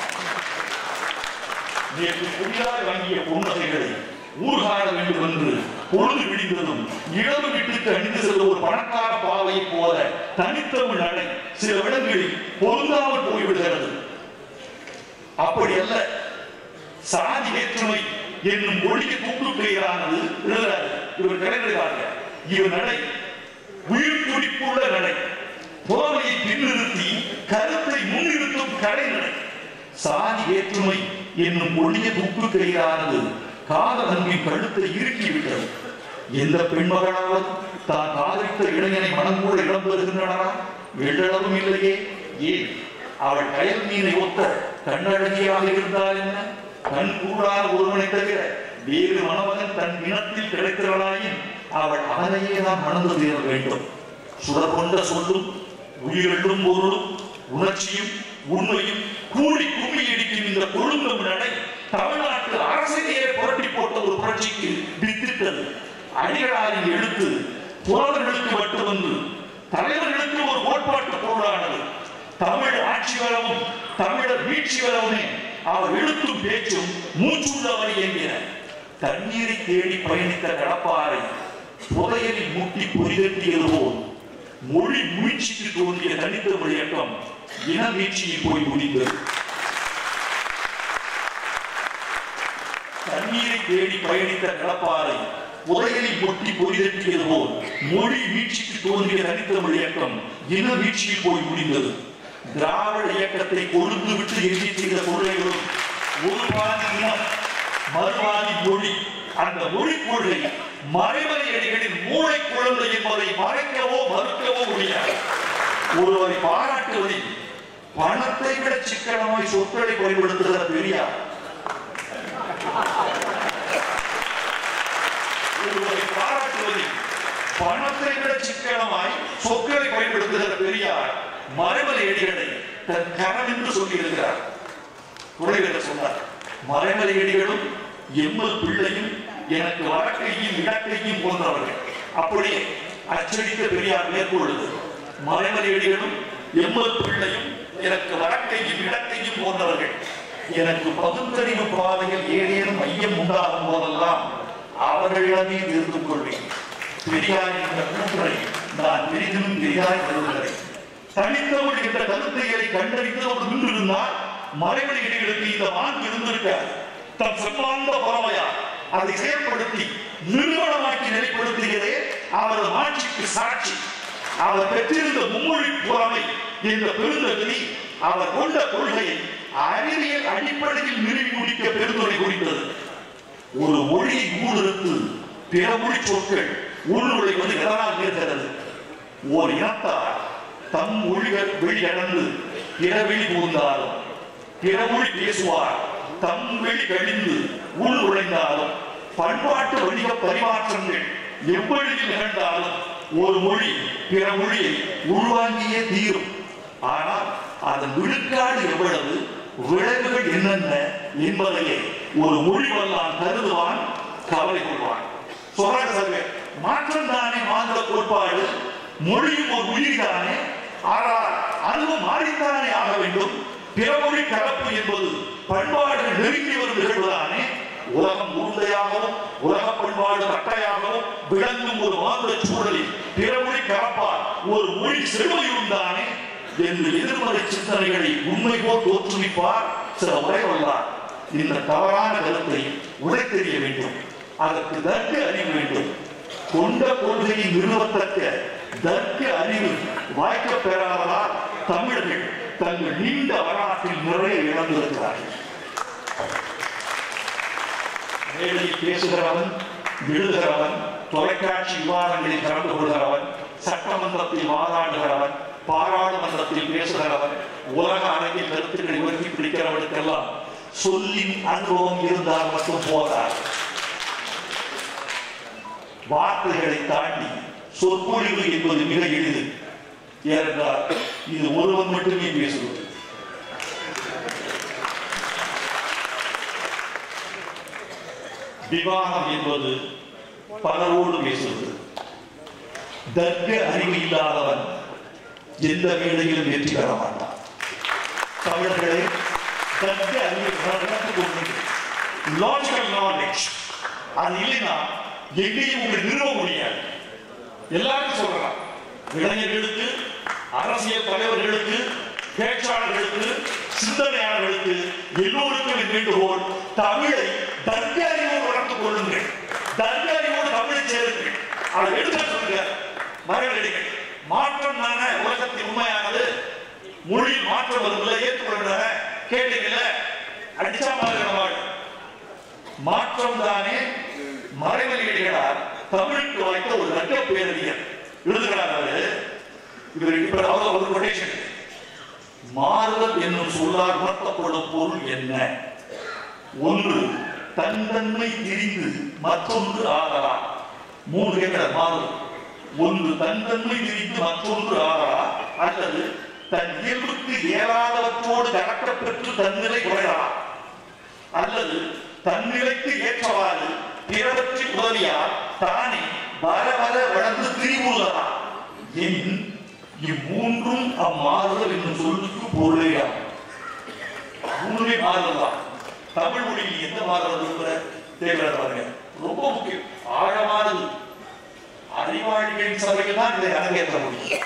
நேற்று புதிதாய் வாங்கிய புன்னகைகளை ஊர்காண வேண்டும் என்று பொழுது விழிந்ததும் இடது வீட்டுக்கு அணிந்து செல்லும் ஒரு பணக்கார பாவையை போல தனித்தமிழ் நடை சில இடங்களில் பொருந்தாமல் போய்விடுகிறது அப்படி அல்ல சாதி வேற்றுமை என்னும் ஒழிய தூக்குக்கையிலானது எழுதுறாரு இவர் கிடைக்கிறாங்க இவர் நடை உயிர் துடிப்புள்ள நடை புறமையை பின்னிறுத்தி கருத்தை முன்னிறுத்தும் கடை நடை சாதி வேற்றுமை என்னும் ஒழிய தூக்குக்கையிலானது காதல் அன்பின் கழுத்தை இறுக்கி விட்டது எந்த பெண்மகளாவது தான் காதலித்த இளைஞனை மனம் கூட இடம் பெறுகின்றனரா எள்ளளவும் இல்லையே ஏன் அவள் கயல் மீனை ஒத்த கண்ணழகியாக இருந்தால் என்ன கண் கூடாத ஒருவனை தவிர வேறு மணமகன் தன் இனத்தில் கிடைக்கிறவளாயின் அவள் அவனையே தான் மணந்து தீர வேண்டும் சுடர் கொண்ட சொல்லும் உயிரெழும் பொருளும் உணர்ச்சியும் உண்மையும் கூடி கும்மி அடிக்கும் இந்த கொழுந்தம் நடை தமிழ்நாட்டு அரசியலையே புரட்டி போட்ட ஒரு புரட்சிக்கு வித்திட்டது அடிகளாரின் எழுத்து புலவர்களுக்கு மட்டுமன்று தலைவர்களுக்கு ஒரு கோட்பாட்டு பொருளானது தமிழ் ஆட்சி வரவும் தமிழர் வீழ்ச்சி வரவுமே அவர் எழுத்தும் பேச்சும் மூச்சுள்ளவரை என்கிற தண்ணீரை தேடி பயணித்த கடப்பாறை புதையலில் முட்டி பொறிதட்டியது போல் மொழி முயற்சிக்கு தோன்றிய தனித்தமிழ் இயக்கம் இன வீழ்ச்சியில் போய் முடிந்தது தண்ணீரை தேடி பயணித்த கடப்பாறை புதையலில் முட்டி பொறிதட்டியது போல் மொழி வீழ்ச்சிக்கு தோன்றிய தனித்தமிழ் இயக்கம் இன வீழ்ச்சியில் போய் முடிந்தது திராவிட இயக்கத்தை கொழுந்து விட்டு எண்ணி செய்த கொள்கைகளும் ஒரு பாதி இனம் மறுபாதி மொழி அந்த மொழி கொள்கை மறைமலை அடிகளின் மூளை குழந்தை என்பதை மறைக்கவோ மறுக்கவோ முடியாது ஒருவரை பாராட்டுவதில் பணத்தை விட சிக்கனமாய் சொற்களை பயன்படுத்துகிற பெரியார் ஒருவரை பாராட்டுவதில் பணத்தை விட சிக்கனமாய் சொற்களை பயன்படுத்துகிற பெரியார் மறைமலை அடிகளை தன் கரம் என்று சொல்லியிருக்கிறார் துணைவேந்தர் சொன்னார் மறைமலை அடிகளும் எம்மல் பிள்ளையும் எனக்கு வடக்கையும் இடக்கையும் போன்றவர்கள் அப்படியே அச்சடித்த பெரியார் மேற்கொள்ளுது மறைமலை அடிகளும் எம்மல் பிள்ளையும் எனக்கு வடக்கையும் இடக்கையும் போன்றவர்கள் எனக்கு பகுத்தறிவு பாதையில் ஏதேனும் ஐயம் உண்டாகும் போதெல்லாம் அவர்களிடமே இருந்து கொள்வேன் பெரியார் என்ற கூற்றை நான் பெரிதும் பெரியாய் கருதுகிறேன் தனித்தவள் என்ற கருத்தைகளை கண்டறிந்து அவர் நின்றிருந்தால் மறைமலை இடைகளுக்கு இந்த மாண்பு இருந்திருக்காது தம் செம்மாந்த பறவையா அதை செயல்படுத்தி நிறுவனமாக்கி நிலைப்படுத்தியதே அவரது ஆட்சிக்கு சாட்சி அவர் பெற்றிருந்த மும்மொழி புறமை என்ற பெருந்தகுதி அவர் கொண்ட கொள்கையை அறிவியல் அடிப்படையில் நிறுவி முடிக்க பெருந்துரை குறித்தது ஒரு மொழியை ஊடுருத்து பிற மொழி சொற்கள் உள்நுழைவது எதனால் இருக்கிறது ஓர் இனத்தார் தம் மொழிகள் வெளியடந்து பிற வெளி புகுந்தாலும் பிற மொழி பேசுவார் தம் வெளி கழிந்து உள் நுழைந்தாலும் பண்பாட்டு வணிக பரிமாற்றங்கள் எவ்வழியில் நிகழ்ந்தாலும் ஒரு மொழி பிற மொழியை உள்வாங்கியே தீரும் ஆனால் அதன் விழுக்காடு எவ்வளவு விளைவுகள் என்னென்ன என்பதையே ஒரு மொழி வல்லான் கருதுவான் கவலை கொள்வான் சொல்றாங்க மாற்றம் தானே மாநில கோட்பாடு மொழியும் ஒரு உயிர் தானே ஆனால் அதுவும் மாறித்தானே ஆக வேண்டும் பிறமொழி கலப்பு என்பது பண்பாடு நெருங்கி வரும் நிகழ்வுதானே உலகம் உருண்டையாகவும் உலக பண்பாடு கட்டையாகவும் விளங்கும் ஒரு மாநில சூழலில் பிறமொழி கலப்பால் ஒரு மொழி செழுமையும் தானே என்று எதிர்மறை சிந்தனைகளை உண்மை போல் தோற்றுவிப்பார் சில உரை வல்லார் இந்த தவறான கருத்தை உடைத்தெறிய வேண்டும் அதற்கு தர்க்க அறிவு வேண்டும் கொண்ட கொள்கையை நிறுவத்தக்க தர்க்க அறிவு வாய்க்க பெறாததால் தமிழர்கள் தங்கள் நீண்ட வரலாற்றில் நிறைய இழந்திருக்கிறார்கள் மேடையில் பேசுகிறவன் எழுதுகிறவன் தொலைக்காட்சி விவாதங்களில் கலந்து கொள்கிறவன் சட்டமன்றத்தில் வாதாடுகிறவன் பாராளுமன்றத்தில் பேசுகிறவன் உலக அரங்கில் கருத்துக்களை உயர்த்தி பிடிக்கிறவனுக்கெல்லாம் சொல்லின் அனுபவம் இருந்தால் மட்டும் போதாது வார்த்தைகளை தாண்டி சொற்பொழிவு என்பது மிக எளிது ஏனென்றால் இது ஒருவன் மட்டுமே பேசுவது விவாதம் என்பது பலரோடு பேசுவது தர்க்க அறிவு இல்லாதவன் எந்த வேலையிலும் வெற்றி பெற மாட்டான் தமிழர்களே தர்க்க அறிவை வளர்த்துக் கொண்டு லாஜிக்கல் நாலேஜ் அது இல்லைன்னா எங்கேயும் உங்களை நிறுவ முடியாது எல்லாருக்கும் சொல்லலாம் இளைஞர்களுக்கு அரசியல் தலைவர்களுக்கு பேச்சாளர்களுக்கு சிந்தனையாளர்களுக்கு எல்லோருக்கும் என் வேண்டுகோள் தமிழை தர்க்க அறிவோடு வளர்த்துக் கொள்ளுங்கள் தர்க்க அறிவோடு தமிழை சேருங்கள் அதை எடுத்து சொல்லுங்க மரணிகள் மாற்றம் தானே உலகத்தின் உண்மையானது மொழி மாற்றம் வரும்ல ஏற்றுக்கொள்கிற கேட்டீங்கல்ல அடிச்சா மாதிரி மாற்றம் தானே மறைமொழிகளார் தமிழுக்கு வாய்த்த ஒரு ரத்த பேரறிஞர் எழுதுகிறார் அவரு இவர் இப்ப அவர் ஒரு கொட்டேஷன் மாறுதல் என்னும் சொல்லால் உணர்த்தப்படும் பொருள் என்ன ஒன்று தன்தன்மை திரிந்து மற்றொன்று ஆதலா மூன்று கேட்கிறார் மாறுதல் ஒன்று தன்தன்மை திரிந்து மற்றொன்று ஆதலா அல்லது தன் இயல்புக்கு இயலாதவற்றோடு கலக்கப் பெற்று தன்னிலை குறையலாம் அல்லது தன்னிலைக்கு ஏற்றவாறு பிறவற்றி உதவியால் தானே வர வர வளர்ந்து திரிவுள்ளதா என் இம்மூன்றும் அம்மாறுதல் என்னும் சொல்லுக்கு பொருளேயாகும் மூணுமே மாறுதல் தான் தமிழ் மொழியில் எந்த மாறுதல் இருக்கிற தேவையான பாருங்க ரொம்ப முக்கியம் ஆழமானது அறிவாளிகளின் சபையில் தான் இதை அரங்கேற்ற முடியும்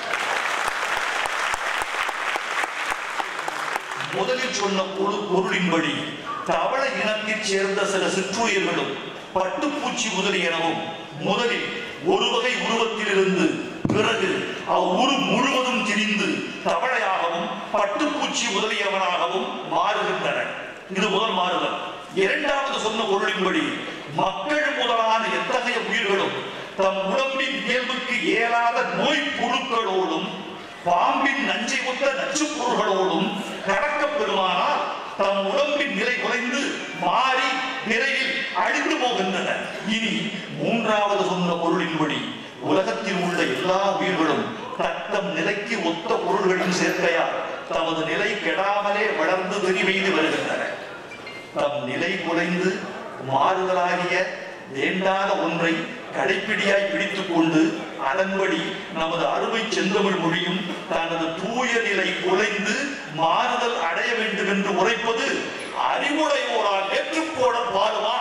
முதலில் சொன்ன பொரு பொருளின்படி தவளை இனத்தைச் சேர்ந்த சில சிற்றுயிர்களும் பட்டுப்பூச்சி முதலியனவும் முதலில் ஒரு வகை உருவத்திலிருந்து பிறகு அவ்வுரு முழுவதும் திரிந்து தவளையாகவும் பட்டுப்பூச்சி முதலியவனாகவும் மாறுகின்றன இது முதல் மாறுதல் இரண்டாவது சொன்ன பொருளின்படி மக்கள் முதலான எத்தகைய உயிர்களும் தம் உடம்பின் இயல்புக்கு இயலாத நோய் புழுக்களோடும் பாம்பின் நஞ்சை ஒத்த நச்சுப் பொருள்களோடும் கடக்கப் பெறுமானால் தம் உடம்பின் நிலை குறைந்து மாறி நிறையில் அழிந்து போகின்றன இனி மூன்றாவது சொன்ன பொருளின்படி உலகத்தில் உள்ள எல்லா உயிர்களும் தத்தம் நிலைக்கு ஒத்த பொருள்களின் சேர்க்கையால் தமது நிலை கெடாமலே வளர்ந்து விரிவெய்து வருகின்றன தம் நிலை குலைந்து மாறுதலாகிய வேண்டாத ஒன்றை கடைப்பிடியாய் பிடித்துக் கொண்டு அதன்படி நமது அருமை செந்தமிழ் மொழியும் தனது தூய நிலை குலைந்து மாறுதல் அடைய வேண்டும் என்று உரைப்பது அறிவுடையோரால் ஏற்றுக்கோட பாடுமா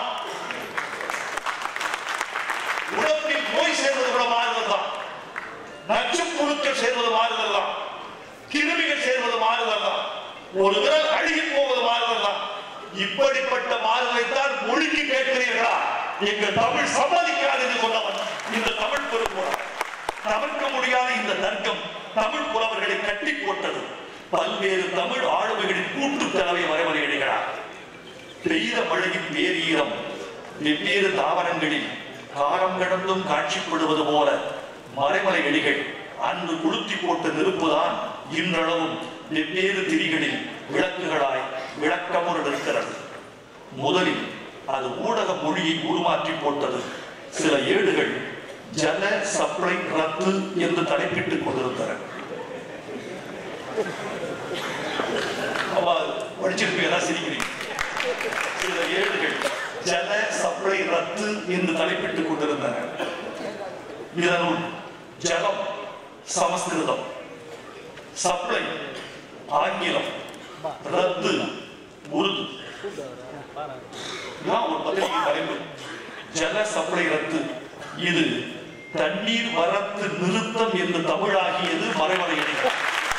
உடம்பில் நோய் சேர்வது கூட மாறுதல் தான் நச்சுப் புழுக்கள் சேர்வது மாறுதல் தான் கிருமிகள் சேர்வது மாறுதல் தான் ஒரு விரல் அழுகி போவது மாறுதல் தான் இப்படிப்பட்ட மாறுதலை தான் மொழிக்கு கேட்கிறீர்களா எங்கள் தமிழ் சம்மதிக்காது என்று சொன்னவன் இந்த தமிழ் பெருங்குணம் தவிர்க்க முடியாத இந்த தர்க்கம் தமிழ் புலவர்களை கட்டி போட்டது பல்வேறு தமிழ் ஆளுமைகளின் கூட்டு தலைவை வரைவரையிடுகிறார் பெய்த மழையின் பேரீரம் வெவ்வேறு தாவரங்களில் காலம் கடந்தும் காட்சிப்படுவது போல மறைமலை எலிகள் அன்று குளுத்தி போட்ட நெருப்புதான் இன்றளவும் வெவ்வேறு திரிகளில் விளக்குகளாய் விளக்கமுற நிற்கிறது முதலில் அது ஊடக மொழியை உருமாற்றி போட்டது சில ஏடுகள் ஜல சப்ளை ரத்து என்று தலைப்பிட்டுக் கொண்டிருந்தன அவ படிச்சிருப்பீங்களா சிரிக்கிறீங்க சில ஏடுகள் ஜல சப்ளை ரத்து என்று தலைப்பிட்டுக் கொண்டிருந்தன இதனுள் ஜலம் சமஸ்கிருதம் சப்ளை ஆங்கிலம் ரத்து உருது நான் ஒரு பத்திரிகை தலைப்பு ஜல சப்ளை ரத்து இது தண்ணீர் வரத்து நிறுத்தம் என்று தமிழாகியது மறைமலை எண்ணிக்கை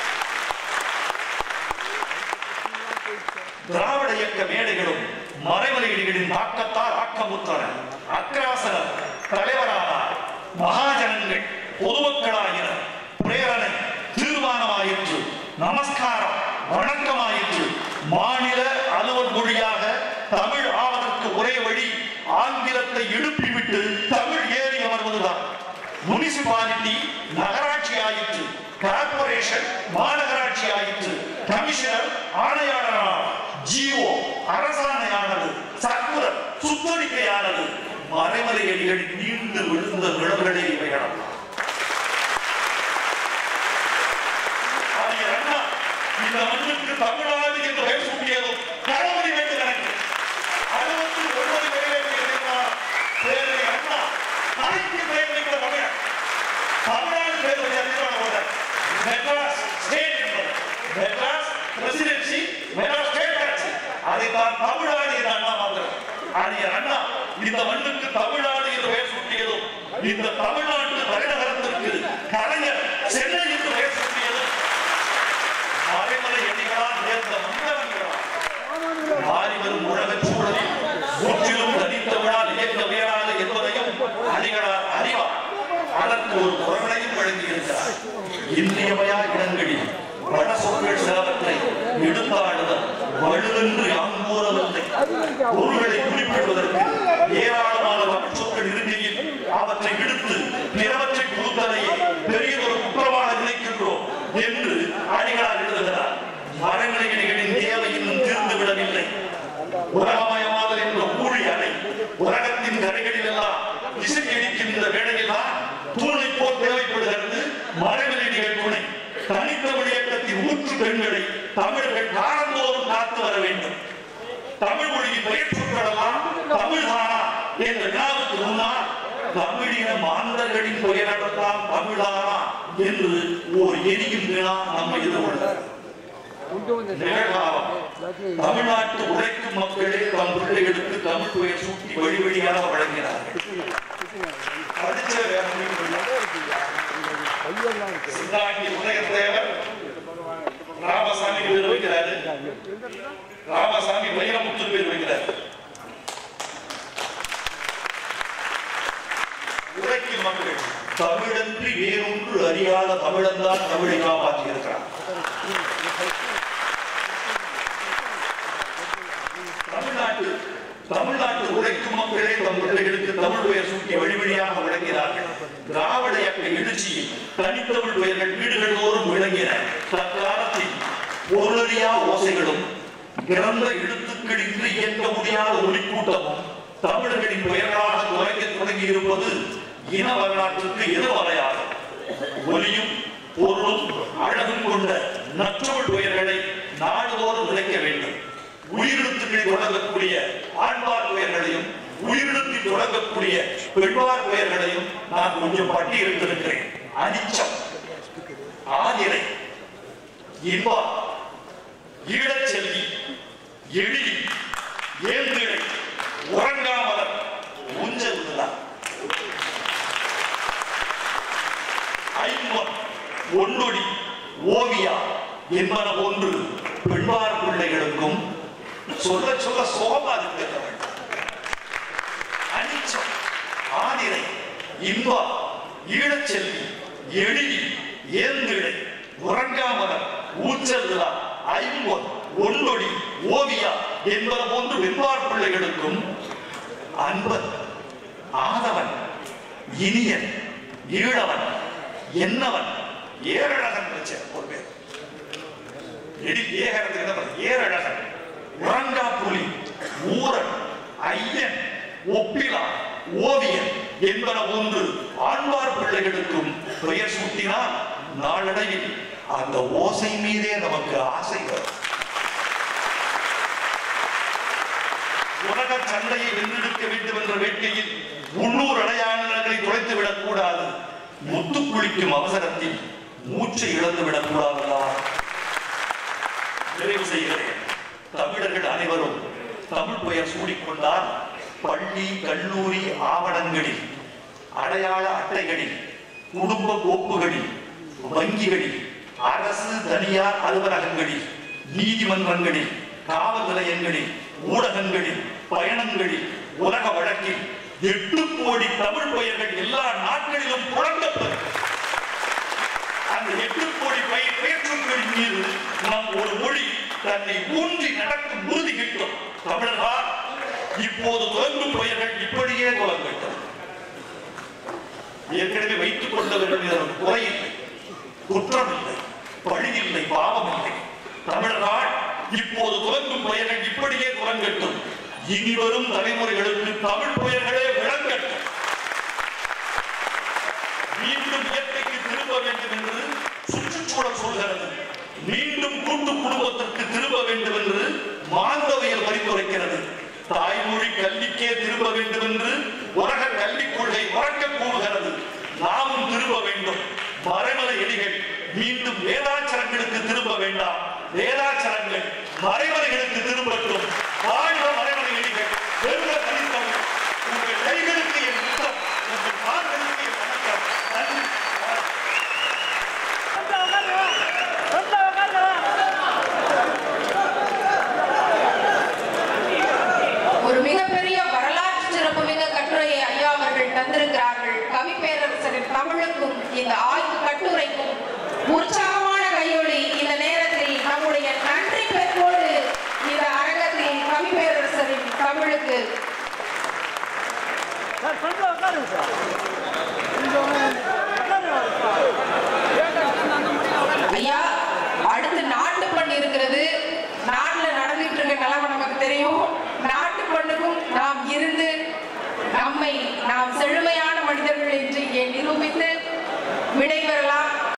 திராவிட இயக்க மேடைகளும் மறைமலைகளின் தாக்கத்தால் ஆக்கமுற்றன அக்ராசனர் தலைவரானார் மகாஜனங்கள் பொதுமக்களாயினர் பிரேரணை தீர்மானமாயிற்று நமஸ்காரம் வணக்கமாயிற்று மாநில அலுவல் மொழியாக தமிழ் ஆவதற்கு ஒரே வழி ஆங்கிலத்தை எழுப்பிவிட்டு தமிழ் ஏறி அமர்வதுதான் முனிசிபாலிட்டி நகராட்சி ஆயிற்று கார்பரேஷன் மாநகராட்சி ஆயிற்று கமிஷனர் ஆணையாளரானார் ஜிஓ அரசாணையானது சர்க்குலர் சுத்தரிக்கையானது மறைமலை அடிகளில் நீண்டு விழுந்த நிழல்களே இவைகளம் ஆகிய அண்ணா இந்த மண்ணுக்கு தமிழ்நாடு என்று பெயர் சூட்டியதும் கடவுளை வைத்து எனக்கு அறுபத்தி ஒன்பது பேரை பேரை அண்ணா அனைத்து பெயர் வைக்கிற தமிழர் தமிழ்நாடு பேர் வச்சு அறிவிப்பான போட்டார் மெட்ராஸ் ஸ்டேட் என்பது மெட்ராஸ் பிரசிடென்சி மெட்ராஸ் ஸ்டேட் ஆட்சி அதைத்தான் தமிழ்நாடு என்று அண்ணா மாத்திரம் ஆகிய அண்ணா இந்த மண்ணுக்கு தமிழ்நாடு என்று பெயர் சூட்டியதும் இந்த தமிழ்நாட்டு தலைநகரத்திற்கு கலைஞர் சென்னை என்று பெயர் சூட்டியதும் மறைமலை எண்ணிகளால் நேர்ந்த மந்திரங்களால் மாறி வரும் உலகச் சூழலில் முற்றிலும் தனித்தவளால் இயக்க உயராது என்பதையும் அடிகளார் அறிவார் அதற்கு ஒரு குரலையும் வழங்கியிருக்கிறார் இன்றியமையா இடங்களில் வட சொற்கள் சிலவற்றை எடுத்தாடுதல் வலுவென்று யாம் கூறவில்லை பொருள்களை குறிப்பிடுவதற்கு ஏராளமான தமிழ் சொற்கள் இருக்கையில் அவற்றை விடுத்து பிறவற்றை கொடுத்ததையே பெரியதொரு குற்றமாக நினைக்கின்றோம் என்று அடிகளார் எழுதுகிறார் மரநிலைகளின் தேவை இன்னும் தீர்ந்து விடவில்லை உலகமயமாதல் என்ற ஊழி அலை உலகத்தின் கரைகளில் எல்லாம் இசை அடிக்கின்ற வேளையில் தான் தூணை போல் தேவைப்படுகிறது மரநிலைகள் துணை தனித்தமிழ் இயக்கத்தின் ஊற்று பெண்களை தமிழர்கள் காலந்தோறும் காத்து வர வேண்டும் தமிழ் மொழியின் பெயர் சொற்களெல்லாம் தமிழ் தானா என்ற வினாவுக்கு முன்னால் தமிழின மாந்தர்களின் பெயரெல்லாம் தமிழானா என்று ஓர் எரியும் வினா நம்மை எதிர்கொள்கிறது நிகழ்காலம் தமிழ்நாட்டு உழைக்கும் மக்களே தம் பிள்ளைகளுக்கு தமிழ் பெயர் சூட்டி வழி வழியாக வழங்கினார்கள் படிச்ச வேற மொழி சிந்தாங்கி உதயத்தேவர் ராமசாமி பேர் வைக்கிறாரு ராமசாமி வைரமுத்து பேர் வைக்கிறார் உரைக்கும் மக்கள் தமிழன்றி வேறொன்று அறியாத தமிழன்தான் தமிழை காப்பாற்றி இருக்கிறார் தமிழ்நாட்டு தமிழ்நாட்டு உழைக்கும் மக்களே தம் பிள்ளைகளுக்கு தமிழ் பெயர் சூட்டி வழி வழியாக விளங்கினார்கள் திராவிட இயக்க எழுச்சியில் தனித்தமிழ் பெயர்கள் வீடுகள் தோறும் விளங்கின தற்காலத்தில் பொருளறியா ஓசைகளும் பிறந்த எழுத்துக்களின்றி இயக்க முடியாத ஒளிக்கூட்டமும் தமிழர்களின் பெயர்களாக துறைக்க தொடங்கி இருப்பது இன வரலாற்றுக்கு எதிர்மறையாகும் ஒலியும் பொருளும் அழகும் கொண்ட நற்றமிழ் பெயர்களை நாடுதோறும் விளைக்க வேண்டும் உயிரெழுத்துக்களில் தொடங்கக்கூடிய ஆண்பார் பெயர்களையும் உயிரெழுத்தில் தொடங்கக்கூடிய பெண்பார் பெயர்களையும் நான் கொஞ்சம் பட்டியலிட்டிருக்கிறேன் அனிச்சம் ஆதிரை இன்பா ஈழச்செல்வி எழிலி ஏந்திழை உறங்காமலர் ஊஞ்சல் விழா ஐம்பன் ஒன்னொடி ஓவியா என்பன போன்று பெண்பார் பிள்ளைகளுக்கும் சொல்ல சொல்ல சோகமா இருக்கிறவள் அனிச்சம் ஆதிரை இன்பா ஈழச்செல்வி எழிலி ஏந்திழை உறங்காமலர் ஊச்சல் விழா ஐம்பொன் ஒன்னொடி ஓவியா என்பன போன்று வெண்பார் பிள்ளைகளுக்கும் அன்பன் ஆதவன் இனியன் ஈழவன் என்னவன் ஏரழகன் வச்ச ஒரு பேர் எடி ஏகரத்துக்கு என்ன பண்ணுறது? ஏரழகன் உறங்கா புலி ஊரன் ஐயன் ஒப்பிலா ஓவியன் என்பன போன்று ஆண்பார் பிள்ளைகளுக்கும் பெயர் சூட்டினால் நாளடைவில் அந்த ஓசை மீதே நமக்கு ஆசை வரும் உலக சண்டையை வென்றெடுக்க வேண்டும் என்ற வேட்கையில் உள்ளூர் அடையாளங்களை குறைத்து விடக்கூடாது முத்து குளிக்கும் அவசரத்தில் மூச்சை இழந்து விடக்கூடாது அல்லவா நிறைவு செய்கிறேன் தமிழர்கள் அனைவரும் தமிழ் பெயர் சூடிக்கொண்டால் பள்ளி கல்லூரி ஆவணங்களில் அடையாள அட்டைகளில் குடும்ப கோப்புகளில் வங்கிகளில் அரசு தனியார் அலுவலகங்களில் நீதிமன்றங்களில் காவல் நிலையங்களில் ஊடகங்களில் பயணங்களில் உலக வழக்கில் எட்டு கோடி தமிழ் பெயர்கள் எல்லா நாட்களிலும் புழங்கப்படும் அந்த எட்டு கோடி பெயர் பெயர்ச்சொற்களின் மீது நம் ஒரு மொழி தன்னை ஊன்றி நடக்கும் உறுதி கிட்டும் தமிழர்களா இப்போது துவங்கும் பெயர்கள் இப்படியே துவங்கட்டும் ஏற்கனவே வைத்துக் கொண்டவர்கள் மீது நமக்கு குறை இல்லை குற்றம் இல்லை பழி இல்லை பாவம் இல்லை தமிழர்கள் இப்போது துவங்கும் பெயர்கள் இப்படியே துவங்கட்டும் இனி வரும் தலைமுறைகளுக்கு தமிழ் பெயர்களே விளங்கட்டும் மீண்டும் இயற்கைக்கு திரும்ப வேண்டும் என்று சுற்றுச்சூழல் சொல்கிறது மீண்டும் கூட்டு குடும்பத்திற்கு திரும்ப வேண்டும் என்று மாந்தவியல் பரிந்துரைக்கிறது தாய்மொழி கல்விக்கே திரும்ப வேண்டும் என்று உலக கல்விக் கொள்கை உறக்க கூறுகிறது நாமும் திரும்ப வேண்டும் மறைமலை எலிகள் மீண்டும் வேதாச்சரங்களுக்கு திரும்ப வேண்டாம் வேதாச்சரங்கள் மறைமலைகளுக்கு திரும்பட்டும் வாழ்க மறைமலை எலிகள் வெறுக தனித்தமிழ் உங்கள் கைகளுக்கு என் முத்தம் உங்கள் கால்களுக்கு என் வணக்கம் நன்றி ஒரு மிகப்பெரிய வரலாற்று சிறப்புமிக்க கட்டுரையை ஐயா அவர்கள் தந்திருக்கிறார்கள் கவி பேரரசரின் தமிழுக்கும் இந்த ஆய்வு கட்டுரைக்கும் உற்சாகமான கையொலி இந்த நேரத்தில் நம்முடைய நன்றி பெற்றோடு இந்த அரங்கத்தில் கவி பேரரசரின் தமிழுக்கு சார் கொஞ்சம் உட்காருங்க சார் கொஞ்சம் ஐயா அடுத்து நாட்டு பண்ணு இருக்கிறது நாட்டுல நடந்துட்டு இருக்க நிலைமை நமக்கு தெரியும் நாட்டு பண்ணுக்கும் நாம் இருந்து நம்மை நாம் செழுமையான மனிதர்கள் என்று இங்கே நிரூபித்து